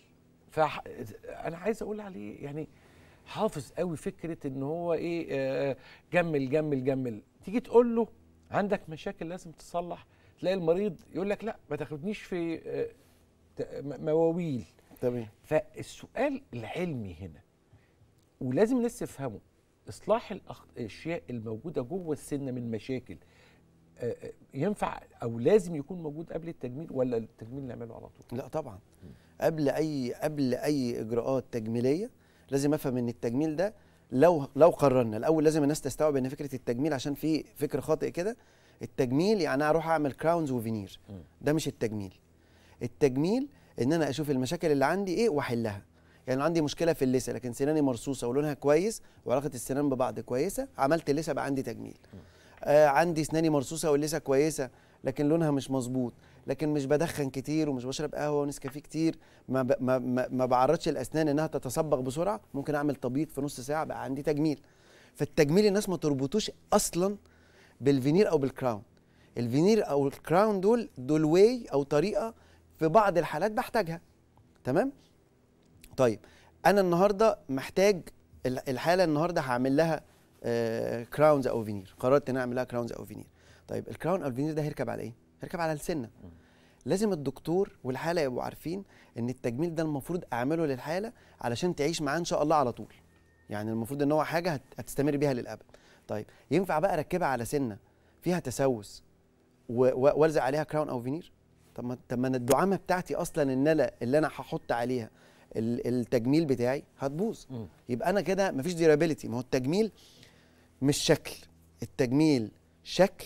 فانا عايز اقول عليه يعني حافظ قوي فكره ان هو ايه آه، جمل جمل جمل تيجي تقول له عندك مشاكل لازم تصلح تلاقي المريض يقول لك لا ما تاخدنيش في آه، ت- م- مواويل تمام فالسؤال العلمي هنا ولازم الناس تفهمه اصلاح الأخ- الاشياء الموجوده جوه السن من مشاكل آه، آه، ينفع او لازم يكون موجود قبل التجميل ولا التجميل نعمله على طول لا طبعا قبل اي قبل اي اجراءات تجميليه لازم افهم ان التجميل ده لو لو قررنا الاول لازم الناس تستوعب ان فكره التجميل عشان في فكر خاطئ كده التجميل يعني انا اروح اعمل كراونز وفينير ده مش التجميل التجميل ان انا اشوف المشاكل اللي عندي ايه واحلها يعني عندي مشكله في اللثه لكن سناني مرصوصه ولونها كويس وعلاقه السنان ببعض كويسه عملت اللثه بقى عندي تجميل آه عندي سناني مرصوصه واللثه كويسه لكن لونها مش مظبوط لكن مش بدخن كتير ومش بشرب قهوه ونسكافيه كتير ما, ب... ما, ما, ما بعرضش الاسنان انها تتصبغ بسرعه ممكن اعمل تبييض في نص ساعه بقى عندي تجميل فالتجميل الناس ما تربطوش اصلا بالفينير او بالكراون الفينير او الكراون دول دول واي او طريقه في بعض الحالات بحتاجها تمام طيب انا النهارده محتاج ال- الحاله النهارده هعمل لها آه كراونز او فينير قررت ان أنا اعمل لها كراونز او فينير طيب الكراون او الفينير ده هيركب على ايه هيركب على السنه لازم الدكتور والحاله يبقوا عارفين ان التجميل ده المفروض اعمله للحاله علشان تعيش معاه ان شاء الله على طول يعني المفروض ان هو حاجه هت- هتستمر بيها للابد طيب ينفع بقى اركبها على سنه فيها تسوس و- و- والزق عليها كراون او فينير طب ما طب ما انا الدعامه بتاعتي اصلا ان انا اللي انا هحط عليها ال- التجميل بتاعي هتبوظ مم. يبقى انا كده مفيش ديورابيلتي ما هو التجميل مش شكل التجميل شكل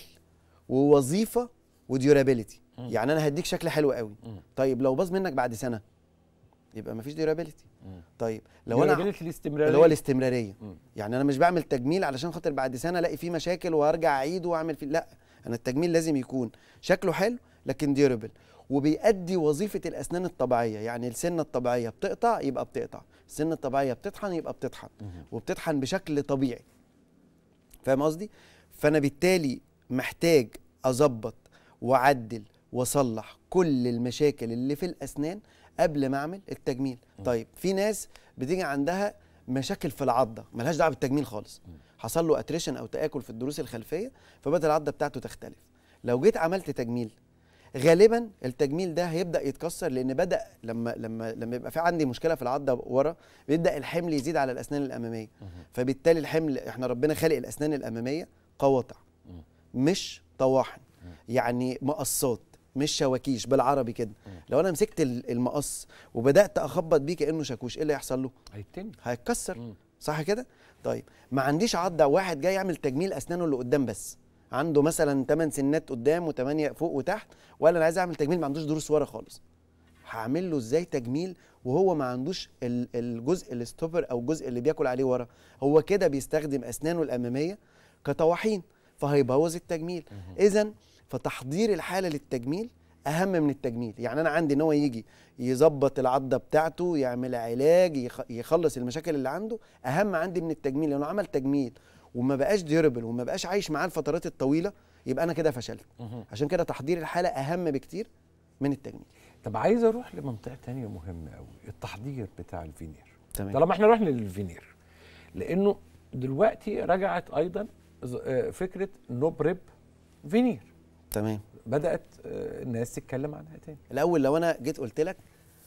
ووظيفه وديورابيلتي مم. يعني انا هديك شكل حلو قوي مم. طيب لو باظ منك بعد سنه يبقى مفيش ديورابيلتي مم. طيب لو انا Durability الاستمراريه اللي هو الاستمراريه مم. يعني انا مش بعمل تجميل علشان خاطر بعد سنه الاقي فيه مشاكل وارجع اعيده واعمل فيه لا انا التجميل لازم يكون شكله حلو لكن ديوربل وبيأدي وظيفه الاسنان الطبيعيه يعني السنه الطبيعيه بتقطع يبقى بتقطع السنه الطبيعيه بتطحن يبقى بتطحن وبتطحن بشكل طبيعي فاهم قصدي فانا بالتالي محتاج اظبط واعدل واصلح كل المشاكل اللي في الاسنان قبل ما اعمل التجميل طيب في ناس بتيجي عندها مشاكل في العضه ملهاش دعوه بالتجميل خالص حصل له اتريشن او تاكل في الضروس الخلفيه فبدأ العضه بتاعته تختلف لو جيت عملت تجميل غالبا التجميل ده هيبدا يتكسر لان بدا لما لما لما يبقى في عندي مشكله في العضه ورا بيبدا الحمل يزيد على الاسنان الاماميه فبالتالي الحمل احنا ربنا خالق الاسنان الاماميه قواطع مش طواحن يعني مقصات مش شواكيش بالعربي كده لو انا مسكت ال- المقص وبدات اخبط بيه كانه شاكوش ايه اللي هيحصل له هيتم هيتكسر مم. صح كده طيب ما عنديش عضه واحد جاي يعمل تجميل اسنانه اللي قدام بس عنده مثلا 8 سنات قدام و8 فوق وتحت ولا انا عايز اعمل تجميل ما عندوش ضروس ورا خالص هعمل له ازاي تجميل وهو ما عندوش ال- الجزء الستوبر او الجزء اللي بياكل عليه ورا هو كده بيستخدم اسنانه الاماميه كطواحين فهيبوظ التجميل اذا فتحضير الحاله للتجميل اهم من التجميل يعني انا عندي ان هو يجي يظبط العضه بتاعته يعمل علاج يخ- يخلص المشاكل اللي عنده اهم عندي من التجميل لانه عمل تجميل وما بقاش ديوربل وما بقاش عايش معاه الفترات الطويله يبقى انا كده فشلت عشان كده تحضير الحاله اهم بكتير من التجميل طب عايز اروح لمنطقه تانية مهمه قوي التحضير بتاع الفينير تمام طالما احنا رحنا للفينير لانه دلوقتي رجعت ايضا ز- آه، فكره نو بريب فينير تمام بدات آه، الناس تتكلم عنها تاني الاول لو انا جيت قلت لك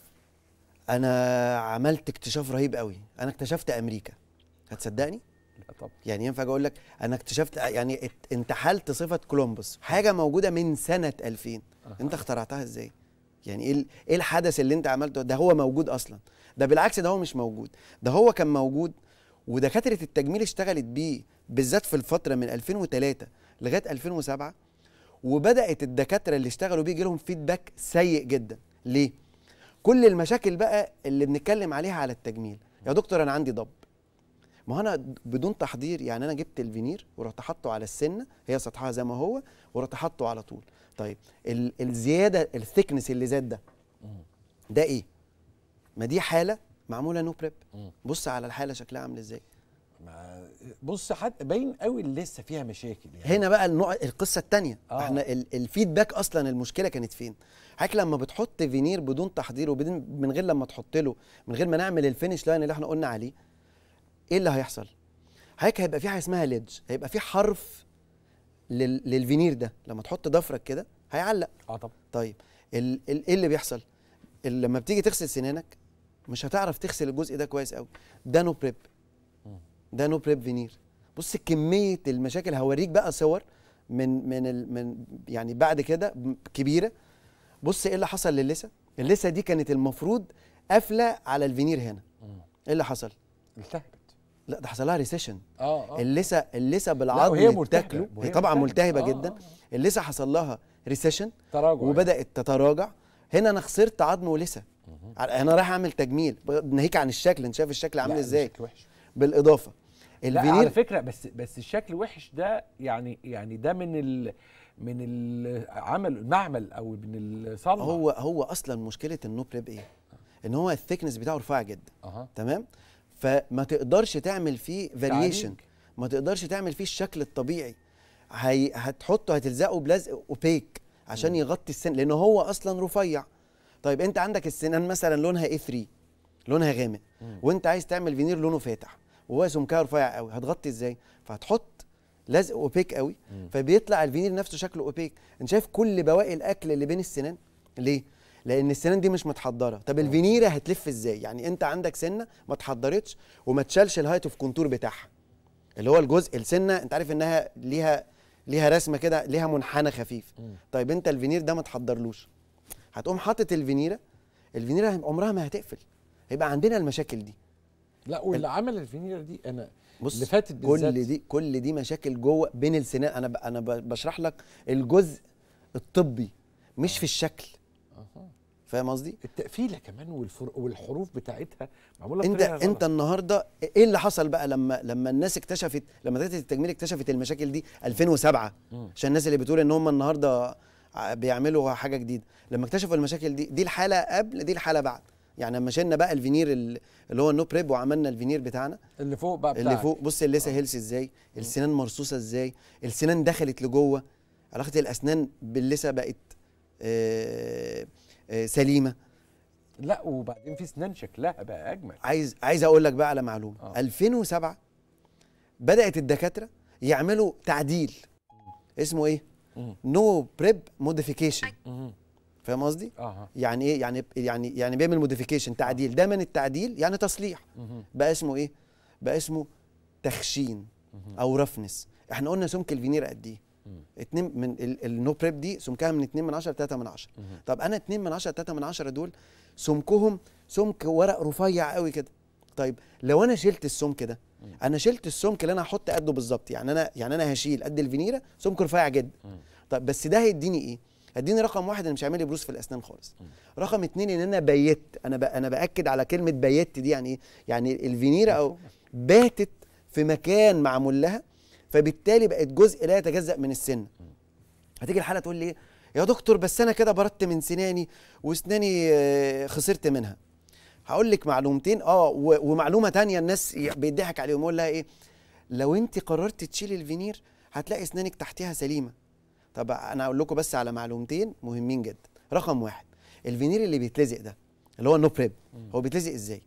انا عملت اكتشاف رهيب قوي انا اكتشفت امريكا هتصدقني لا طبعا يعني ينفع اقول لك انا اكتشفت يعني ات- انتحلت صفه كولومبوس حاجه موجوده من سنه 2000 انت اخترعتها ازاي يعني ايه ال- ايه الحدث اللي انت عملته ده هو موجود اصلا ده بالعكس ده هو مش موجود ده هو كان موجود ودكاتره التجميل اشتغلت بيه بالذات في الفتره من 2003 لغايه 2007 وبدات الدكاتره اللي اشتغلوا بيه لهم فيدباك سيء جدا ليه كل المشاكل بقى اللي بنتكلم عليها على التجميل يا دكتور انا عندي ضب ما هو انا بدون تحضير يعني انا جبت الفينير ورحت حاطه على السنه هي سطحها زي ما هو ورحت حاطه على طول طيب ال الزياده الثيكنس اللي زاد ده ده ايه ما دي حاله معموله نو بريب بص على الحاله شكلها عامل ازاي ما بص حد باين قوي اللي لسه فيها مشاكل يعني هنا بقى النوع القصه الثانيه آه. آه. احنا ال- الفيدباك اصلا المشكله كانت فين حضرتك لما بتحط فينير بدون تحضير وبدون من غير لما تحط له من غير ما نعمل الفينش لاين اللي احنا قلنا عليه ايه اللي هيحصل حضرتك هيبقى في حاجه اسمها ليدج هيبقى في حرف لل... للفينير ده لما تحط ضفرك كده هيعلق اه طبعا طيب ال... ال... ايه اللي بيحصل ال... لما بتيجي تغسل سنانك مش هتعرف تغسل الجزء ده كويس قوي ده نو بريب ده نو بريب فينير بص كميه المشاكل هوريك بقى صور من من ال... من يعني بعد كده م- كبيره بص ايه اللي حصل للثه اللثه دي كانت المفروض قافله على الفينير هنا ايه اللي حصل التهبت لا ده حصل لها ريسيشن اه اه اللثه اللثه لا، بالعظم وهي اللي ملتهبة، بتاكله وهي هي طبعا ملتهبة. ملتهبه آه، جدا آه. اللثه حصل لها ريسيشن تراجع وبدات تتراجع هنا انا خسرت عظم ولثه انا رايح اعمل تجميل ناهيك عن الشكل انت شايف الشكل عامل لا، ازاي الشكل وحش بالاضافه لا على الفينير فكره بس بس الشكل وحش ده يعني يعني ده من ال من العمل المعمل او من الصنع هو هو اصلا مشكله النو بريب ايه ان هو الثيكنس بتاعه رفيع جدا اها تمام فما تقدرش تعمل فيه فاريشن تعريج. ما تقدرش تعمل فيه الشكل الطبيعي هي هتحطه هتلزقه بلزق اوبيك عشان يغطي السن لان هو اصلا رفيع طيب انت عندك السنان مثلا لونها اي 3 لونها غامق وانت عايز تعمل فينير لونه فاتح وهو سمكها رفيع قوي هتغطي ازاي فهتحط لزق اوبيك قوي فبيطلع الفينير نفسه شكله اوبيك انت شايف كل بواقي الاكل اللي بين السنان ليه لان السنان دي مش متحضره طب الفينيره هتلف ازاي يعني انت عندك سنه ما اتحضرتش وما تشالش الهايت اوف كونتور بتاعها اللي هو الجزء السنه انت عارف انها ليها ليها رسمه كده ليها منحنى خفيف طيب انت الفينير ده ما تحضرلوش هتقوم حاطط الفينيره الفينيره عمرها ما هتقفل هيبقى عندنا المشاكل دي لا واللي عمل الفينير دي انا بص اللي فاتت بالذات كل دي كل دي مشاكل جوه بين السنان انا ب... انا ب... بشرح لك الجزء الطبي مش في الشكل فاهم قصدي التقفيله كمان والفر... والحروف بتاعتها معموله انت بطريقة انت غلط. النهارده ايه اللي حصل بقى لما لما الناس اكتشفت لما دكاتره التجميل اكتشفت المشاكل دي 2007 عشان الناس اللي بتقول ان هم النهارده ع- بيعملوا حاجه جديده لما اكتشفوا المشاكل دي دي الحاله قبل دي الحاله بعد يعني لما شلنا بقى الفينير ال- اللي هو النو بريب وعملنا الفينير بتاعنا اللي فوق بقى اللي بتاعك. فوق بص اللثه هيلث ازاي السنان مرصوصه ازاي السنان دخلت لجوه علاقه الاسنان باللثه بقت آه، آه، سليمه لا وبعدين في سنان شكلها بقى اجمل عايز عايز اقول لك بقى على معلومه آه. 2007 بدات الدكاتره يعملوا تعديل اسمه ايه مم. نو بريب موديفيكيشن مهم. فاهم قصدي اه يعني ايه يعني يعني يعني بيعمل موديفيكيشن تعديل دايما التعديل يعني تصليح مهم. بقى اسمه ايه بقى اسمه تخشين او رفنس احنا قلنا سمك الفينير قد ايه اتنين من ال- النو بريب دي سمكها من 2 من 10 ل 3 من 10 طب انا 2 من 10 3 من 10 دول سمكهم سمك ورق رفيع قوي كده طيب لو انا شلت السمك ده انا شلت السمك اللي انا هحط قده بالظبط يعني انا يعني انا هشيل قد الفينيره سمك رفيع جدا طب بس ده هيديني ايه هيديني رقم واحد انا مش هيعمل لي بروز في الاسنان خالص رقم اتنين ان انا بيت انا ب... انا باكد على كلمه بيت دي يعني ايه يعني الفينيره او باتت في مكان معمول لها فبالتالي بقت جزء لا يتجزا من السن هتيجي الحاله تقول لي ايه يا دكتور بس انا كده بردت من سناني واسناني آه، خسرت منها هقول لك معلومتين اه و- ومعلومه تانية الناس ي- بيضحك عليهم يقول لها ايه لو انت قررت تشيل الفينير هتلاقي اسنانك تحتها سليمه طب انا هقول لكم بس على معلومتين مهمين جدا رقم واحد الفينير اللي بيتلزق ده اللي هو النو بريب هو بيتلزق ازاي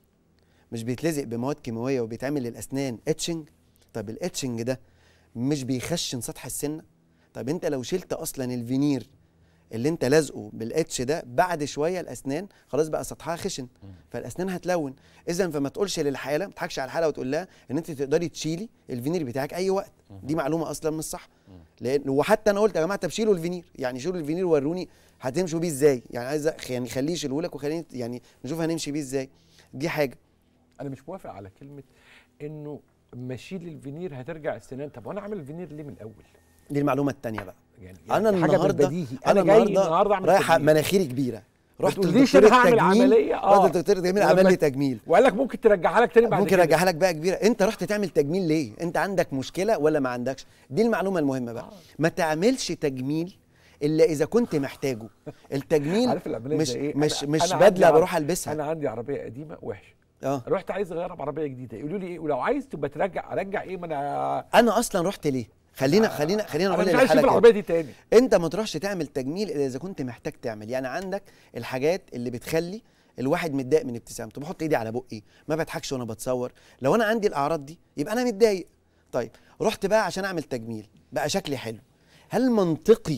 مش بيتلزق بمواد كيماويه وبيتعمل للاسنان اتشنج طب الاتشنج ده مش بيخشن سطح السنه طب انت لو شلت اصلا الفينير اللي انت لازقه بالاتش ده بعد شويه الاسنان خلاص بقى سطحها خشن فالاسنان هتلون اذا فما تقولش للحاله ما تضحكش على الحاله وتقول لها ان انت تقدري تشيلي الفينير بتاعك اي وقت دي معلومه اصلا مش صح لان وحتى انا قلت يا جماعه طب شيلوا الفينير يعني شيلوا الفينير وروني هتمشوا بيه ازاي يعني عايز أ- يعني خليه يشيله لك وخليني يعني نشوف هنمشي بيه ازاي دي حاجه انا مش موافق على كلمه انه اما اشيل الفينير هترجع السنان طب وانا اعمل الفينير ليه من الاول دي المعلومه الثانيه بقى يعني انا يعني حاجة النهارده بالبديهي. انا جاي النهارده اعمل رايحه تجميل. مناخيري كبيره رحت تقوليش لدكتور أنا هعمل التجميل عملية، آه. رحت لدكتور التجميل ولما- عمل لي تجميل وقال لك ممكن ترجعها لك تاني بعد ممكن كده. ارجعها لك بقى كبيره انت رحت تعمل تجميل ليه انت عندك مشكله ولا ما عندكش دي المعلومه المهمه بقى ما تعملش تجميل الا اذا كنت محتاجه التجميل عارف العمليه مش زي ايه مش أنا- مش أنا عندي بدله عر- بروح البسها انا عندي عربيه قديمه وحشه اه رحت عايز اغيرها بعربيه جديده يقولوا لي ايه ولو عايز تبقى ترجع ارجع ايه ما انا انا اصلا رحت ليه خلينا خلينا خلينا انا نقول مش عايز اشوف للحلقه العربيه دي تاني انت ما تروحش تعمل تجميل الا اذا كنت محتاج تعمل يعني عندك الحاجات اللي بتخلي الواحد متضايق من ابتسامته بحط ايدي على بقي ما بضحكش وانا بتصور لو انا عندي الاعراض دي يبقى انا متضايق طيب رحت بقى عشان اعمل تجميل بقى شكلي حلو هل منطقي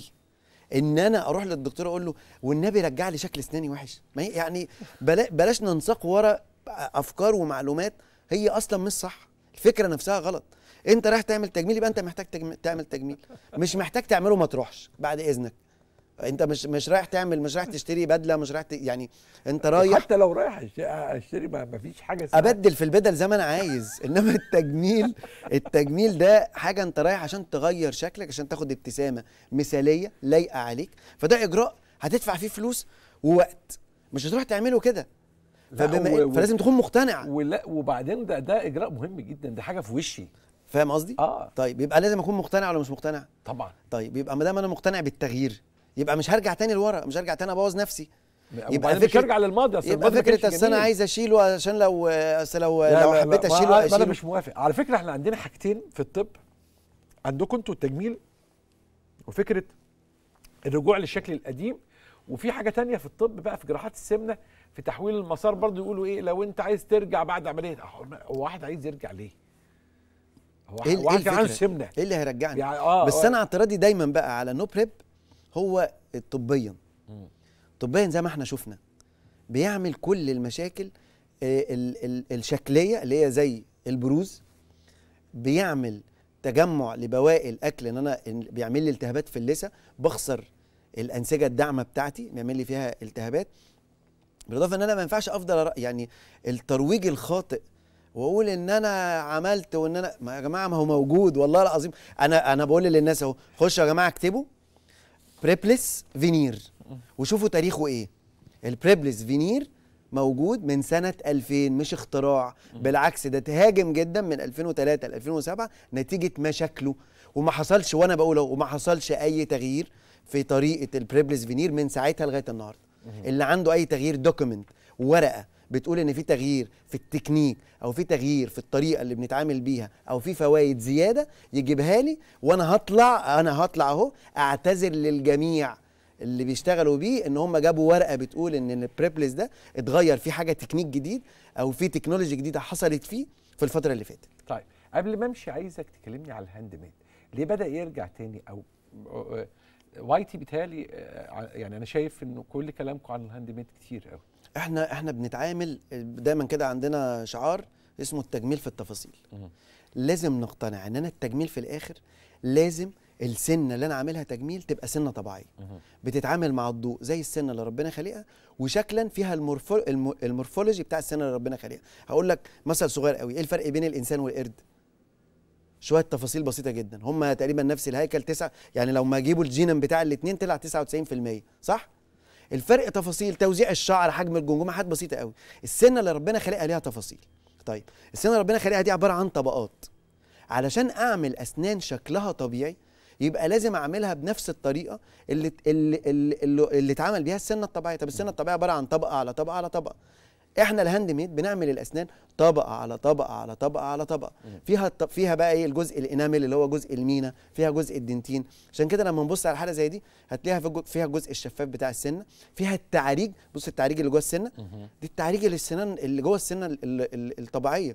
ان انا اروح للدكتور اقول له والنبي رجع لي شكل اسناني وحش ما هي- يعني بلا بلاش ننساق ورا افكار ومعلومات هي اصلا مش صح الفكره نفسها غلط انت رايح تعمل تجميل يبقى انت محتاج تجم... تعمل تجميل مش محتاج تعمله ما تروحش بعد اذنك انت مش مش رايح تعمل مش رايح تشتري بدله مش رايح ت... يعني انت رايح حتى لو رايح أشت- اشتري ما ما فيش حاجه اسمها ابدل في البدل زي ما انا عايز انما التجميل التجميل ده حاجه انت رايح عشان تغير شكلك عشان تاخد ابتسامه مثاليه لايقه عليك فده اجراء هتدفع فيه فلوس ووقت مش هتروح تعمله كده لا، فبما و- و- فلازم تكون مقتنع ولا وبعدين ده ده اجراء مهم جدا ده حاجه في وشي فاهم قصدي اه طيب يبقى لازم اكون مقتنع ولا مش مقتنع طبعا طيب يبقى ما دام انا مقتنع بالتغيير يبقى مش هرجع تاني لورا مش هرجع تاني ابوظ نفسي يبقى مش هرجع للماضي اصل يبقى الماضي ما كانش فكره اصل انا جميل. عايز اشيله عشان لو اصل لو لا لو لا حبيت لا، ما- اشيله ما انا اشيله مش موافق على فكره احنا عندنا حاجتين في الطب عندكم انتوا التجميل وفكره الرجوع للشكل القديم وفي حاجه تانية في الطب بقى في جراحات السمنه في تحويل المسار برضو يقولوا ايه لو انت عايز ترجع بعد عمليه هو واحد عايز يرجع ليه؟ هو ايه ال- واحد ايه كان عنده الفكره سمنه ايه اللي هيرجعني يعني اه بس آه. انا اعتراضي دايما بقى على نو بريب هو طبيا طبيا زي ما احنا شفنا بيعمل كل المشاكل آه، ال ال الشكليه اللي هي زي البروز بيعمل تجمع لبواقي الاكل ان انا إن بيعمل لي التهابات في اللثه بخسر الانسجه الداعمه بتاعتي بيعمل لي فيها التهابات بالاضافه ان انا ما ينفعش افضل أر- يعني الترويج الخاطئ واقول ان انا عملت وان انا ما يا جماعه ما هو موجود والله العظيم انا انا بقول للناس اهو خشوا يا جماعه اكتبوا بريبلس فينير وشوفوا تاريخه ايه البريبلس فينير موجود من سنة 2000 مش اختراع بالعكس ده تهاجم جدا من 2003 ل 2007 نتيجة مشاكله وما حصلش وانا بقوله وما حصلش اي تغيير في طريقة البريبلس فينير من ساعتها لغاية النهاردة اللي عنده اي تغيير دوكيمنت ورقة بتقول ان في تغيير في التكنيك او في تغيير في الطريقه اللي بنتعامل بيها او في فوائد زياده يجيبها لي وانا هطلع انا هطلع اهو اعتذر للجميع اللي بيشتغلوا بيه ان هم جابوا ورقه بتقول ان البريبلس ده اتغير في حاجه تكنيك جديد او في تكنولوجي جديده حصلت فيه في الفتره اللي فاتت طيب قبل ما امشي عايزك تكلمني على الهاند ميد ليه بدا يرجع تاني او آه، وايتي بيتهيألي آه، يعني انا شايف انه كل كلامكم عن الهاند ميد كتير قوي احنا احنا بنتعامل دايما كده عندنا شعار اسمه التجميل في التفاصيل مهم. لازم نقتنع ان انا التجميل في الاخر لازم السنه اللي انا عاملها تجميل تبقى سنه طبيعيه بتتعامل مع الضوء زي السنه اللي ربنا خالقها وشكلا فيها المورفو الم- المورفولوجي بتاع السنه اللي ربنا خالقها هقول لك مثل صغير قوي ايه الفرق بين الانسان والقرد شويه تفاصيل بسيطه جدا هم تقريبا نفس الهيكل تسعة يعني لو ما جيبوا الجينم بتاع الاثنين طلع 99% صح الفرق تفاصيل توزيع الشعر حجم الجمجمه حاجات بسيطه قوي السنه اللي ربنا خالقها ليها تفاصيل طيب السنه اللي ربنا خالقها دي عباره عن طبقات علشان اعمل اسنان شكلها طبيعي يبقى لازم اعملها بنفس الطريقه اللي اللي اللي, اللي, اللي اتعمل بيها السنه الطبيعيه طب السنه الطبيعيه عباره عن طبقه على طبقه على طبقه احنا الهاند ميد بنعمل الاسنان طبقه على طبقه على طبقه على طبقه فيها الط- فيها بقى ايه الجزء الانامل اللي هو جزء المينا فيها جزء الدنتين عشان كده لما نبص على حاله زي دي هتلاقيها في جو- فيها الجزء الشفاف بتاع السنه فيها التعاريج بص التعريج اللي جوه السنه دي التعريج اللي السنان اللي جوه السنه ال- ال- ال- الطبيعيه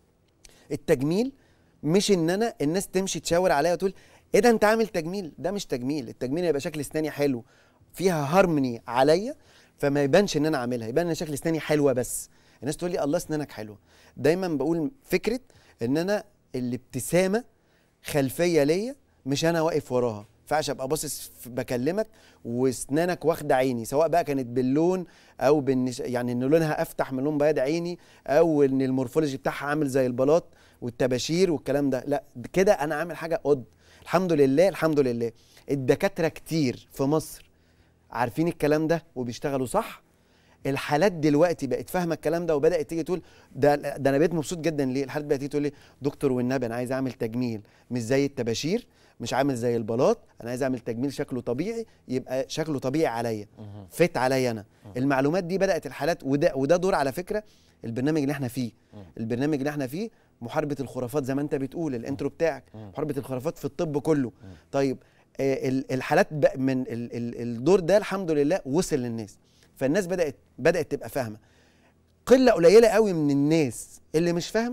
التجميل مش ان انا الناس تمشي تشاور عليا وتقول ايه ده انت عامل تجميل ده مش تجميل التجميل يبقى شكل اسناني حلو فيها هارموني عليا فما يبانش ان انا عاملها يبان ان شكل اسناني حلوه بس الناس تقول لي الله اسنانك حلوه دايما بقول فكره ان انا الابتسامه خلفيه ليا مش انا واقف وراها ينفعش ابقى باصص في- بكلمك واسنانك واخده عيني سواء بقى كانت باللون او بالنش... يعني ان لونها افتح من لون بياض عيني او ان المورفولوجي بتاعها عامل زي البلاط والتباشير والكلام ده لا كده انا عامل حاجه قد الحمد لله الحمد لله الدكاتره كتير في مصر عارفين الكلام ده وبيشتغلوا صح الحالات دلوقتي بقت فاهمه الكلام ده وبدات تيجي تقول ده ده انا بقيت مبسوط جدا ليه الحالات بقت تيجي تقول لي دكتور والنبي انا عايز اعمل تجميل مش زي التباشير مش عامل زي البلاط انا عايز اعمل تجميل شكله طبيعي يبقى شكله طبيعي عليا فت عليا انا المعلومات دي بدات الحالات وده وده دور على فكره البرنامج اللي احنا فيه البرنامج اللي احنا فيه محاربه الخرافات زي ما انت بتقول الانترو بتاعك محاربه الخرافات في الطب كله طيب آه، ال- الحالات بق- من ال- ال- الدور ده الحمد لله وصل للناس فالناس بدات بدات تبقى فاهمه قله قليله قوي من الناس اللي مش فاهمه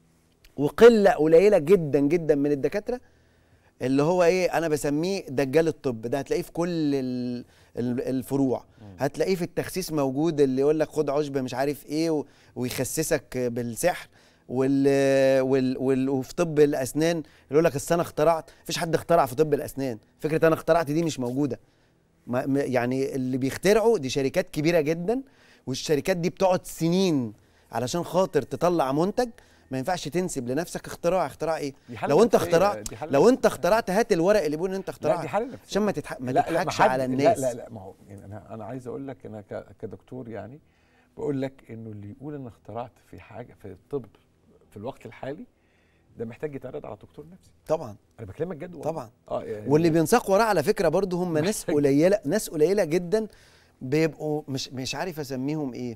وقله قليله جدا جدا من الدكاتره اللي هو ايه انا بسميه دجال الطب ده هتلاقيه في كل ال- ال- الفروع هتلاقيه في التخسيس موجود اللي يقول لك خد عشبه مش عارف ايه و- ويخسسك بالسحر وال وال وال وفي طب الاسنان اللي يقول لك أصل انا اخترعت مفيش حد اخترع في طب الاسنان فكره انا اخترعت دي مش موجوده ما ما- يعني اللي بيخترعوا دي شركات كبيره جدا والشركات دي بتقعد سنين علشان خاطر تطلع منتج ما ينفعش تنسب لنفسك اختراع اختراع ايه دي حالة لو انت نفسية، اخترعت دي حالة لو انت نفسية. اخترعت هات الورق اللي بيقول ان انت لا اخترعت دي حاله نفسيه عشان ما تتح... ما لا، لا، تضحكش حد- على الناس لا لا لا ما هو يعني انا انا عايز اقول لك انا ك- كدكتور يعني بقول لك انه اللي يقول ان اخترعت في حاجه في الطب في الوقت الحالي ده محتاج يتعرض على دكتور نفسي طبعا انا بكلمك جد والله. طبعا اه يعني واللي بينساق وراه على فكره برضو هم ناس محتاج. قليله ناس قليله جدا بيبقوا مش مش عارف اسميهم ايه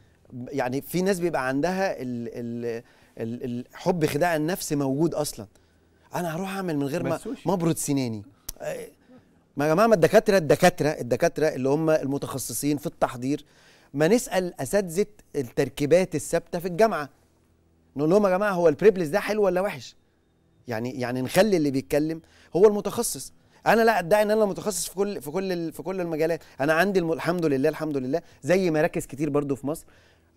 يعني في ناس بيبقى عندها ال ال ال الحب خداع النفس موجود اصلا انا هروح اعمل من غير ما مسوش. ما ابرد سناني آه، ما يا جماعه ما الدكاتره الدكاتره الدكاتره اللي هم المتخصصين في التحضير ما نسال اساتذه التركيبات الثابته في الجامعه نقول لهم يا جماعه هو البريبلس ده حلو ولا وحش يعني يعني نخلي اللي بيتكلم هو المتخصص انا لا ادعي ان انا متخصص في كل في كل ال- في كل المجالات انا عندي الم... الحمد لله الحمد لله زي مراكز كتير برضو في مصر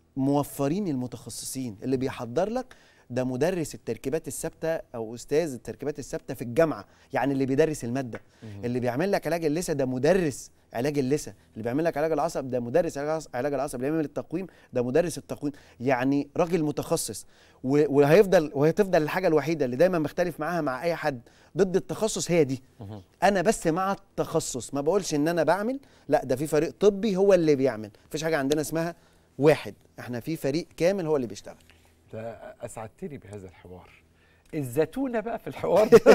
موفرين المتخصصين اللي بيحضر لك ده مدرس التركيبات الثابته او استاذ التركيبات الثابته في الجامعه يعني اللي بيدرس الماده اللي بيعمل لك علاج اللثه ده مدرس علاج اللثه اللي بيعمل لك علاج العصب ده مدرس علاج العصب- علاج العصب اللي بيعمل التقويم ده مدرس التقويم يعني راجل متخصص و- وهيفضل وهتفضل الحاجه الوحيده اللي دايما بختلف معاها مع اي حد ضد التخصص هي دي انا بس مع التخصص ما بقولش ان انا بعمل لا ده في فريق طبي هو اللي بيعمل مفيش حاجه عندنا اسمها واحد احنا في فريق كامل هو اللي بيشتغل ده اسعدتني بهذا الحوار الزتونه بقى في الحوار ده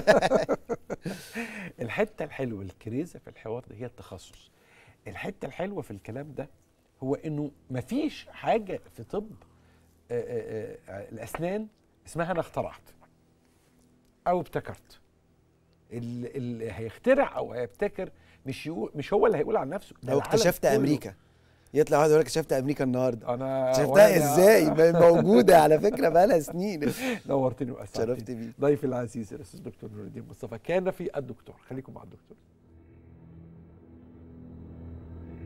الحته الحلوه الكريزه في الحوار ده هي التخصص الحته الحلوه في الكلام ده هو انه مفيش حاجه في طب آه، آه، آه، الاسنان اسمها انا اخترعت او ابتكرت اللي, اللي هيخترع او هيبتكر مش يقول مش هو اللي هيقول عن نفسه ده لو العالم اكتشفت كله. امريكا يطلع واحد يقول لك اكتشفت امريكا النهارده انا اكتشفتها وأنا- ازاي ما موجوده على فكره بقالها سنين نورتني واسعدتني شرفت بيك ضيفي العزيز الاستاذ دكتور نور الدين مصطفى كان في الدكتور خليكم مع الدكتور